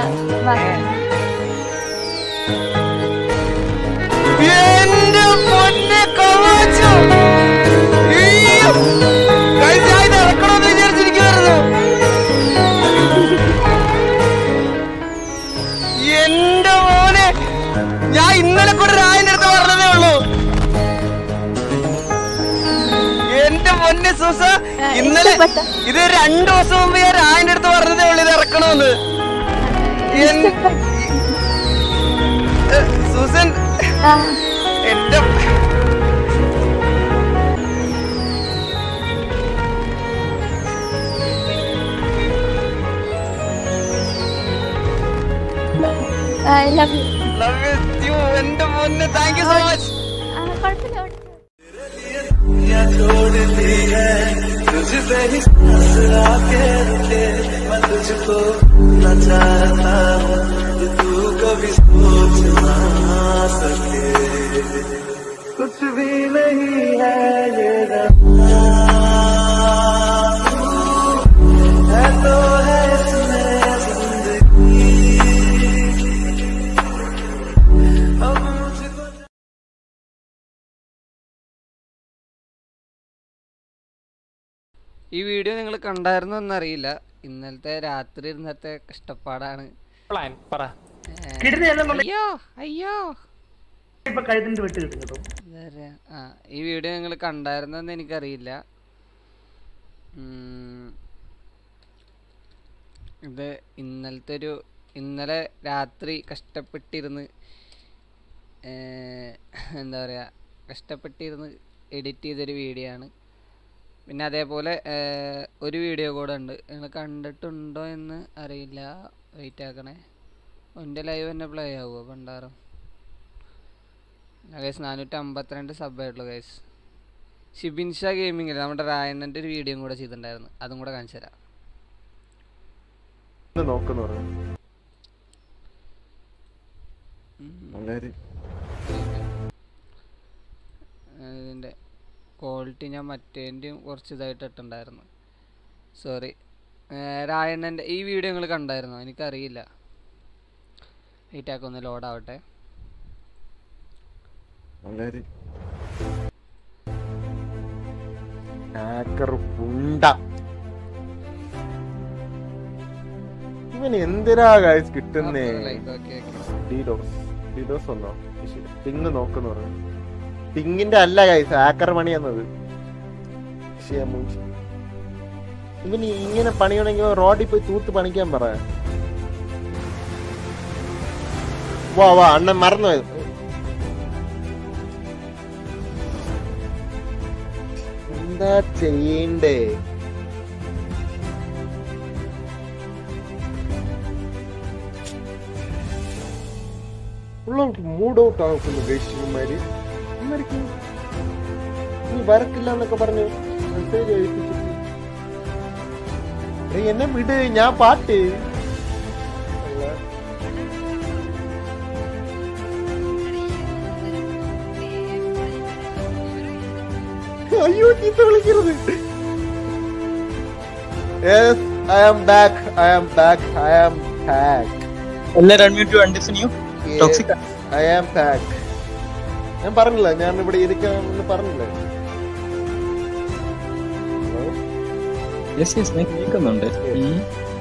എന്റെ പൊന്നെ കവാച്ചു അയ്യോ. Guys, ഞാൻ ഇത് ഇറക്കണമെന്ന് വിചാരിച്ചിരിക്കുവായിരുന്നു എന്റെ മോനെ ഞാൻ ഇന്നലെ കൂടെ രായന്റെ അടുത്ത് പറഞ്ഞതേ ഉള്ളൂ എന്റെ പൊന്നെ സൂസ ഇന്നലെ ഇത് രണ്ടു ദിവസം മുമ്പ് ഞാൻ രായന്റെ അടുത്ത് പറഞ്ഞതേ ഉള്ളൂ ഇത് ഇറക്കണമെന്ന് എൻ- ഏ, സൂസൻ എന്റെ I love you love you എന്റെ പൊന്നെ താങ്ക് യു സോ മച്ച് കുഴപ്പമില്ല छोड़ दी है पे ही सांस आके रुके मैं तुझको न चाहता हूँ कि तू कभी सोच ना सके कुछ भी नहीं है ये रहा है तो है इसमें जिंदगी अब मुझको ഈ വീഡിയോ നിങ്ങൾ കണ്ടായിരുന്നോ എന്നറിയില്ല ഇന്നലത്തെ രാത്രി ഇരുന്നത്തെ കഷ്ടപ്പാടാണ് പ്ലാൻ പറ ഏ, കിട്ടുന്ന ഏതെന്നുണ്ടെങ്കിൽ അയ്യോ അയ്യോ ഇപ്പൊ കഴുത്തിന്റെ വെട്ട് കിട്ടും കേട്ടോ ഇതാരാ? ആ ഈ വീഡിയോ നിങ്ങൾ കണ്ടായിരുന്നെന്ന് എനിക്കറിയില്ല ഉം. ഇത് ഇന്നലത്തെ ഒരു ഇന്നലെ രാത്രി കഷ്ടപ്പെട്ടിരുന്ന് ഏ, എന്താ പറയുക കഷ്ടപ്പെട്ടിരുന്ന് എഡിറ്റ് ചെയ്തൊരു വീഡിയോ ആണ് പിന്നെ അതേപോലെ ഏ, ഒരു വീഡിയോ കൂടെ ഉണ്ട് നിങ്ങൾ കണ്ടിട്ടുണ്ടോ എന്ന് അറിയില്ല വെയിറ്റ് ആക്കണേ എൻ്റെ ലൈവ് തന്നെ പ്ലേ ആവുമോ പണ്ടാറോ ഗൈസ് നാനൂറ്റി അമ്പത്തിരണ്ട് സബ് ആയിട്ടുള്ളൂ ഗൈസ് ഷിബിൻ ഷാ ഗെയിമിങ്ങിൽ നമ്മുടെ റായണ്ണൻ്റെ ഒരു വീഡിയോയും കൂടെ ചെയ്തിട്ടുണ്ടായിരുന്നു അതും കൂടെ കാണിച്ചു തരാം നോക്കുന്നു പറഞ്ഞു വളരെ ഏഹ് ഇതിൻ്റെ ക്വാളിറ്റി ഞാൻ മറ്റേൻ്റെയും കുറച്ച് ഇതായിട്ട് ഇട്ടുണ്ടായിരുന്നു സോറി രായണ്ണൻ്റെ ഈ വീഡിയോ നിങ്ങൾ കണ്ടായിരുന്നോ എനിക്കറിയില്ല വെയിറ്റ് ആക്കി ഒന്ന് ലോഡ് ആവട്ടെ വളരെ ഹാക്കർ പുണ്ട ഇവൻ എന്തിനാ ഗൈസ് കിട്ടുന്നേ like okay okay DDoS DDoS വന്നോ പിങ് നോക്കുന്നു പറഞ്ഞു പിങ്ങിന്റെ അല്ല ഗൈസ് ഹാക്കർ പണി എന്നത് ഇവന് ഇങ്ങനെ പണിയണമെങ്കിൽ റോഡിൽ പോയി തൂത്ത് പണിക്കാൻ പറ വാ വാ അണ്ണൻ മറന്നുപോയത് എന്താ ചെയ്യണ്ടേ ഉള്ള മൂഡ് ഔട്ട് ആക്കുന്നു ഗൈഷിമാര് ഇവന്മാർക്ക് നീ വരക്കില്ല എന്നൊക്കെ പറഞ്ഞു മെസ്സേജ് എഴുതിച്ചിട്ട് എടീ, എന്നെ വിട് ഞാൻ പാട്ട് അല്ല. അയ്യോ ചീത്ത വിളിക്കരുത് Yes, I am back. I am back. I am back. എല്ലാരും unmute continue toxic I am back. ഞാൻ പറഞ്ഞില്ല ഞാൻ ഇവിടെ ഇരിക്കാമെന്ന് പറഞ്ഞില്ലേ യെസ് യെസ് ഞാൻ കേൾക്കുന്നുണ്ട് ഉം.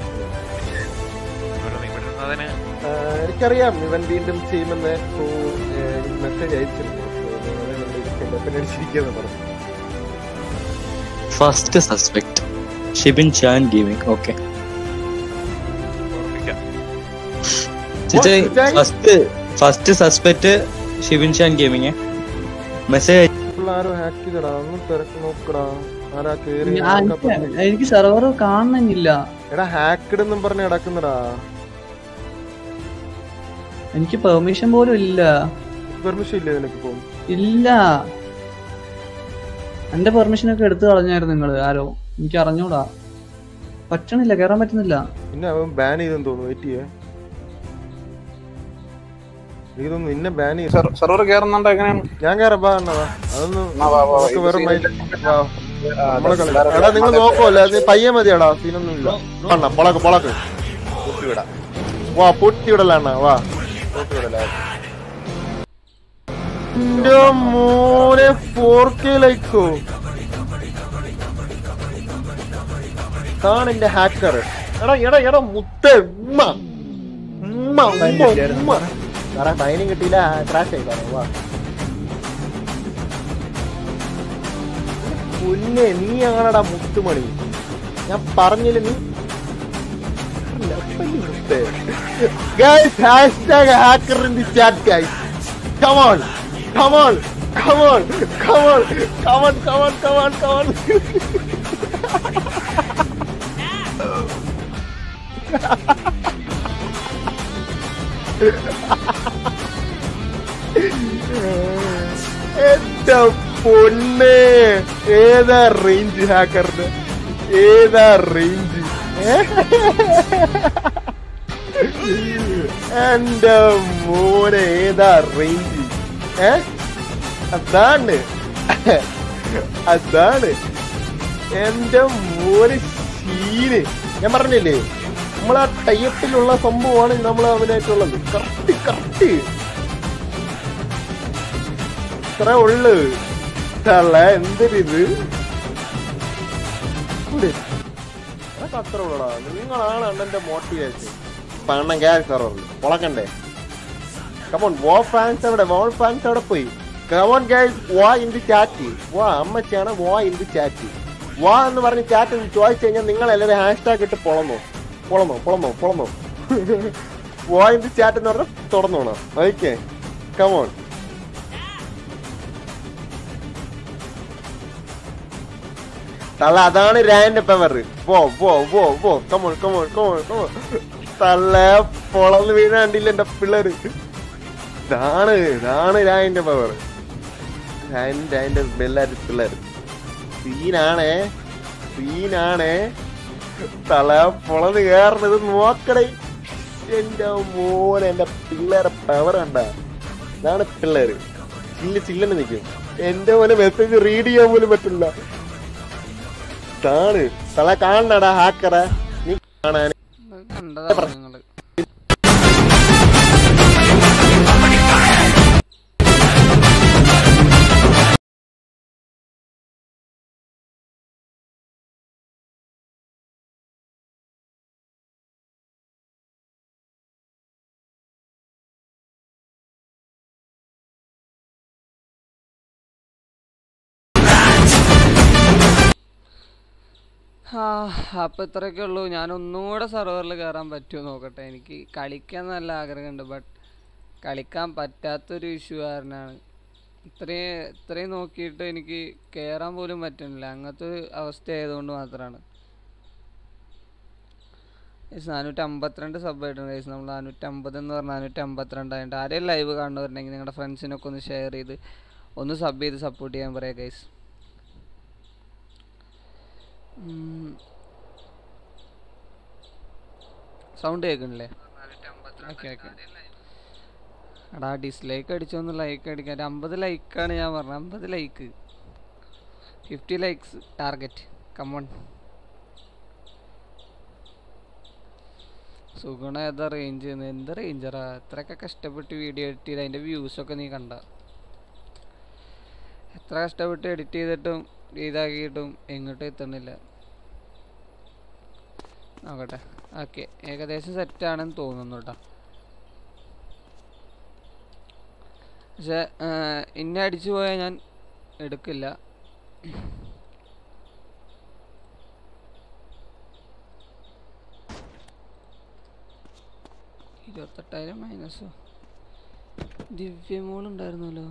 ആ, എനിക്കറിയാം ഇവൻ വീണ്ടും ചെയ്യുമെന്ന് മെസ്സേജ് അയച്ചിരുന്നു പിന്നെ അടിച്ചിരിക്കാന്ന് പറഞ്ഞു first suspect Shibin Chan gaming okay ചേച്ചി first first suspect Shibin Chan gaming message പിള്ളേരോ ഹാക്ക് ചെയ്തടാ ഒന്ന് തിരക്ക് നോക്കടാ ആരാ കേറി ഞാൻ- എനിക്ക് എനിക്ക് സെർവർ കാണുന്നില്ല എടാ ഹാക്കഡ് എന്നും പറഞ്ഞ് കിടക്കുന്നടാ എനിക്ക് പെർമിഷൻ പോലും ഇല്ല പെർമിഷൻ ഇല്ലേ നിനക്ക് ഇപ്പം ഇല്ല എന്റെ പെർമിഷൻ ഒക്കെ എടുത്തു കളഞ്ഞായിരുന്നു നിങ്ങള് ആരോ എനിക്ക് അറിഞ്ഞൂടാ പറ്റണില്ല കേറാൻ പറ്റുന്നില്ല പിന്നെ അവൻ ബാൻ ചെയ്തെന്ന് തോന്നുന്നു വെയിറ്റ് ചെയ്യേ എനിക്ക് തോന്നുന്നു നിന്നെ ബാൻ ചെയ്തു സെർവർ കേറുന്നുണ്ടോ എങ്ങനെയാണ് ഞാൻ കയറാം വാ അണ്ണാ വാ അതൊന്നും ആ, വാ, വാ, നമുക്ക് ഇത് വെറും ചെയ്ത് മൈ- വാ. ആ, നമ്മളെ കളി വേറെ- എടാ നിങ്ങൾ വേറെ- നോക്കുമല്ലേ അത് പയ്യെ മതിയാടാ സീനൊന്നും ഇല്ല അണ്ണ പൊളക്ക് പൊളക്ക് പൊട്ടിവിടാം വാ പൊട്ടിവിടല അണ്ണ വാ പൊട്ടിവിടല്ലേ എന്റെ മോനെ ഫോർ കെ ലൈക്കോ താണെന്റെ ഹാക്കർ എടാ എടാ എടാ മുത്ത ഉമ്മ ഉമ്മ ഉമ്മ ഉമ്മ വേറെ ഫൈനും കിട്ടിയില്ല ക്രാഷ് ആയി കാണും വാ പൊന്നെ നീ ആണടാ മുത്തുമണി ഞാൻ പറഞ്ഞില്ല നീ guys hashtag hacker in the chat guys Come on! Come on! Come on! Come on! Come on! Come on! Come on! Come on! എന്റെ പൊന്നെ ഏതാ റേഞ്ച് ഹാക്കറിന് ഏതാ റേഞ്ച് എന്റെ മോനെ ഏതാ റേഞ്ച് ഏ അതാണ് അതാണ് എന്റെ മോനെ ശീല് ഞാൻ പറഞ്ഞില്ലേ നമ്മളാ ടൈപ്പിലുള്ള സംഭവമാണ് നമ്മൾ അവനായിട്ടുള്ളത് കറക്റ്റ് കറക്റ്റ് ഇത്ര ഉള്ളു തള്ള എന്തൊരിത് ഇവിടെ. അതൊക്കെ അത്ര ഉള്ളടാ നിങ്ങളാണ് അണ്ണന്റെ മോട്ടിവേഷൻ പണം ഗ്യാസ് കററിൽ പൊളക്കണ്ടേ കമോൺ വോ ഫാൻസ് അവിടെ വോ ഫാൻസ് അവിടെ പോയി കമോൺ ഗൈസ് വാ ഇൻ ദി ചാറ്റ് വാ അമ്മച്ചാണ് വാ ഇൻ ദി ചാറ്റ് വാ എന്ന് പറഞ്ഞ് ചാറ്റ് ചോദിച്ചു കഴിഞ്ഞാൽ നിങ്ങൾ എല്ലാവരും ഹാഷ്ടാഗ് ഇട്ട് പൊളന്നോ പൊളന്നോ പൊളന്നോ പൊളന്നോ വാ ഇൻ ദി ചാറ്റ് എന്ന് പറഞ്ഞാൽ തുറന്നോണം ഓക്കെ കമോൺ തള്ള അതാണ് രാന്റെ പവർ പോ പോ പോ പോ കമോൺ കമോൺ കമോൺ കമോൺ തള്ള പൊളന്ന് വീണ കണ്ടില്ല എന്റെ പിള്ളേര് ഇതാണ് ഇതാണ് രായന്റെ പവർ രായൻ രായന്റെ എല്ലാരും പിള്ളേര് സീനാണേ സീനാണേ തല പൊളന്ന് കയറുന്നത് നോക്കടേ എന്റെ മോനെ എന്റെ പിള്ളേരെ പവർ കണ്ട ഇതാണ് പിള്ളേര് ചില്ല് ചില്ലെന്ന് നിൽക്കും എന്റെ മോനെ മെസ്സേജ് റീഡ് ചെയ്യാൻ പോലും പറ്റില്ല ഇതാണ് തല കാണണടാ ഹാക്കറ നീ കാണാൻ കണ്ടതാ നിങ്ങള് ആ അപ്പോൾ ഇത്രയൊക്കെ ഉള്ളൂ ഞാൻ ഒന്നുകൂടെ സെർവറിൽ കയറാൻ പറ്റുമോ നോക്കട്ടെ എനിക്ക് കളിക്കാൻ നല്ല ആഗ്രഹമുണ്ട് ബട്ട് കളിക്കാൻ പറ്റാത്തൊരു ഇഷ്യൂ കാരണമാണ് ഇത്രയും ഇത്രയും നോക്കിയിട്ട് എനിക്ക് കയറാൻ പോലും പറ്റുന്നില്ല അങ്ങനത്തെ ഒരു അവസ്ഥ ആയതുകൊണ്ട് മാത്രമാണ് ഗൈസ് നാനൂറ്റി അമ്പത്തിരണ്ട് സബ് ആയിട്ടുണ്ട് ഗൈസ് നമ്മൾ നാനൂറ്റി അമ്പത് എന്ന് പറഞ്ഞാൽ നാനൂറ്റി അമ്പത്തിരണ്ട് ആയിട്ട് ആരെയും ലൈവ് കാണുന്നവരുണ്ടെങ്കിൽ നിങ്ങളുടെ ഫ്രണ്ട്സിനൊക്കെ ഒന്ന് ഷെയർ ചെയ്ത് ഒന്ന് സബ് ചെയ്ത് സപ്പോർട്ട് ചെയ്യാൻ പറയാം ഗൈസ് സൗണ്ട് കേൾക്കണില്ലേ ഓക്കെ ഓക്കെ എടാ ഡിസ്ലൈക്ക് അടിച്ചൊന്ന് ലൈക്ക് അടിക്കാൻ ഒരു അമ്പത് ലൈക്കാണ് ഞാൻ പറഞ്ഞത് അമ്പത് like fifty likes target come on Suguna ഏതാ റേഞ്ച് എന്ത് റേഞ്ചറാ എത്രയൊക്കെ കഷ്ടപ്പെട്ട് വീഡിയോ എഡിറ്റ് ചെയ്ത് അതിൻ്റെ വ്യൂസൊക്കെ നീ കണ്ട എത്ര കഷ്ടപ്പെട്ട് എഡിറ്റ് ചെയ്തിട്ടും ഇതാക്കിയിട്ടും എങ്ങോട്ടും എത്തണില്ല നോക്കട്ടെ ഓക്കെ ഏകദേശം സെറ്റാണെന്ന് തോന്നുന്നു കേട്ടോ പക്ഷെ ഇന്നെ അടിച്ചു പോയാൽ ഞാൻ എടുക്കില്ല ഇരുപത്തെട്ടായിരം മൈനസോ ദിവ്യമോളുണ്ടായിരുന്നല്ലോ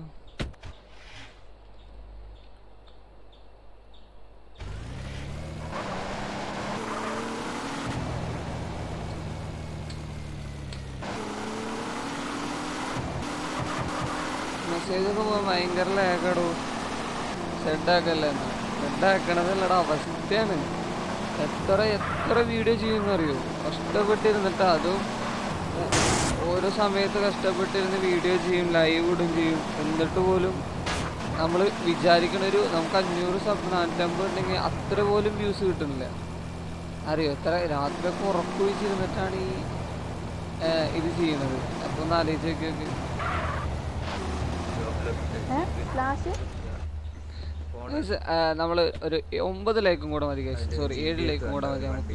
മെസ്സേജ് ഒക്കെ പോകാൻ ഭയങ്കര ലാഗാടോ സെഡാക്കല്ലേ സെഡാക്കണതല്ലടാ അവസ്ഥയാണ് എത്ര എത്ര വീഡിയോ ചെയ്യുന്നറിയോ കഷ്ടപ്പെട്ടിരുന്നിട്ട് അതും ഓ- ഓരോ സമയത്ത് കഷ്ടപ്പെട്ടിരുന്ന് വീഡിയോ ചെയ്യും ലൈവ് ഇടും ചെയ്യും എന്നിട്ട് പോലും നമ്മൾ വിചാരിക്കണ ഒരു നമുക്ക് അഞ്ഞൂറ് സബ് നാനൂറ്റമ്പത് ഉണ്ടെങ്കിൽ അത്ര പോലും വ്യൂസ് കിട്ടുന്നില്ല അറിയോ എത്ര രാത്രിയൊക്കെ ഉറക്കൊഴിച്ചിരുന്നിട്ടാണ് ഈ ഏർ, ഇത് ചെയ്യുന്നത് അപ്പൊ ഒന്ന് ആലോചിച്ച് നോക്കി ക്ലാസ് നമ്മൾ ഒരു ഒമ്പത് ലൈക്കും കൂടെ മതി സോറി ഏഴ് ലൈക്കും കൂടെ മതി നമുക്ക്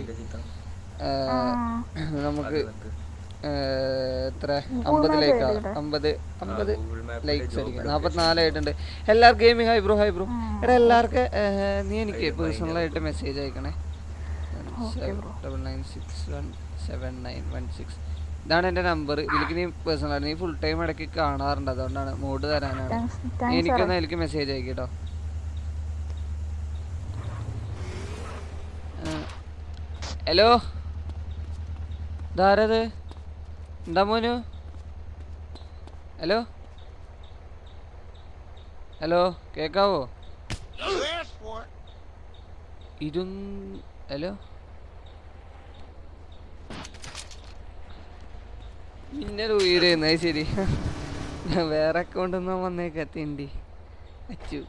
ഏർ, നമുക്ക് ഏർ, എത്ര അമ്പത് ലൈക്കാ അമ്പത് അമ്പത് ലൈക്സ് അടിക്കാം നാൽപ്പത്തിനാലായിട്ടുണ്ട് എല്ലാവർക്കും gaming hi bro hi bro എടാ എല്ലാവർക്കും ഏർ, നീ എനിക്ക് പേഴ്സണലായിട്ട് മെസ്സേജ് അയക്കണേ double nine six one seven nine one six ഇതാണ് എൻ്റെ നമ്പർ ഇതിലേക്ക് നീ പേഴ്സണൽ നീ ഫുൾ ടൈം ഇടയ്ക്ക് കാണാറുണ്ട് അതുകൊണ്ടാണ് മൂഡ് തരാനാണ് Thanks, നീ thanks എനിക്കൊന്ന് sir. അതിലേക്ക് മെസ്സേജ് അയക്കട്ടോ ഹലോ ഇതാരത് എന്താ മോനു ഹലോ ഹലോ കേക്കാവോ ഇരു ഹലോ മിന്നൽ ഉയരുന്നത് ശരി ഞാൻ വേറെ അക്കൗണ്ടിൽ നിന്ന് വന്നേക്ക തിണ്ടി അച്ചു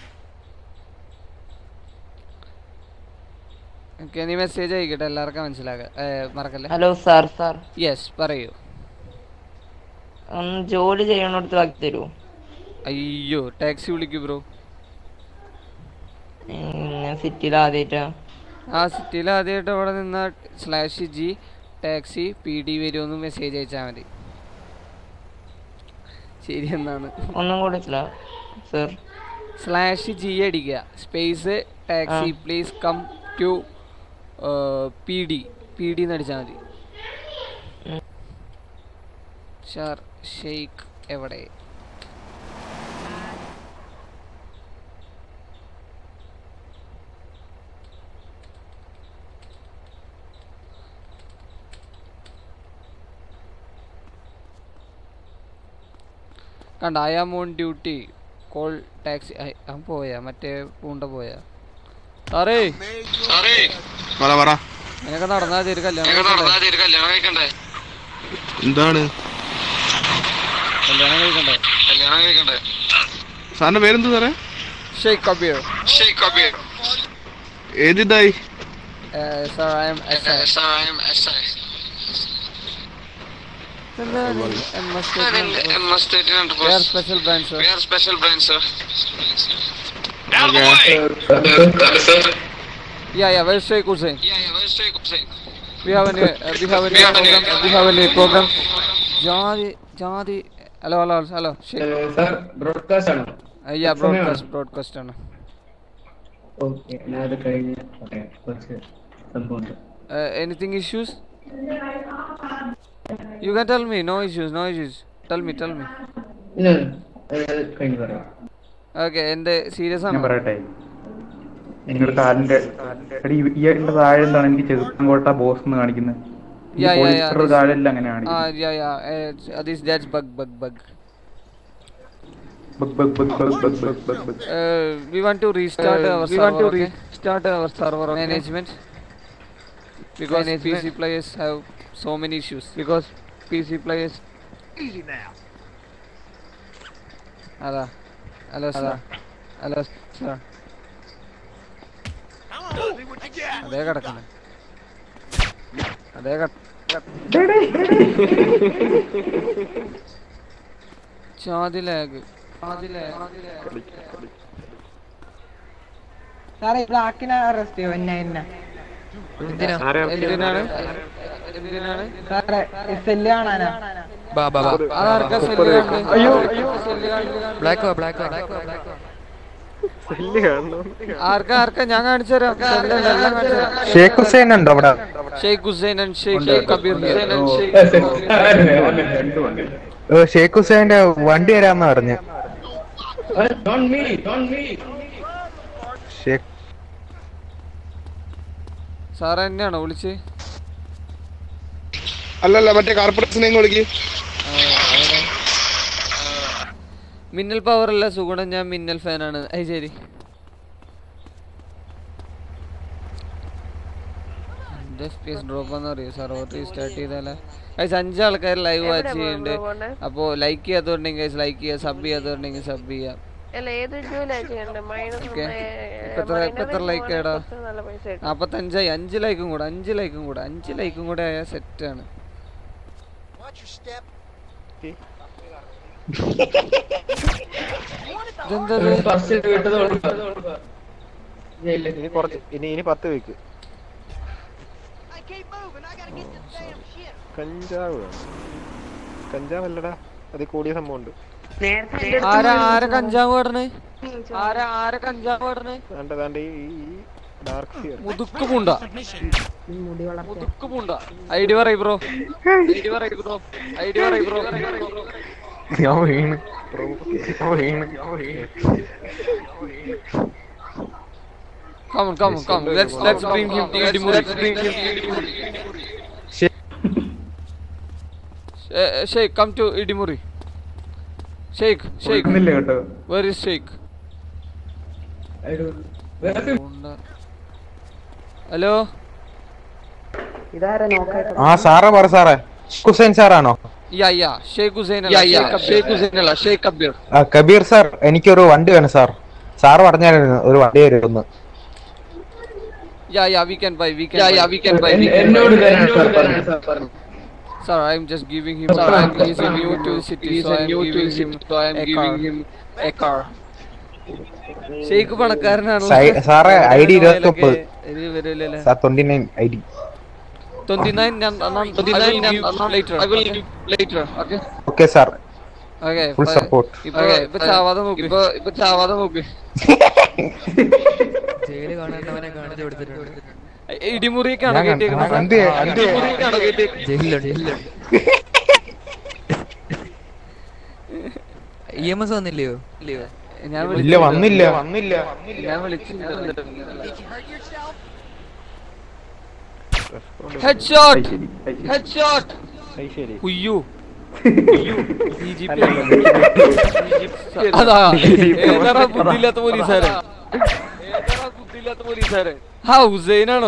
ഓക്കെ നീ മെസ്സേജ് അയക്കട്ടെ എല്ലാവർക്കും മനസ്സിലാക്കാം ഏ, മറക്കല്ലേ ഹലോ സാർ സാർ യെസ് പറയൂ ഒന്ന് ജോലി ചെയ്യണോടത്ത് ആക്കി തരുമോ അയ്യോ ടാക്സി വിളിക്കൂ ബ്രോ ഞാൻ സിറ്റിയിൽ ആദ്യമായിട്ടാ ആ സിറ്റിയിൽ ആദ്യമായിട്ട് അവിടെ നിന്ന slash G taxi P D വരുമെന്ന് മെസ്സേജ് അയച്ചാൽ മതി ശരി എന്നാണ് ഒന്നും കൂടെ സർ സ്ലാഷ് ജി അടിക്കുക space taxi please come to P D P D എന്ന് അടിച്ചാൽ മതി ഷാർ ഷെയ്ഖ് എവിടെ കണ്ട I am on duty call taxi അവൻ പോയാ മറ്റേ പൂണ്ട പോയാ സാറേ പറ പറ നിനക്ക് നടന്നാ മതി ഒരു കല്യാണം കഴിക്കണ്ടേ? എന്താണ് കല്യാണം കഴിക്കണ്ടേ കല്യാണം കഴിക്കണ്ടേ സാറിന്റെ പേരെന്ത് സാറേ ഷെയ്ഖ് കബീർ ഏതിതായി sir I M S I We are special branch, sir. We are special branch, sir. Yeah, yeah. Where's Sheikh Hussein? Yeah, yeah, where's Sheikh Hussein? We have a new, uh, we have a new We have a new- program. We have a new program. ജാതി ജാതി hello hello hello sir broadcast ആണോ അയ്യാ സമയമാണോ? Broadcast broadcast ആണ് okay ഞാനത് കഴിഞ്ഞ് okay കുറച്ച് സംഭവമുണ്ട് anything issues you can tell me no issues no issues tell me tell me ഇല്ല അത് കഴിഞ്ഞ് പറയാം ഓക്കെ എൻ്റെ സീരിയസ് ഞാൻ ആണ് പറയട്ടെ നിങ്ങളുടെ കാലിന്റെ എടി ഈ എന്റെ താഴെ എന്താണ് എനിക്ക് ചെറുപ്പങ്കോട്ട ബോസ് എന്ന് കാണിക്കുന്നത് ഈ Yeah, yeah, yeah. പോലീസറുടെ താഴെ എല്ലാം അങ്ങനെയാണ് Ah, yeah, yeah. Uh, this that's bug, bug, bug. Bug bug bug bug bug bug bug bug Uh, we want to restart Uh, our we server. want to okay? restart our server, okay? management because Management. PC players have so many issues. Because PC players. അതാ hello sir Hello, sir. അതേ കിടക്കുന്നു അതേ കിട- ചാതി lag സാറേ ബ്ലാക്കിനെ arrest ചെയ്യോ എന്നെ എന്നെ എന്തിനാണ് എന്തിനാണ് സാറേ സെല്ല് കാണാനാ ബാ ബാ ബാ അതാർക്കാ സെല്ല് കാണുന്നത്? അയ്യോ, അയ്യോ സെല്ല് കാണുന്നത്? ബ്ലാക്ക് ബ്ലാക്ക് ബ്ലാക്ക് ആർക്കാ ആർക്കാ ഞാൻ കാണിച്ചു തരാം സെല്ല് ഉണ്ട്, എല്ലാം കാണിച്ചു തരാം. ഷേഖ് ഹുസൈൻ ഉണ്ടോ അവിടെ ഷെയ്ഖ് ഹുസൈൻ ആൻഡ് ഷെയ്ഖ് കബീർ ഹുസൈൻ and ഷെയ്ഖ് ഏ, ഷേഖ് ഹുസൈന്റെ വണ്ടി വരാന്ന് പറഞ്ഞു ഷേഖ് സാറ് തന്നെയാണോ വിളിച്ച് അല്ലല്ല മറ്റേ കാർപ്പറേഷനെ വിളിക്ക് മിന്നൽ പവർ അല്ല സുഗുണൻ ഞാൻ മിന്നൽ ഫാനാണ് അത് ശരി ഡ്രോപ്പ് ആണെന്ന് അറിയോ സർവർ റീസ്റ്റാർട്ട് ചെയ്താലേ ഗൈസ് അഞ്ച് ആൾക്കാർ ലൈവ് വാച്ച് ചെയ്യുന്നുണ്ട് അപ്പോൾ ലൈക്ക് ചെയ്യാത്തതുണ്ടെങ്കിൽ ഗൈസ് ലൈക്ക് ചെയ്യുക സബ് ചെയ്യാത്തതുണ്ടെങ്കിൽ സബ് ചെയ്യാം അല്ല ഏത് ജോലിയാ ചെയ്യണ്ടേ മൈനസ് ഓക്കെ ഇപ്പൊ എത്ര ഇപ്പൊ എത്ര ലൈക്ക് ആടാ നല്ല പൈസ കിട്ടും നാപ്പത്തഞ്ചായി അഞ്ച് ലൈക്കും കൂടെ അഞ്ച് ലൈക്കും കൂടെ അഞ്ച് ലൈക്കും കൂടെ ആയാൽ സെറ്റാണ് ഇനി കുറച്ച് ഇനി ഇനി പത്ത് വീക്ക് കഞ്ചാവ് വേണം. കഞ്ചാവ് അല്ലടാ അതിൽ കൂടിയ സംഭവം ഉണ്ട് ആരാ ആരാ കഞ്ചാവ് പാടണേ ആരാ ആരാ കഞ്ചാവ് പാടണേ വേണ്ട വേണ്ട ഈ ഡാർക്ക് ഫിയർ മുതുക്ക് പൂണ്ട മുതുക്ക് പൂണ്ട ഐഡി പറയ് ബ്രോ ഐഡി പറയ് ബ്രോ ഐഡി പറയ് ബ്രോ ഞാൻ വീണ് ഞാൻ വീണ് ഞാൻ വീണ് Come on, come on, come on. Let's let's bring him to Idimuri. Let's bring him to Idimuri. Uh, Sheikh, come to Idimuri. Sheikh, Sheikh. കൊടുക്കുന്നില്ല കേട്ടോ. Where is Sheikh? Where is he? പൂണ്ട. Hello ഇതാരാ നോക്കായിട്ട് ആ സാറേ പറ സാറേ ഹുസൈൻ സാറാണോ യാ യാ ഷേഖ് ഹുസൈൻ യാ യാ ഷേഖ് ഹുസൈൻ അല്ല ഷേഖ് കബീർ ആ, കബീർ സാർ എനിക്കൊരു വണ്ടി വേണം സാർ സാർ പറഞ്ഞായിരുന്നു ഒരു വണ്ടി വരുമെന്ന് yeah yeah we can buy we yeah yeah we can buy എന്നോട് തരാൻ സാർ പറഞ്ഞു Sir, I'm just giving him. Sir, Sir, I'm he's a new to the city, He's so a I'm new to giving the him city, so I'm a giving car. him a car. Sheikh പണക്കാരനാണല്ലോ സൈ- സാറേ I D ഇരുപത്തി ഒമ്പത് ഇത് വരില്ലല്ലേ sir twenty nine I D twenty nine ഞാൻ later I will give later. Okay. Okay sir okay Full support. ഇപ്പൊ ഇപ്പൊ ചാവാതെ നോക്ക് ഇപ്പൊ ഇപ്പൊ ചാവാതെ നോക്ക് ജയില് കാണാത്തവനെ കാണിച്ചു കൊടുത്തിട്ടുണ്ട് ഇടിമുറിയൊക്കെയാണോ ഞാൻ കേട്ടിരിക്കുന്നത് കണ്ടു. അന്ത്യ, അന്ത്യ. ഇടിമുറിയൊക്കെയാണോ കേട്ടിരിക്കുന്നത് ജയിലുണ്ട് ജയിലുണ്ട് ഇ എം എസ് വന്നില്ലയോ ഇല്ലയോ ഞാൻ ഇല്ല വിളിച്ചില്ല. വന്നില്ല വന്നില്ല ഞാൻ വിളിച്ചില്ല ഹെഡ്ഷോട്ട് ഹെഡ്ഷോട്ട് ഉയ്യോ അതാ ഏതാ ബുദ്ധിയില്ലാത്ത പോലീസുകാരൻ ഏതാ ബുദ്ധിയില്ലാത്ത പോലീസുകാരൻ ഹാ ഹുസൈനാണോ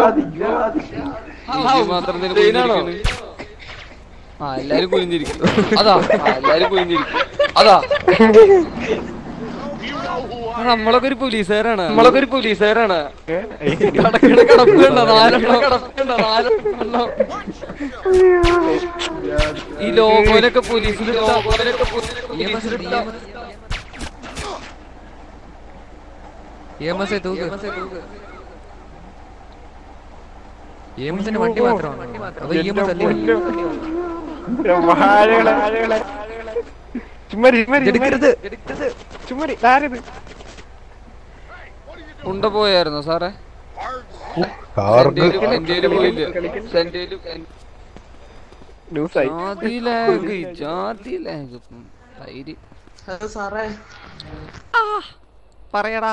ഹാ മാത്രം തന്നെ കുനിഞ്ഞിരിക്കുന്നു. ആ എല്ലാരും കുനിഞ്ഞിരിക്കും അതാ ആ, എല്ലാരും കുനിഞ്ഞിരിക്കും അതാ ആ, നമ്മളൊക്കെ ഒരു പോലീസുകാരാണ് നമ്മളൊക്കെ ഒരു പോലീസുകാരാണ് കടക്കണ കടപ്പ് കണ്ടോ നാലെണ്ണം കടപ്പുണ്ടോ നാലെണ്ണം ഈ ലോഗോനൊക്കെ പോലീസിൽ ലോഗോനൊക്കെ പോലീസിൽ ഇ എം എസ് തൂക്ക് ഇ എം എസിന്റെ വണ്ടി മാത്രമാണ് അതോ ഇ എം എസ് അല്ലേ എടുക്കരുത് ഉണ്ട പോയായിരുന്നോ സാറേ കാർക്ക് എന്തേലും എന്തേലും പോയില്ല എന്തേലും ജാതി ലാഗ് ജാതി ലാഗ് തൈര് ഹലോ സാറേ പറയടാ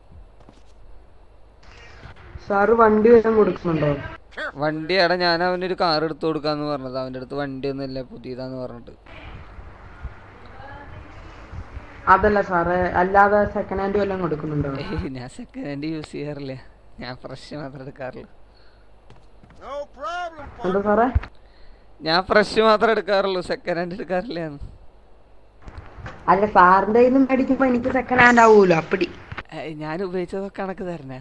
സാറ് വണ്ടി വരാൻ കൊടുക്കുന്നുണ്ടോ വണ്ടി എടാ ഞാൻ അവനൊരു കാർ എടുത്തു കൊടുക്കാന്ന് പറഞ്ഞത് അവന്റെ അടുത്ത് വണ്ടി ഒന്നുമില്ല പുതിയതാന്ന് പറഞ്ഞിട്ട് അതല്ല സാറേ അല്ലാതെ സെക്കൻഡ് ഹാൻഡ് വല്ലതും കൊടുക്കുന്നുണ്ടോ ഏയ് ഞാൻ സെക്കൻഡ് ഹാൻഡ് യൂസ് ചെയ്യാറില്ല ഞാൻ ഫ്രഷ് മാത്രം എടുക്കാറുള്ളൂ എന്താ സാറേ ഞാൻ ഫ്രഷ് മാത്രം എടുക്കാറുള്ളൂ സെക്കൻഡ് ഹാൻഡ് എടുക്കാറില്ല ഞാൻ. അല്ല സാറിന്റെ കയ്യിൽ നിന്ന് മേടിക്കുമ്പോ എനിക്ക് സെക്കൻഡ് ഹാൻഡ് ആവൂലോ അപ്പടി ഏയ് ഞാൻ ഉപയോഗിച്ചതൊക്കെ കണക്ക് തരണേ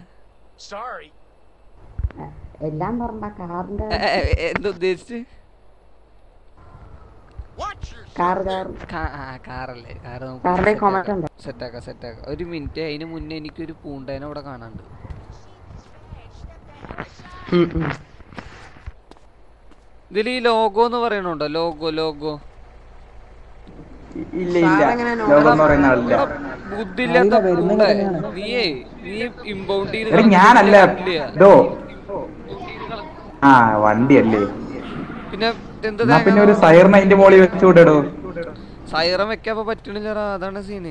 എല്ലാം പറഞ്ഞ കാറിന്റെ എന്താ ഉദ്ദേശിച്ച് കാർ കാർ കാ- ആ കാറല്ലേ കാറ് കാറിന്റെ comment ഉണ്ടോ? സെറ്റാക്കാം സെറ്റാക്കാം ഒരു മിനിറ്റ് അതിന് മുന്നേ എനിക്കൊരു പൂണ്ടേനെ അവിടെ കാണാണ്ട് ഇതിൽ ഈ ലോഗോ എന്ന് പറയണുണ്ടോ ലോഗോ ലോഗോ ഇല്ല ഇല്ല ലോകം എന്ന് പറയുന്ന ആളില്ല ബുദ്ധിയില്ലാത്ത പൂണ്ടെ. നീയേ നീ ഇമ്പൗണ്ട് ചെയ്ത് എടാ ഞാനല്ല കളിക്കില്ല. ഡോ ആ വണ്ടിയല്ലേ പിന്നെ എന്താ എന്നാ പിന്നെ ഒരു സൈറിന് അതിന്റെ മോളിൽ വെച്ചുവിടടോ സൈറം വെക്കാപ്പ പറ്റണില്ലടാ അതാണ് സീന്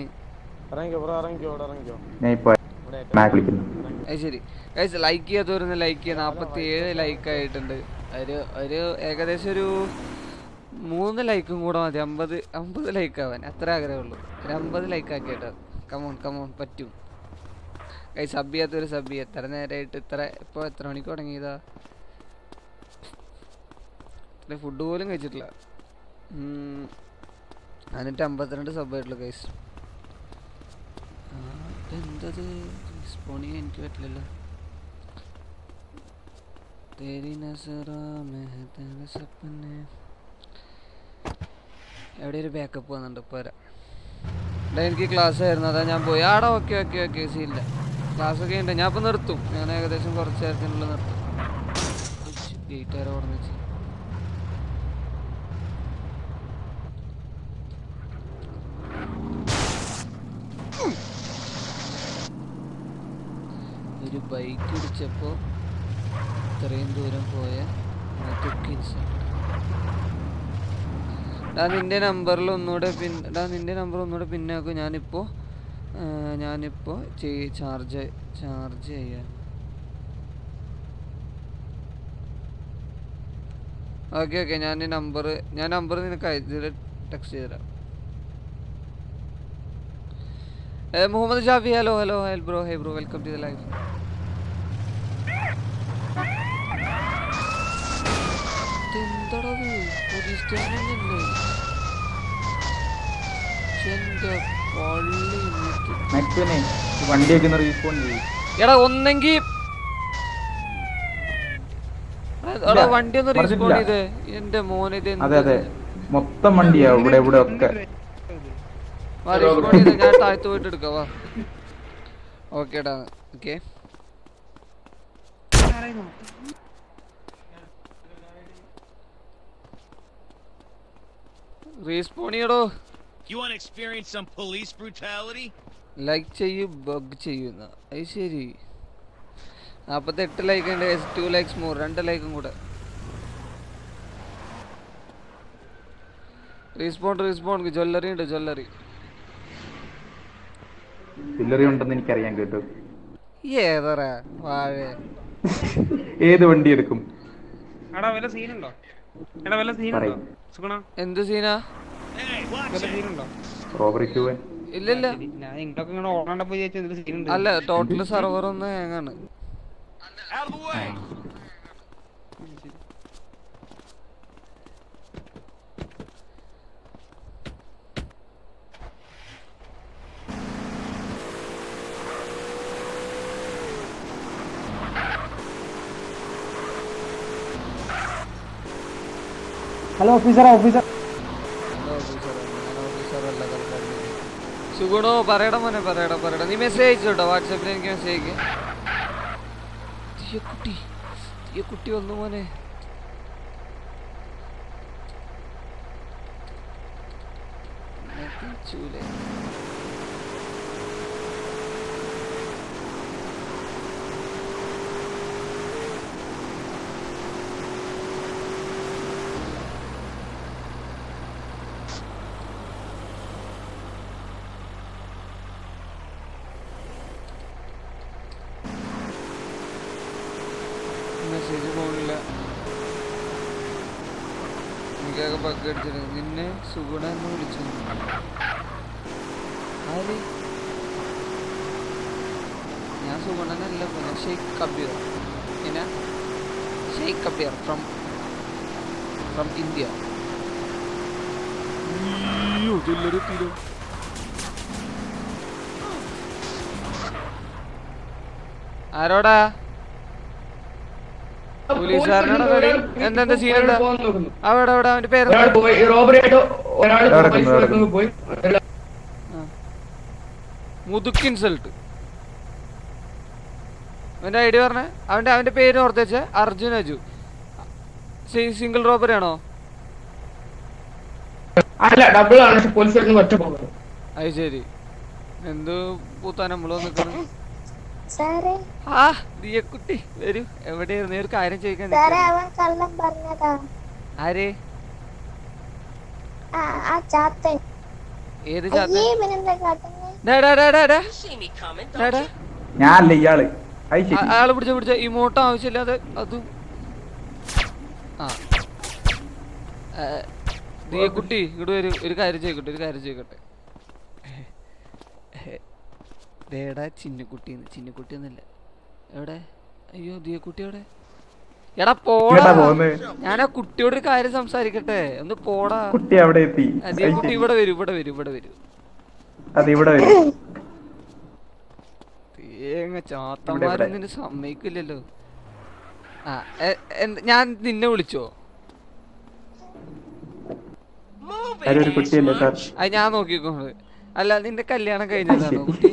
ഞാൻ ഇപ്പൊ മാക്ക് വിളിക്കുന്നു അത് ശരി ഗൈസ് ലൈക്ക് ചെയ്യാത്തവരൊന്ന് ലൈക്ക് ചെയ്യുക നാൽപ്പത്തി ഏഴ് ലൈക്ക് ആയിട്ടുണ്ട് ഒരു ഒരു ഏകദേശം ഒരു മൂന്ന് ലൈക്കും കൂടെ മതി അമ്പത് അമ്പത് ലൈക്ക് ആവാൻ അത്ര ആഗ്രഹമുള്ളൂ ഒരു അമ്പത് ലൈക്ക് ആക്കിയിട്ട് കമോൺ കമോൺ പറ്റും ഗൈസ് സബ് ചെയ്യാത്തൊരു സബ് ചെയ്യുക എത്ര നേരമായിട്ട് ഇത്ര ഇപ്പോൾ എത്ര മണിക്ക് തുടങ്ങിയതാ ഇത്ര ഫുഡ് പോലും കഴിച്ചിട്ടില്ല ഉം. എന്നിട്ട് അമ്പത്തിരണ്ട് സബ് ആയിട്ടുള്ളൂ ഗൈസ് എന്തത് റെസ്പോണ്ട് ചെയ്യാൻ എനിക്ക് പറ്റില്ലല്ലോ तेरी नजरा में है तेरे सपने എവിടെ ഒരു ബാക്കപ്പ് വന്നിട്ടുണ്ട് ഇപ്പോൾ വരാം എടാ എനിക്ക് ക്ലാസ് ആയിരുന്നു അതാ ഞാൻ പോയി ആടാ ഓക്കെ ഓക്കെ ഓക്കെ സീല്ല ക്ലാസ് ഒക്കെ ഉണ്ട് ഞാൻ ഇപ്പോൾ നിർത്തും ഞാൻ ഏകദേശം കുറച്ച് നേരത്തിനുള്ളിൽ നിർത്തും ഗേറ്റ് ആരോ ഓർമ്മ വെച്ച് ഒരു ബൈക്ക് ഇടിച്ചപ്പോൾ ഇത്രയും ദൂരം പോയ ഡാ നിന്റെ നമ്പറിൽ ഒന്നുകൂടെ പിൻ ഡാ നിന്റെ നമ്പർ ഒന്നുകൂടെ പിന്നാക്കും ഞാനിപ്പോൾ ഞാനിപ്പോൾ ചാർജ് ചാർജ് ചെയ്യാൻ ഓക്കെ ഓക്കെ ഞാൻ നമ്പർ ഞാൻ നമ്പർ നിനക്ക് അയച്ചിട്ട് ടെക്സ്റ്റ് ചെയ്ത് തരാം ഏ, Muhammad Shafi hello hello hello bro hey bro welcome to the live police സ്റ്റേഷനിലല്ലേ എന്റെ പള്ളി വീട്ടിൽ. മാക്സിമനെ ഈ വണ്ടിയൊക്കെ ഒന്ന് റീസ്പോൺ ചെയ്യും എടാ ഒന്നെങ്കി എടാ വണ്ടി ഒന്ന് റീസ്പോൺ ചെയ്ത് എന്റെ മോനെ ഇത് അതെ അതെ മൊത്തം വണ്ടിയാ ഇവിടെ ഇവിടെ ഒക്കെ റീസ്പോൺ ചെയ്ത് ഞാൻ താഴത്ത് പോയിട്ട് എടുക്കാം വാ ഓക്കേടാ ഓക്കെ റീസ്പോൺ ചെയ്യടോ You want to experience some police brutality? Like ചെയ്യൂ ബഗ് ചെയ്യുന്ന അത് ശരി നാൽപ്പത്തെട്ട് ലൈക്ക് ഉണ്ട് ടു ലൈക്സ് മോർ രണ്ട് ലൈക്കും കൂടെ റീസ്പോണ്ട് റീസ്പോണ്ട് ജ്വല്ലറി ഉണ്ട് ജ്വല്ലറി ചില്ലറി ഉണ്ടെന്ന് എനിക്കറിയാൻ കേട്ടോ ഏതറ വാഴ ഏത് വണ്ടി എടുക്കും എടാ വല്ല സീനുണ്ടോ എടാ വല്ല സീനുണ്ടോ പറയ്. സുഗുണ എന്ത് സീനാ വല്ല സീനുണ്ടോ റോബറിക്ക് പോവാൻ ഇല്ലില്ല ഞാൻ ഇങ്ങോട്ടൊക്കെ ഇങ്ങനെ ഓടാണ്ടപ്പോ വിചാരിച്ചു എന്തൊരു സീനുണ്ട് അല്ല ടോട്ടൽ സെർവർ ഒന്ന് ഹാങ്ങാണ് ഹലോ ഓഫീസർ ഓഫീസർ സുഗുണോ പറയടാ മോനെ പറയടാ പറയടാ നീ മെസ്സേജ് അയച്ചു കേട്ടോ വാട്സാപ്പിൽ എനിക്ക് മെസ്സേജ് അയക്ക് തീയ കുട്ടി തീയ കുട്ടി വന്നു മോനെ ചൂലേ മെസ്സേജ് പോകില്ല എനിക്കൊക്കെ ബഗ് അടിച്ചിരുന്നു നിന്നെ സുഗുണ എന്ന് വിളിച്ചു ആര് ഞാൻ സുഗുണനല്ല ഞാൻ ഷെയ്ഖ് കബീർ പിന്നെ Sheikh Kabir from from India അയ്യോ ജ്വല്ലറിത്തിലോ ആരോടാ പോലീസുകാരനാണോ കളി എന്തെന്താ സീൻ എന്താ അവിടെ അവിടെ അവന്റെ പേര് ഒരാൾ പോയി റോബറി ആയിട്ട് ഒരാൾ എവിടെ പൈസ കിടക്കുന്നു, എവിടെ കൊടുക്കുന്നു പോയി മുതുക്ക് ഇൻസൾട്ട് അവന്റെ ഐഡിയ പറഞ്ഞ അവന്റെ അവന്റെ പേര് ഓർത്തേച്ച അർജുൻ അജു സിംഗിൾ റോബറി ആണോ അല്ല ഡബിൾ ആണ് പക്ഷെ പോലീസ് സ്റ്റേഷനിൽ ഒറ്റ പോകുന്നത് അത് ശരി എന്ത് പൂത്താൻ നമ്മള് നിക്കണം സാറേ ആ ദിയക്കുട്ടി വരൂ എവിടെയായിരുന്നു ഒരു കാര്യം ചോദിക്കാൻ സാറേ നിൽക്കാണ്. അവൻ കള്ളം പറഞ്ഞതാ ആര് ആ ആ ചാത്തൻ ഏത് അയ്യേ ചാത്തൻ ഇവനെന്താ കാട്ടുന്നേ ഡാ, ഡാ, ഡാ, ഡാ, ഡാ. ഡാ, ഡാ. ഞാനല്ല ഇയാള് അത് ശരി ആ- അയാള് പിടിച്ച പിടിച്ച ഇമോട്ട് ആവശ്യമില്ലാതെ അതും ആ ഏ, ദിയക്കുട്ടി ഇങ്ങോട്ട് വരൂ ഒരു കാര്യം ചോദിക്കട്ടെ ഒരു കാര്യം ചോദിക്കട്ടെ ദേടാ ചിന്നുകുട്ടിന്ന് ചിന്നുകുട്ടി ഒന്നുമില്ല എവിടെ അയ്യോ ദിയക്കുട്ടി എവിടെ എടാ പോടാ ഇങ്ങോട്ടാ പോകുന്നെ? ഞാൻ ആ കുട്ടിയോട് ഒരു കാര്യം സംസാരിക്കട്ടെ ഒന്ന് പോടാ കുട്ടി അവിടെ എത്തി ആ, ദിയക്കുട്ടി ഇവിടെ വരൂ ഇവിടെ വരൂ ഇവിടെ വരൂ അത് ഇവിടെ വരും തേങ്ങ ഇവിടെ. ചാത്തന്മാരൊന്നിന് സമ്മതിക്കില്ലല്ലോ ആ എ- എന്ത്- ഞാൻ നിന്നെ വിളിച്ചോ ആരും ഒരു കുട്ടിയല്ലേ സാർ അത് ഞാൻ നോക്കിക്കോള് അല്ല നിന്റെ കല്യാണം കഴിഞ്ഞതാണോ കുട്ടി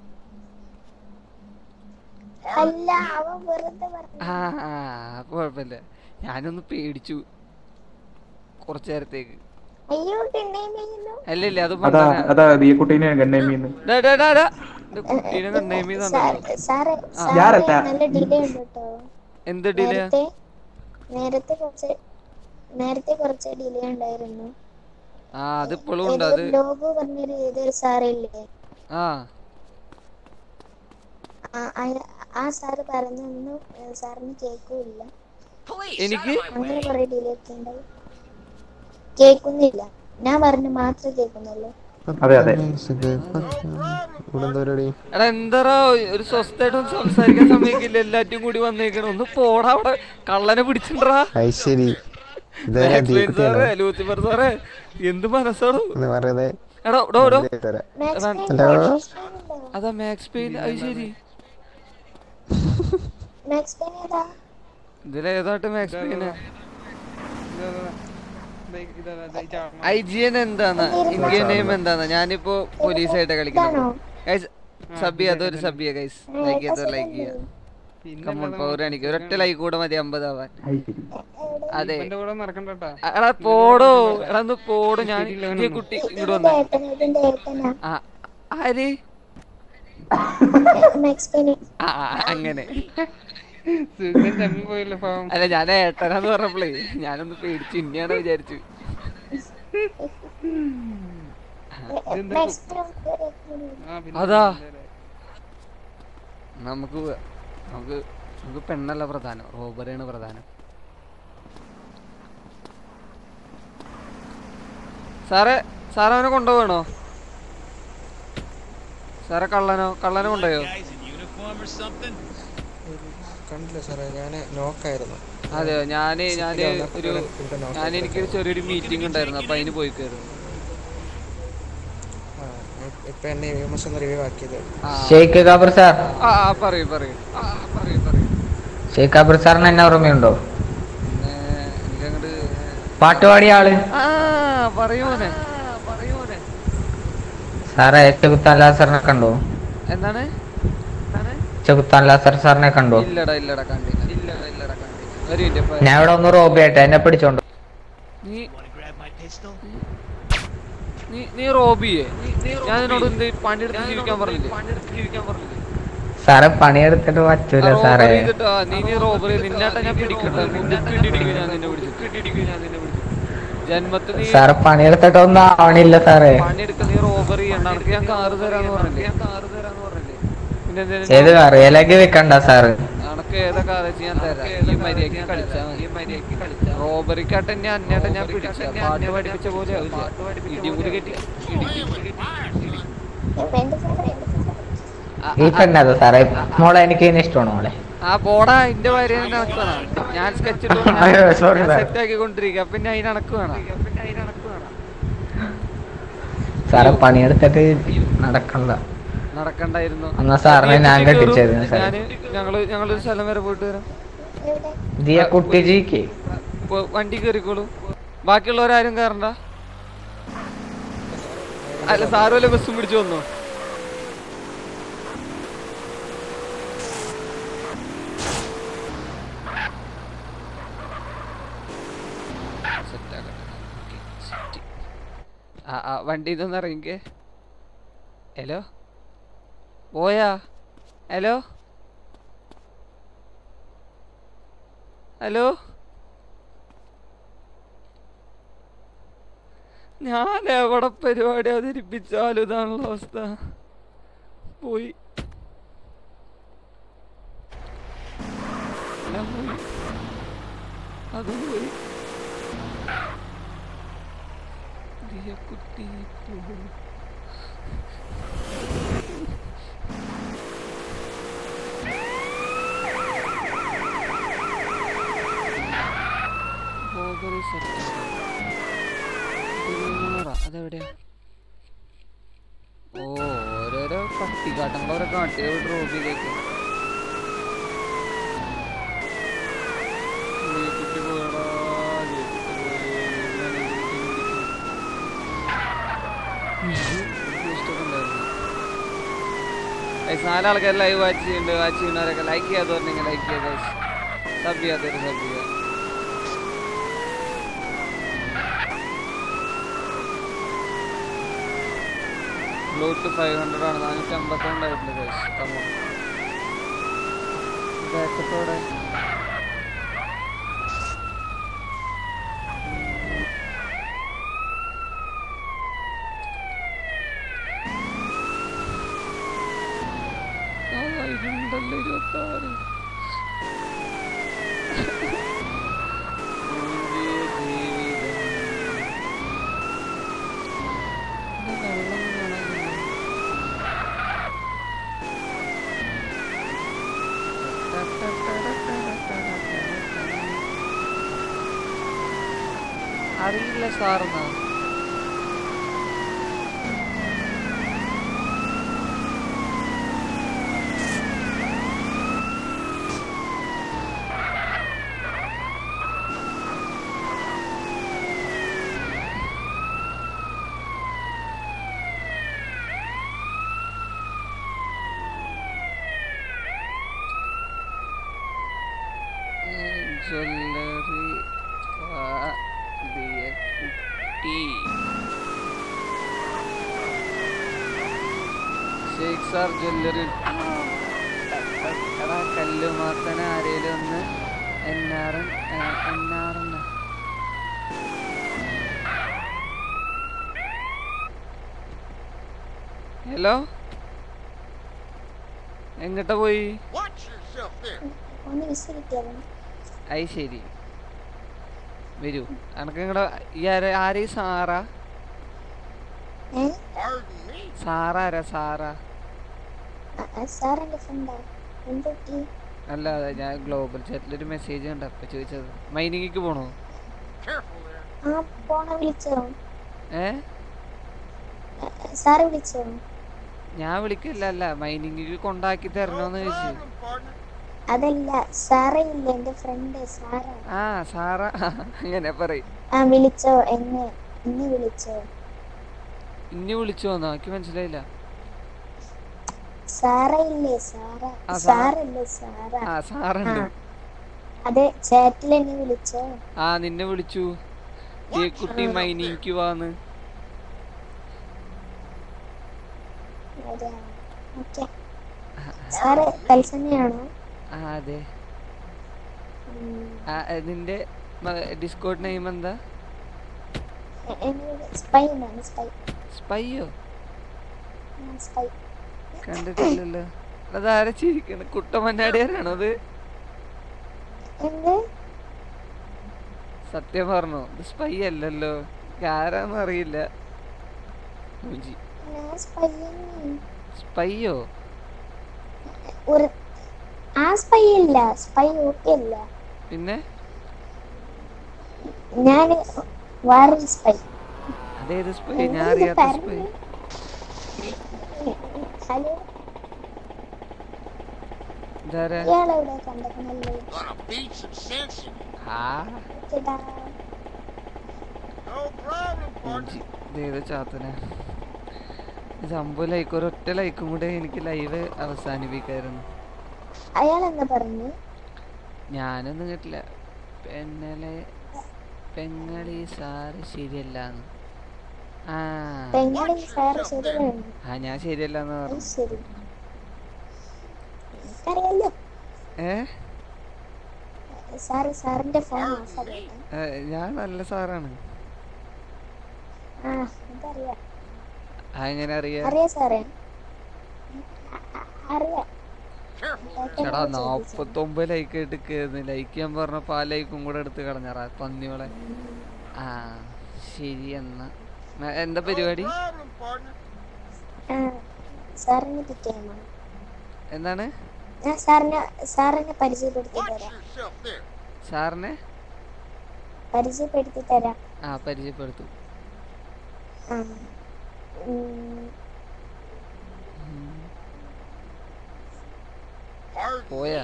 അല്ല അവൻ വെറുതെ പറഞ്ഞു ആ ആ, അപ്പൊ കുഴപ്പമില്ല ഞാനൊന്ന് പേടിച്ചു കുറച്ചു നേരത്തേക്ക് അയ്യോ കിണ്ണേമേലോ അല്ല ഇല്ല അത് അതാ പറഞ്ഞ അതാ ഈ കുട്ടീനെ ഗണ്ണേമിന്ന് കുട്ടീനെ കണ്ണേമി സാറേ സാറേ ഞാനല്ല. നല്ല ഡിലേ ഉണ്ട് കേട്ടോ എന്ത് ഡിലേ നേരത്തെ നേരത്തെ കുറച്ച് നേരത്തെ കുറച്ച് ഡിലേ ഉണ്ടായിരുന്നു ആ അതിപ്പോഴും ഉണ്ട് അത് ലോഗോ പറഞ്ഞൊരു ഏതൊരു സാറില്ലേ ആ ആ, അയ- ആ സാറ് പറഞ്ഞൊന്നും ഏ, സാറിന് കേൾക്കൂല എനിക്ക് അങ്ങനെ കുറെ ഡിലേ ഒക്കെ ഉണ്ടായി കേൾക്കുന്നില്ല ഞാൻ പറഞ്ഞു മാത്രമേ കേൾക്കുന്നുള്ളൂ അതെ അതെ ഇവിടെ എന്താ പരിപാടി എടാ എന്താ ഒരു സ്വസ്ഥായിട്ട് സംസാരിക്കാൻ സമ്മതിക്കില്ല എല്ലാറ്റും കൂടി വന്നേക്കണം ഒന്ന് പോടാ അവിടെ കള്ളനെ പിടിച്ചിട്ടാ അത് ശരി ഇതുവരെ മാക്സ് പെയിൻ തീക്കുട്ടിയാണോ? സാറേ ലൂസിഫർ സാറേ എന്ത് മനസ്സാണോ എന്ന് പറയുന്നത് എടോ ഡോ ഡോ തരാം. അതാ- ഹലോ അതാ മാക്സ് പെയിൻ അത് ശരി മാക്സ് പെയിൻ ഏതാ ഇതിലേതാട്ട് മാക്സ് പെയിന് ഇതാ ഐ ജി എൻ എന്താന്ന് ഇന്ത്യൻ നെയിം എന്താന്ന് ഞാനിപ്പോ പോലീസായിട്ട് കളിക്കുന്നത് സബ് അതൊരു സബ് ഗൈസ് ലൈക്ക് ചെയ്യാത്തവർ ലൈക്ക് ചെയ്യാം കമ്മൺ പവർ എനിക്ക് ഒരൊറ്റ ലൈക്ക് കൂടെ മതി അമ്പതാവാൻ അതെ എന്റെ കൂടെ നടക്കണ്ടട്ടാ എടാ പോടോ എടാ ഒന്ന് പോടോ ഞാൻ ഈ കുട്ടി ഇങ്ങോട്ട് വന്നേ ഏട്ടൻ ഇതിന്റെ ഏട്ടനാ ആ ആര് മാക്സ് പെയിൻ ആ ആ, അങ്ങനെ സുഖം തമ്മി പോയല്ലോ പാവം അല്ല ഞാൻ ഏട്ടനാന്ന് പറഞ്ഞപ്പോഴേ ഞാനൊന്ന് പേടിച്ചു ഇന്നെയാണ് വിചാരിച്ചു മാക്സ് പെയിൻ അതാ നമുക്ക് വ- നമുക്ക് നമുക്ക് പെണ്ണല്ല പ്രധാനം റോബറിയാണ് പ്രധാനം സാറേ സാറേ അവനെ കൊണ്ടുപോകണോ സാറേ കള്ളനോ കള്ളനെ കൊണ്ടുപോയോ Uniform or something? കണ്ടില്ല സാറേ ഞാൻ നോക്കായിരുന്നു അതെയോ ഞാന് ഞാന് ഇവിടെ ഒരു ഇവിടെ നോക്കാം. ഞാൻ എനിക്കൊരു ചെറിയൊരു മീറ്റിംഗ് ഉണ്ടായിരുന്നു അപ്പൊ അതിന് പോയിക്കായിരുന്നു ആ, ഇപ്പൊ എന്നെ യു എം എസ് ഒന്ന് റിവ്യൂ ആക്കിയത് ഷെയ്ഖ് ഗാബർ സാർ ആ ആ പറയൂ പറയൂ ആ പറയൂ പറയൂ ഷെയ്ഖ് ഗാബർ സാറിന് എന്നെ ഓർമ്മയുണ്ടോ പിന്നെ എനിക്കങ്ങോട്ട് പാട്ട് പാടിയ ആള് ആ പറയൂനെ പറയൂനെ സാറേ ചെകുത്താൻ ലാസറിനെ കണ്ടോ എന്താണ് ചെകുത്താൻ ലാസർ സാറിനെ കണ്ടോ ഇല്ലടാ ഇല്ലടാ കണ്ടില്ല ഇല്ലടാ ഇല്ലടാ കണ്ടില്ല ഒരു മിനിറ്റ് ഇപ്പൊ- ഞാൻ ഇവിടെ ഒന്ന് റോബി ആയിട്ട് എന്നെ പിടിച്ചോണ്ട് നീ നീ നീ റോബിയെ ഞാൻ നിന്നോട് എന്ത് പണിയെടുത്ത് ജീവിക്കാൻ പറഞ്ഞില്ലേ ജീവിക്കാൻ പറഞ്ഞില്ലേ സാറേ പണിയെടുത്തിട്ട് പറ്റൂല സാറേ റോബറി ചെയ്തിട്ടോ നീ നീ റോബറി നിന്നാട്ടാ ഞാൻ പിടിക്കട്ടെ പിടിക്കും ഞാൻ നിന്നെ പിടിച്ചു പിടിക്കും ഞാൻ നിന്നെ പിടിച്ചു ജന്മത്തിൽ നീ സാറേ പണിയെടുത്തിട്ടൊന്നും ആവണില്ല സാറേ പണിയെടുക്ക നീ റോബറി ചെയ്യണ്ട അനക്ക് ഞാൻ കാറ് തരാന്ന് പറഞ്ഞില്ലേ ഞാൻ കാറ് തരാന്ന് പറഞ്ഞില്ലേ പിന്നെ എന്തേലും ഏത് അറിയലേക്ക് വെക്കണ്ട സാറ് അനക്ക് ഏതാ കാറ് വെച്ച് ഞാൻ തരാം ഈ മര്യാദക്ക് കളിച്ചാ മതി മര്യാദക്ക് കളിച്ചാ റോബറിക്കാട്ടെ എന്നെ അന്നേട്ടം ഞാൻ പിടിച്ച പാട്ട് പഠിപ്പിച്ച പോലെ ഇടിയും കൂടി കെട്ടി വേണ്ട സാറേ ഈ പെണ്ണത് സാറേ മോളെ എനിക്ക് ഇതിനെ ഇഷ്ടമാണ് മോളെ ആ പോടാ എന്റെ ഭാര്യ നടക്കണം ഞാൻ സ്കെച്ച് അയ്യോ, sorry, sir. സെറ്റ് ആക്കിക്കൊണ്ടിരിക്കുക പിന്നെ അതിന് അണക്ക് വേണം സാറേ പണിയെടുത്തിട്ട് നടക്കണ്ട നടക്കണ്ടായിരുന്നു എന്നാ സാറിനെ ഞാൻ നീ എത്തിച്ച് കെട്ടിച്ചേരുന്നു സാർ ഞാന് ഞങ്ങള് ഞങ്ങളൊരു സ്ഥലം വരെ പോയിട്ട് വരാം ദിയ കുട്ടി ജിക്ക് ഇപ്പൊ വണ്ടി കയറിക്കോളൂ ബാക്കിയുള്ളവരാരും കയറണ്ട അല്ല സാറ് വല്ല ബസ്സും പിടിച്ചു വന്നോ Set ആക്കട്ടെ. Okay, set. ആ ആ വണ്ടി ഇതൊന്ന് ഇറങ്ങിക്കേ ഹലോ പോയാ ഹലോ ഹലോ ഞാൻ എവിടെ പരിപാടി അവതരിപ്പിച്ചാലും ഇതാണല്ലോ അവസ്ഥ പോയി എല്ലാം പോയി അതും പോയി ദിയക്കുട്ടി പോയി. ബോബറി സെറ്റ് തിരുവനന്തപുരം അതെവിടെയാ ഓ ഓരോരോ പട്ടിക്കാട്ടങ്ങളോരോ കാട്ടിയ റോബിലേക്ക് നാലാൾക്കാർ ലൈവ് വാച്ച് ചെയ്യുന്നുണ്ട് വാച്ച് ചെയ്യുന്നവരൊക്കെ ലൈക്ക് ചെയ്യാതെ പറഞ്ഞെങ്കിൽ ലൈക്ക് ചെയ്യുക സബ് ചെയ്യാത്തവര് സബ് ചെയ്യുക ബ്ലൂട്ട് ഫൈവ് ഹൺഡ്രഡ് ആണ് നാനൂറ്റി അമ്പത്തിരണ്ടായിട്ടുണ്ട് ഗൈസ് കമ്മോ ബാക്കത്തോടെ ഇരുണ്ടല്ലോ ഇരുപത്തി ആറ് അറിയില്ല സാറെന്നാ ജ്വല്ലറി വാദിയ കുട്ടി ഷേഖ് സാർ ജ്വല്ലറി എടാ കല്ലുമാത്തന ആരേലും ഒന്ന് എന്നാറൻ എന്നാറൻ ഹലോ എങ്ങോട്ടാ പോയി ഒന്ന് വിസ് കിട്ടിയാലും അത് ശരി വരൂ എനക്ക് ഇങ്ങടെ ഈ ആര ആരെയും സാറാ ഏ സാറാരാ സാറാ സാർ എന്റെ ഫ്രണ്ടാ എന്തൊട്ടി അല്ല അതെ ഞാൻ ഗ്ലോബൽ ചാറ്റിലൊരു മെസ്സേജ് കണ്ട അപ്പൊ ചോദിച്ചത് മൈനിങ്ങിക്ക് പോണോ ആ പോണ വിളിച്ചോ ഏ സാറ് വിളിച്ചോ ഞാൻ വിളിക്കില്ല അല്ല മൈനിങ്ങിക്ക് കൊണ്ടാക്കി തരണോന്ന് ചോദിച്ചു അതല്ല സാറേ ഇല്ല എന്റെ ഫ്രണ്ട് സാറാ ആ സാറാ അങ്ങനെ പറയും ആ വിളിച്ചോ എന്നെ എന്നെ വിളിച്ചോ ഇനി വിളിച്ചു വന്നോ എനിക്ക് മനസ്സിലായില്ല സാറേ ഇല്ലേ സാറാ ആ, സാ- സാറല്ലേ സാറാ ആ സാറുണ്ട് ആ. അതെ ചാറ്റിൽ എന്നെ വിളിച്ചോ ആ നിന്നെ വിളിച്ചു ഈ കുട്ടി മൈനിങ്ങിക്ക് വാന്ന് അതെ ഓക്കെ സാറ് തത്സമയാണോ ആ അതെ ഉം. ആ, ആ, നിന്റെ ഡിസ്കോഡ് നെയിം എന്താ എ- എന്നോട് സ്പൈ എന്നാണ് സ്പൈ സ്പൈയോ സ്പൈ കണ്ടിട്ടില്ലല്ലോ അതാരാ ചിരിക്കണ കുട്ടമന്നാടിയാരാണോ അത് എന്ത് സത്യം പറഞ്ഞോ ഇത് സ്പൈ അല്ലല്ലോ ആരാന്ന് അറിയില്ല മൂഞ്ചി. ഞാൻ സ്പൈ സ്പൈയോ ഒരു ആ സ്പൈ ഇല്ല സ്പൈ ഓക്കെ അല്ല പിന്നെ ഞാൻ വേറൊരു സ്പൈ അതേത് സ്പൈ ഞാൻ അറിയാത്ത സ്പൈ ഹലോ ഇതാരാ ഇയാളെവിടെ കണ്ടേക്കണല്ലോ ആ ചേട്ടാ മൂഞ്ചി. ഇതേത് ചാത്തന സംഭവം ലൈക്ക് ഒരൊറ്റ ലൈക്കും കൂടെ എനിക്ക് ലൈവ് അവസാനിപ്പിക്കായിരുന്നു അയാൾ എന്താ പറഞ്ഞു ഞാനൊന്നും കേട്ടില്ല പെണ്ണലെ പെങ്ങളി സാറ് ശരിയല്ലാന്ന് ആ പെങ്ങളി സാറ് ശരിയാണ് ആ ഞാൻ ശരിയല്ലാന്ന് അത് പറഞ്ഞു ശരി എനിക്കറിയാലോ ഏ സാറ് സാറിന്റെ ഫോൺ ഓഫാക്കട്ടെ ഏ, ഞാൻ നല്ല സാറാണ് ആ അതറിയാം ആ എങ്ങനെ അറിയാ അറിയാം സാറേ അ- അറിയാം ചേടാ നാപ്പത്തൊമ്പത് ലൈക്ക് എടുക്കുന്നു ലൈക്ക് ചെയ്യാൻ പറഞ്ഞപ്പോ ആ ലൈക്കും കൂടെ എടുത്ത് കളഞ്ഞറാ പന്നിയോളെ ആ ശരി എന്നാ ന- എന്താ പരിപാടി ആ, സാറിനെ പിക്ക് ചെയ്യണം എന്താണ് ഞാൻ സാറിനെ സാറിനെ പരിചയപ്പെടുത്തി തരാം സാറിനെ പരിചയപ്പെടുത്തി തരാം ആ പരിചയപ്പെടുത്തു ആ ഉം, പോയാ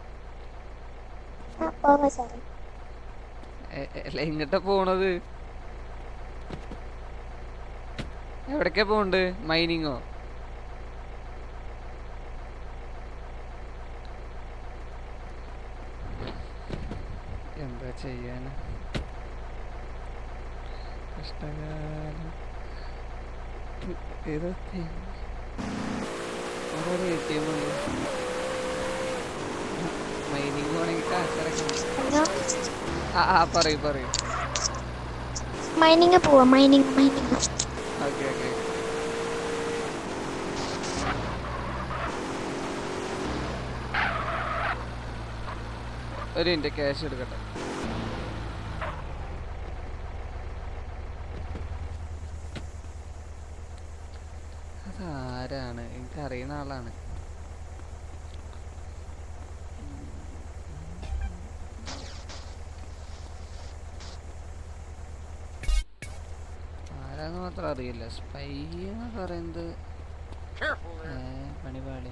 ആ പോവാ സാറേ എ- എ- അല്ല എങ്ങട്ടാ പോണത് എവിടേക്കാ പോണ്ട് മൈനിങ്ങോ എന്താ ചെയ്യാന് കഷ്ടകാലം ഉം, ഏതോ ഓരോ എ ടി എം ഉണ്ട് മൈനിങ് പോണെങ്കിൽ കാശിറക്കണം ഹലോ ആ ആ പറയൂ പറയൂ മൈനിങ് പോവാ മൈനിങ് മൈനിങ് ഓക്കെ ഓക്കെ ഒരു മിനിറ്റ് ക്യാഷ് എടുക്കട്ടെ അതാരാണ് എനിക്ക് അറിയുന്ന ആളാണ് മാത്രം അറിയില്ല സ്പൈ എന്ന് പറയുന്നത് ഏ, പണിപാളി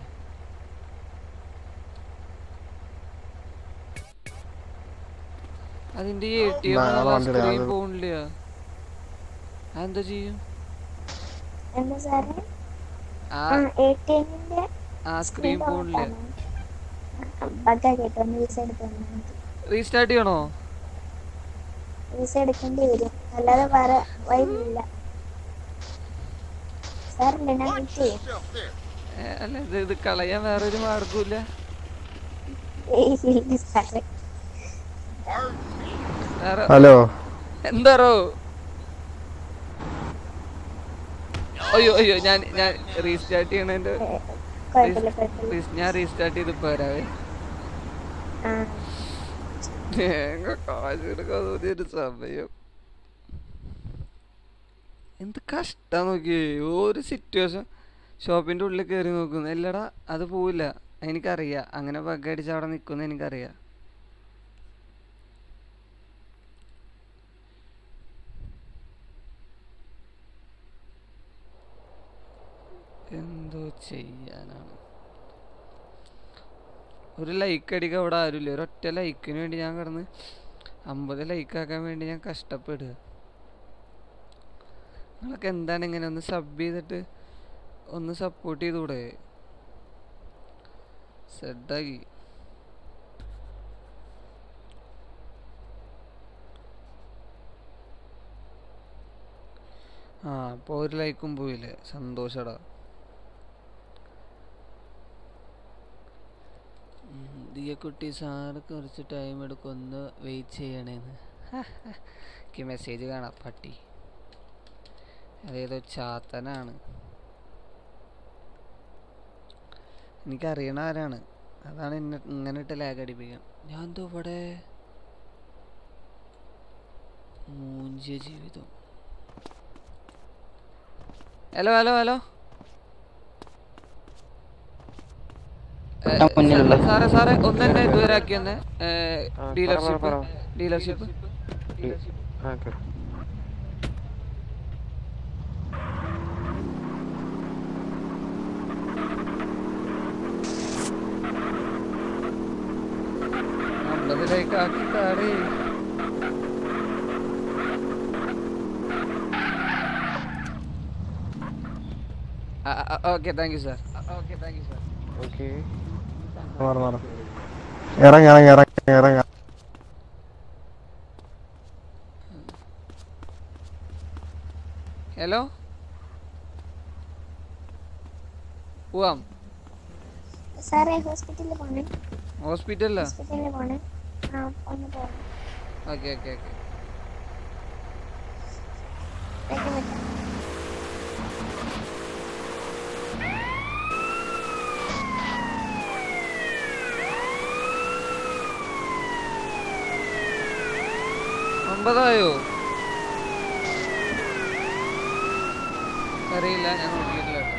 അതിന്റെ എ ടി എം നാളെ വണ്ടിയുടെ സ്ക്രീൻ അത് പോണില്ല അതെന്താ ചെയ്യും എന്താ സാറേ ആ ആ എ ടി എമ്മിന്റെ ആ സ്ക്രീൻ പോണില്ല ബഗ്ഗാ കേട്ടോ ഒന്ന് വിസ എടുത്ത് തന്നാൽ മതി റീസ്റ്റാർട്ട് ചെയ്യണോ വിസ എടുക്കേണ്ടി വരും അല്ലാതെ വേറെ വഴിയില്ല സാറില്ല ഞാൻ വെയിറ്റ് ചെയ്യും ഏ, അല്ല ഇത് ഇത് കളയാൻ വേറൊരു മാർഗമില്ല ഏയ് ഇല്ല സാറേ വേറെ ഹലോ എന്താറോ അയ്യോ അയ്യോ ഞാൻ ഞാൻ റീസ്റ്റാർട്ട് ചെയ്യണതിന്റെ കുഴപ്പമില്ല കുഴപ്പമില്ല റീസ്- ഞാൻ റീസ്റ്റാർട്ട് ചെയ്ത് പോരാവേ ആ തേങ്ങ കാശ് എടുക്കാൻ തോന്നിയ ഒരു സമയം എന്ത് കഷ്ടാ നോക്കിയേ ഒരു സിറ്റുവേഷൻ ഷോപ്പിന്റെ ഉള്ളിൽ കയറി നോക്കുന്നു എല്ലടാ അത് പോവില്ല എനിക്കറിയാം അങ്ങനെ ബഗ് അടിച്ച് അവിടെ നിൽക്കുന്ന എനിക്കറിയാം എന്തോ ചെയ്യാനാണ് ഒരു ലൈക്ക് അടിക്കാൻ ഇവിടെ ആരുമില്ല ഒരൊറ്റ ലൈക്കിന് വേണ്ടി ഞാൻ കിടന്ന് അമ്പത് ലൈക്ക് ആക്കാൻ വേണ്ടി ഞാൻ കഷ്ടപ്പെടുക നിങ്ങളൊക്കെ എന്താണ് ഇങ്ങനെ ഒന്ന് സബ് ചെയ്തിട്ട് ഒന്ന് സപ്പോർട്ട് ചെയ്തൂടെ സെഡാക്കി ആ അപ്പോൾ ഒരു ലൈക്കും പോയില്ലേ സന്തോഷടാ ഉം, ദിയക്കുട്ടി സാറ് കുറച്ച് ടൈം എടുക്കും ഒന്ന് വെയിറ്റ് ചെയ്യണേന്ന് എനിക്ക് മെസ്സേജ് കാണാം പട്ടി അതേതോ ചാത്തനാണ് എനിക്കറിയണ ആരാണ് അതാണ് എന്നെ ഇങ്ങനെ ഇട്ട് ലാഗ് അടിപ്പിക്കാൻ ഞാൻ എന്തോ ഇവിടെ മൂഞ്ചിയ ജീവിതം ഹലോ ഹലോ ഹലോ ആ, മുന്നിലുള്ള. സാറേ സാറേ ഒന്ന് തന്നെ ഇതുവരെ ആക്കി തന്നെ പറ, ഡീലർഷിപ്പ് പറ. ഡീലർഷിപ്പ് ആ കേറ് അമ്പതിലേക്ക് ആക്കി താടേ okay thank you sir okay thank you sir okay മാറ് മാറ് ഇറങ്ങി ഇറങ്ങി ഇറങ്ങി ഇറങ്ങി ഹലോ പോവാം സാറേ ഹോസ്പിറ്റലിൽ പോണേ ഹോസ്പിറ്റലിലാ ഹോസ്പിറ്റലിൽ പോണേ ആ ഒന്ന് പോകണം ഓക്കെ ഓക്കെ ഓക്കെ വേഗം വരാം. ഒമ്പതായോ അറിയില്ല ഞാൻ നോക്കിയിട്ടില്ല കേട്ടോ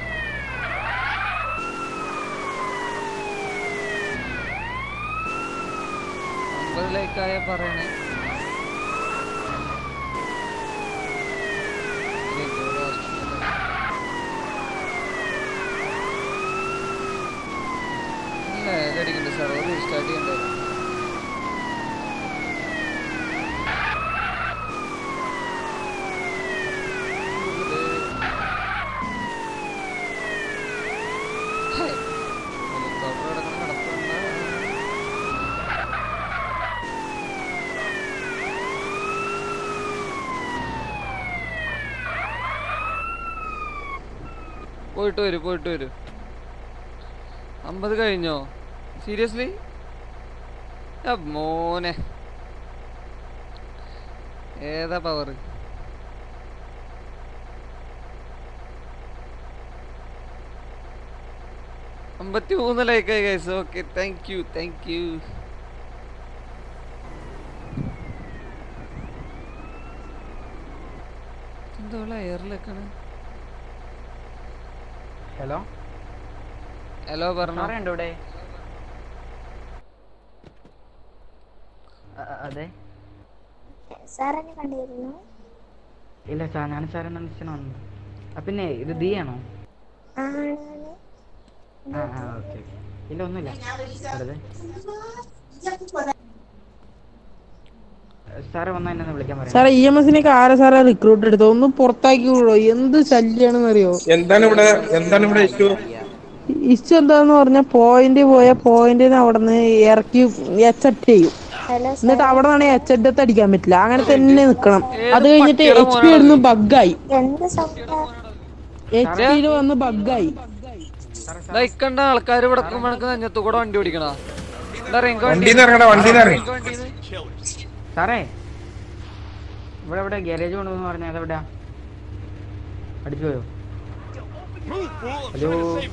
ഒമ്പതിലേക്കായ പറയണേ ഇല്ലെങ്കിൽ ഒരു hospital ല്. ഇല്ല ഇതടിക്കണ്ട സാർ ഒരു സ്റ്റാർട്ട് ചെയ്യണ്ടേ ഹെലികോപ്റ്റർ കിടക്കുന്ന കിടപ്പുണ്ടാ പോയിട്ട് വരൂ പോയിട്ട് വരൂ അമ്പത് കഴിഞ്ഞോ സീരിയസ്ലി മോനെ ഏതാ പവർ അമ്പത്തി മൂന്ന് ലൈക്കായി guys okay thank you thank you എന്താ എയറിലേക്കാണ് ഹലോ ഹലോ പറഞ്ഞോ സാറേ ഉണ്ടോ ഇവിടെ അ- അ- അതെ സാർ എന്നെ കണ്ടിരുന്നു ഇല്ല സാർ ഞാൻ സാറിനെ അന്വേഷിച്ചാണ് വന്നത് ആ പിന്നെ ഇത് ദീ ആണോ ആണ് ആ ആ ഓക്കെ ഇല്ല ഒന്നുമില്ല വെറുതെ സാറ് വന്നാൽ എന്നെ ഒന്ന് വിളിക്കാൻ പറയാം സാറേ ഇ എം എസിനൊക്കെ ആരാ സാറേ റിക്രൂട്ട് എടുത്തത് ഒന്ന് പുറത്താക്കി വിടോ എന്ത് ശല്യാണെന്ന് അറിയോ എന്താണ് ഇവിടെ എന്താണ് ഇവിടെ ഇഷ്യൂ ഇഷ്ട എന്താന്ന് പറഞ്ഞാൽ പോയിന്റ് പോയ പോയിന്റിന് അവിടെ നിന്ന് ഇറക്കി എച്ച് എട്ട് ചെയ്യും എന്നിട്ട് അവിടെ നിന്നാണ് എച്ച് എട്ട് അടിക്കാൻ പറ്റില്ല അങ്ങനെ തന്നെ നിക്കണം അത് കഴിഞ്ഞിട്ട് എച്ച് പി ഇടുന്ന് ബഗ്ഗായി എന്ത് സൗണ്ടാ എച്ച് പിയിൽ വന്ന് ബഗ്ഗായി ഇക്കണ്ട ആൾക്കാർ ഇവിടെ മണക്ക് നെഞ്ഞത്തു കൂടെ വണ്ടി ഓടിക്കണ വണ്ടീന്ന് ഇറങ്ങടാ, വണ്ടീന്ന് ഇറങ്ങ്. സാറേ ഇവിടെ ഇവിടെ ഗാരേജ് കൊണ്ടുവന്ന് പറഞ്ഞാൽ അതെവിടാ അടിച്ചു പോയോ ഹലോ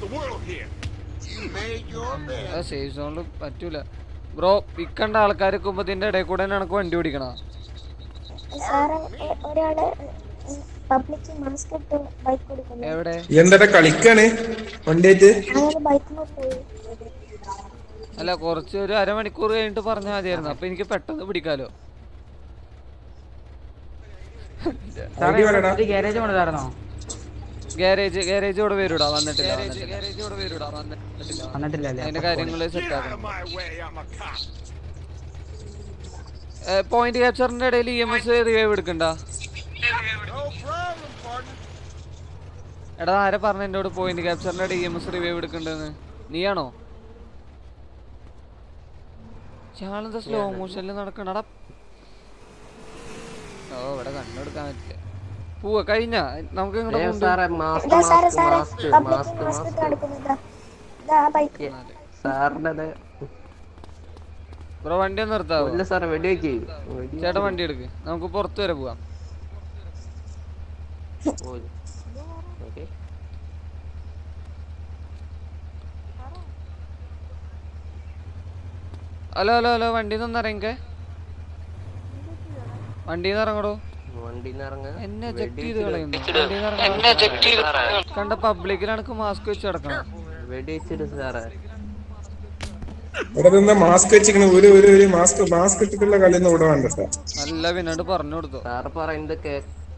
സേഫ് സോണില് പറ്റൂല ബ്രോ ഇക്കണ്ട ആൾക്കാരൊക്കെ ഇതിന്റെ ഇടയിൽ കൂടെ എനിക്ക് വണ്ടി ഓടിക്കണ സാറേ എ- ഒരാള് പബ്ലിക് മാസ്ക് ഇട്ട് ബൈക്ക് കൊടുക്കുന്നു എവിടെ എന്താ കളിക്കാണ് വണ്ടിയായിട്ട് അങ്ങനെ ബൈക്കിന് പോയി അല്ല കുറച്ച് ഒരു അരമണിക്കൂർ കഴിഞ്ഞിട്ട് പറഞ്ഞാൽ മതിയായിരുന്നു അപ്പൊ എനിക്ക് പെട്ടെന്ന് പിടിക്കാലോ സാറേ ഇവിടെ ഒരു ഗാരേജ് കൊണ്ടുവരായിരുന്നോ ഗാരേജ് ഗാരേജ് ഇവിടെ വരൂടാ വന്നിട്ടില്ല ഗാരേജ് ഇവിടെ വരൂടാ വന്നിട്ടില്ല വന്നിട്ടില്ല അല്ലേ? അതിന്റെ അപ്പൊ കാര്യങ്ങൾ സെറ്റ് ആക്കണം പോയിന്റ് ക്യാപ്ചറിന്റെ ഇടയിൽ ഇ എം എസ് റിവൈവ് എടുക്കണ്ട എടാ ആരെ പറഞ്ഞ എന്നോട് പോയിന്റ് ക്യാപ്ചറിന്റെ ഇടയിൽ ഇ എം എസ് റിവൈവ് എടുക്കണ്ടെന്ന് നീയാണോ ചാളെന്താ സ്ലോ മോഷനിൽ നടക്കണടാ ഓ ഇവിടെ കണ്ണെടുക്കാൻ പറ്റില്ല പോവാ കഴിഞ്ഞ നമുക്ക് ഇങ്ങോട്ട് ഏ, കൊണ്ടു സാറേ, mask, ഇതാ സാറേ mask, സാറേ mask, പബ്ലിക് mask, മാസ്ക് ഇട്ട് mask. നടക്കുന്നു ഇതാ ഇതാ ആ ബൈക്ക് സാറിന്റെ ബ്രോ വണ്ടി ഒന്ന് നിർത്താവോ ഇല്ല സാറേ വെടിവെക്ക് ചേട്ടൻ വണ്ടി എടുക്ക് നമുക്ക് പുറത്ത് വരെ പോവാം ഓക്കെ ഹലോ ഹലോ ഹലോ വണ്ടിയിൽ നിന്ന് ഇറങ്ങിക്കേ വണ്ടിയിൽ നിന്ന് ഇറങ്ങടോ വണ്ടിന്ന് ഇറങ്ങ എന്നെ ചെക്ക് ചെയ്ത് കളയുന്നു വണ്ടിയിൽ നിന്ന് ഇറങ്ങാൻ കണ്ട പബ്ലിക്കിലാണ് മാസ്ക് വെച്ച് കിടക്കണം വെടിവെച്ചിട്ട് സാറേ ഇവിടെ നിന്ന് മാസ്ക് വെച്ചിരിക്കണ ഒരു ഒരു ഒരു മാസ്ക് മാസ്ക് ഇട്ടിട്ടുള്ള കളിയൊന്നും ഇവിടെ വേണ്ട സാർ നല്ല പിന്നോട് പറഞ്ഞു കൊടുത്തു സാറ് പറയുന്നത് കേ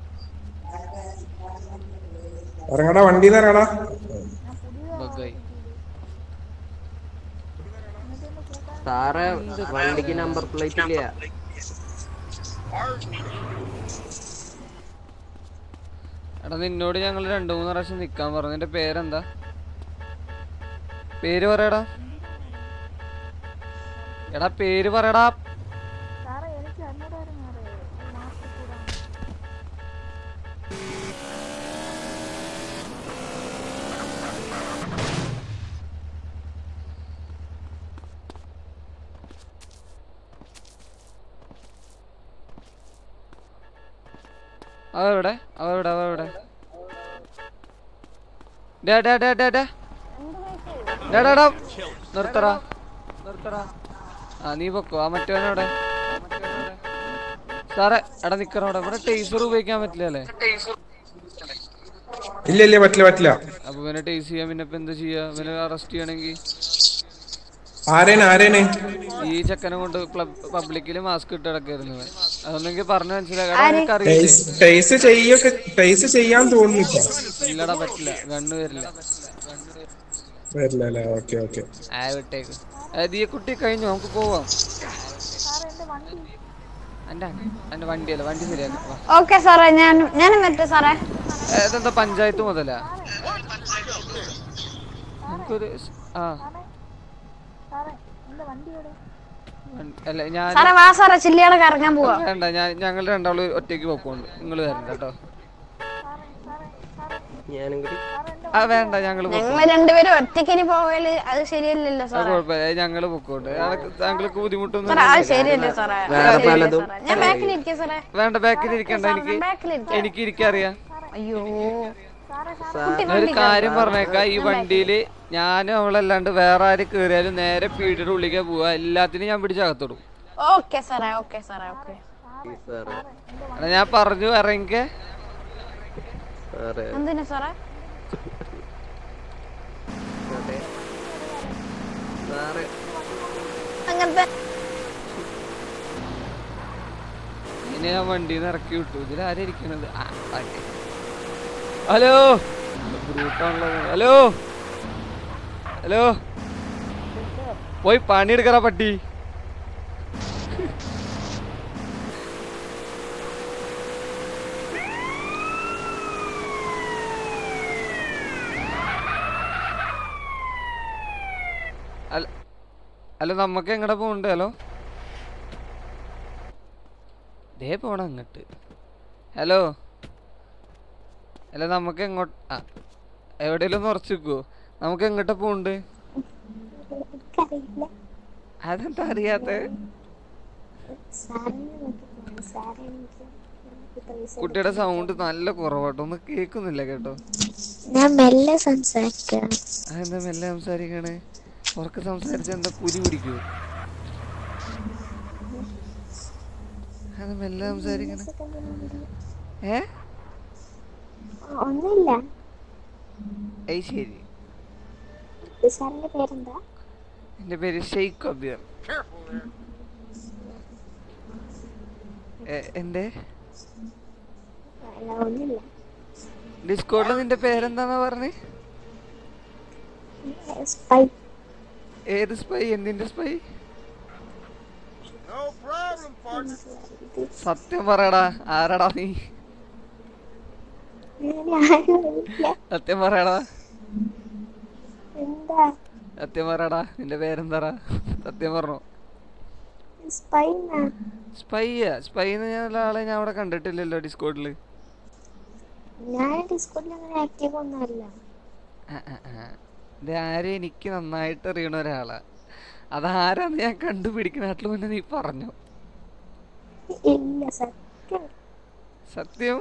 ഇറങ്ങടാ വണ്ടിന്ന് ഇറങ്ങടാ ബഗ്ഗായി സാറേ വണ്ടിക്ക് നമ്പർ പ്ലേറ്റ് ഇല്ല എടാ നിന്നോട് ഞങ്ങൾ രണ്ടു മൂന്ന് പ്രാവശ്യം നിക്കാൻ പറഞ്ഞു നിന്റെ പേരെന്താ പേര് പറയടാ എടാ പേര് പറയടാ അവെവിടെ അവെവിടെ അവെവിടെ ഡാ ഡാ ഡാ ഡാ ഡാ ഡാ ഡാ ഡാ നിർത്തടാ നിർത്തടാ ആ നീ പൊക്കോ ആ മറ്റവനവിടെ സാറേ എടാ നിക്കറവിടെ ഇവിടെ ടേസർ ഉപയോഗിക്കാൻ പറ്റില്ല അല്ലേ ഇല്ല ഇല്ല പറ്റില്ല പറ്റില്ല അപ്പൊ ഇവനെ ടേസ് ചെയ്യാൻ പിന്നെ ഇപ്പൊ എന്താ ചെയ്യാ ഇവനെ അറസ്റ്റ് ചെയ്യണമെങ്കിൽ ആരേണ് ആരേണ് ഈ ചെക്കനെ കൊണ്ട് പബ്ലിക്കില് മാസ്ക് ഇട്ട് കിടക്കായിരുന്നു ഇവൻ അതൊന്നെങ്കിൽ പറഞ്ഞു മനസ്സിലാക്കാം അറിയില്ലേ ടേസ് ചെയ്യൊക്കെ ടേസ് ചെയ്യാൻ തോന്നുന്നില്ല ഇല്ലടാ പറ്റില്ല ഗണ്ണ് വരില്ല വരില്ല അല്ലേ ഓക്കെ ഓക്കെ ആ വിട്ടേക്ക് ദിയ കുട്ടി കഴിഞ്ഞു നമുക്ക് പോവാം എന്റെ എന്റെ വണ്ടിയല്ല വണ്ടി ശരിയാക്കാം വാ. ഓക്കെ സാറേ ഞാൻ ഞാനും വരട്ടെ സാറേ ഏ, ഇതെന്താ പഞ്ചായത്ത് മുതലാ നമുക്കൊരു സ്- ആ വണ്ടി- അല്ല ഞാൻ സാറേ വാ സാറേ ചില്ലിയാടെ കറങ്ങാൻ പോവാ വേണ്ട ഞാൻ ഞങ്ങൾ രണ്ടാളും ഒറ്റയ്ക്ക് പോക്കോണ്ട് നിങ്ങൾ വരണ്ട കേട്ടോ ഞാനും കൂടി ആ വേണ്ട ഞങ്ങൾ ഞങ്ങൾ രണ്ടുപേരും ഒറ്റയ്ക്കിനി പോവല് അത് ശരിയല്ലല്ലോ സാറേ കുഴപ്പമില്ല ഞങ്ങൾ പൊക്കോണ്ട് താങ്കൾക്ക് ബുദ്ധിമുട്ടൊന്നും സാറേ അത് ശരിയല്ലേ സാറേ അത് വേറെ ശരിയല്ലേ പലതും സാറേ? ഞാൻ ബാക്കിലിരിക്കാം സാറേ വേണ്ട ബാക്കിൽ ഇരിക്കണ്ട സാർ, എനിക്ക് ഞാൻ ബാക്കിലിരിക്കാം. എനിക്ക് ഇരിക്കറിയാം അയ്യോ ഒരു കാര്യം പറഞ്ഞേക്കാം ഈ വണ്ടിയില് ഞാനും അവളല്ലാണ്ട് വേറെ ആര് കേറിയാലും നേരെ പീടിയുടെ ഉള്ളിലേക്ക് പോവാ എല്ലാത്തിനും ഞാൻ പിടിച്ചകത്തിടും ഓക്കെ സാറേ ഓക്കെ സാറേ ഓക്കെ സാറേ എടാ ഞാൻ പറഞ്ഞു ഇറങ്ങിക്കേ സാറേ എന്തിനാ സാറേ സാറേ സാറേ അങ്ങനത്തെ നിന്നെ ഞാൻ വണ്ടിയിൽ നിന്ന് ഇറക്കി വിട്ടു ഇതിലാരാ ഇരിക്കണത് ആ, ഓക്കേ. ഹലോ ബ്രൂട്ടാണല്ലോ ഹലോ ഹലോ പോയി പണിയെടുക്കറ പട്ടി അല്ല അല്ല നമുക്ക് എങ്ങടെ പോണ്ട് ഹലോ ദേ പോണ അങ്ങോട്ട് ഹലോ അല്ല നമുക്ക് എങ്ങോട്ട് ആ എവിടെയെങ്കിലും ഒന്ന് ഉറച്ചു നിൽക്കുവോ നമുക്ക് എങ്ങോട്ടാ പോണ്ട് എനിക്കറിയില്ല അതെന്താ അറിയാത്ത സാറിനെ നോക്കി പോണം സാറാണെങ്കിൽ നമുക്ക് പൈസ കുട്ടിയുടെ സൗണ്ട് നല്ല കുറവാട്ടോ ഒന്നും കേൾക്കുന്നില്ല കേട്ടോ ഞാൻ മെല്ലെ സംസാരിക്കണം അതെന്താ മെല്ലെ സംസാരിക്കണേ ഉറക്കെ സംസാരിച്ച എന്താ പുലി പിടിക്കൂ അത് മെല്ലെ സംസാരിക്കണേ ഏ ഒന്നുമില്ല ഏയ് ശരി സാറിന്റെ പേരെന്താ എന്റെ പേര് ഷെയ്ഖ് കബീർ എ- എന്തേ അല്ല ഒന്നുമില്ല ഡിസ്കോഡിൽ നിന്റെ പേരെന്താന്നാ പറഞ്ഞേ സ്പൈ ഏത് സ്പൈ എന്തിന്റെ സ്പൈ സത്യം പറയടാ ആരടാ നീ സത്യം പറയടാ എന്താ സത്യം പറയടാ നിന്റെ പേരെന്താടാ സത്യം പറഞ്ഞോ സ്പൈ സ്പൈയാ സ്പൈ എന്ന് ഞാൻ ആളെ ഞാൻ അവിടെ കണ്ടിട്ടില്ലല്ലോ ഡിസ്കോഡില് ഞാൻ ഡിസ്കോഡിൽ അങ്ങനെ ആക്റ്റീവ് ഒന്നുമല്ല ഇത് ആരും എനിക്ക് നന്നായിട്ട് അറിയണ ഒരാളാ അതാരാന്ന് ഞാൻ കണ്ടുപിടിക്കണാട്ടിൽ മുന്നേ നീ പറഞ്ഞു ഇല്ല സത്യം സത്യം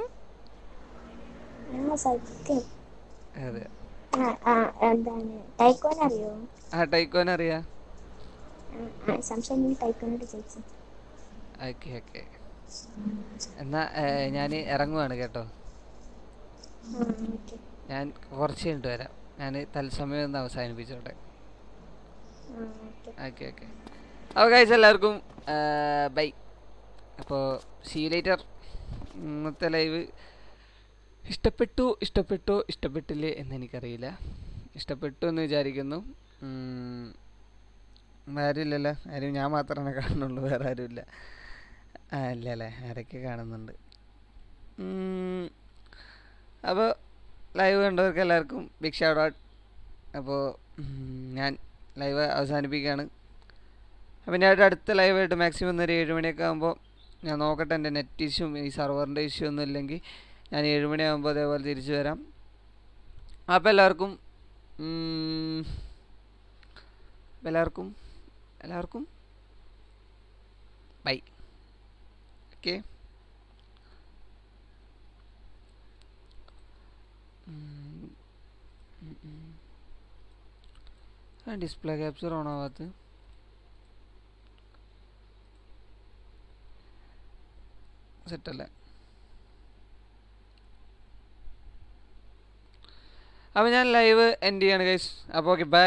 ആ സത്യം അതെ ആ ആ എന്താണ് ടൈക്കോൻ അറിയോ ആ ടൈക്കോൻ അറിയാ ആ, ആ, സംശയം നീ ടൈക്കോനോട് ചോദിച്ചു ഓക്കെ ഓക്കെ എന്നാ ഞാൻ ഇറങ്ങുവാണ് കേട്ടോ ആ ഓക്കെ ഞാൻ കുറച്ച് കഴിഞ്ഞിട്ട് വരാം ഞാൻ തത്സമയം ഒന്ന് അവസാനിപ്പിച്ചോട്ടെ ആ ഓക്കെ ഓക്കെ ഓക്കെ അപ്പോൾ കഴിച്ച എല്ലാവർക്കും ബൈ അപ്പോൾ സീ ലേറ്റർ ഇന്നത്തെ ലൈവ് ഇഷ്ടപ്പെട്ടു ഇഷ്ടപ്പെട്ടു ഇഷ്ടപ്പെട്ടില്ലേ എന്ന് എനിക്കറിയില്ല ഇഷ്ടപ്പെട്ടു എന്ന് വിചാരിക്കുന്നു ഉം, ആരുമില്ലല്ലോ ആരും ഞാൻ മാത്രമേ കാണുന്നുള്ളൂ വേറെ ആരുമില്ല ആ ഇല്ല അല്ലേ ആരൊക്കെ കാണുന്നുണ്ട് ഉം, അപ്പോൾ ലൈവ് കണ്ടവർക്ക് എല്ലാവർക്കും ബിഗ് ഷൗട്ട് ഔട്ട് അപ്പോൾ ഞാൻ ലൈവ് അവസാനിപ്പിക്കുകയാണ് അപ്പോൾ ഞാൻ അടുത്ത ലൈവായിട്ട് മാക്സിമം ഒരു ഏഴ് മണിയൊക്കെ ആകുമ്പോൾ ഞാൻ നോക്കട്ടെ എൻ്റെ നെറ്റ് ഇഷ്യൂ ഈ സർവറിൻ്റെ ഇഷ്യൂ ഒന്നും ഇല്ലെങ്കിൽ ഞാൻ ഏഴ് മണിയാകുമ്പോൾ അതേപോലെ തിരിച്ചു വരാം അപ്പോൾ എല്ലാവർക്കും ഉം, എല്ലാവർക്കും എല്ലാവർക്കും ബൈ ഓക്കെ ആ ഡിസ്പ്ലേ ക്യാപ്ചർ ഓൺ ആവാത്ത സെറ്റല്ലേ അപ്പോൾ ഞാൻ ലൈവ് എൻഡ് ചെയ്യാണ് ഗൈസ് അപ്പോൾ okay bye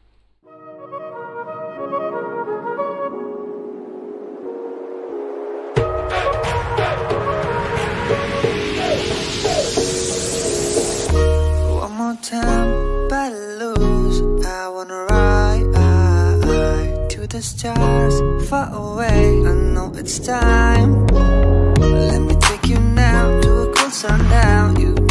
One more time, but lose. I wanna ride to the stars, far away. I know it's time. Let me take you now to a cool sundown. You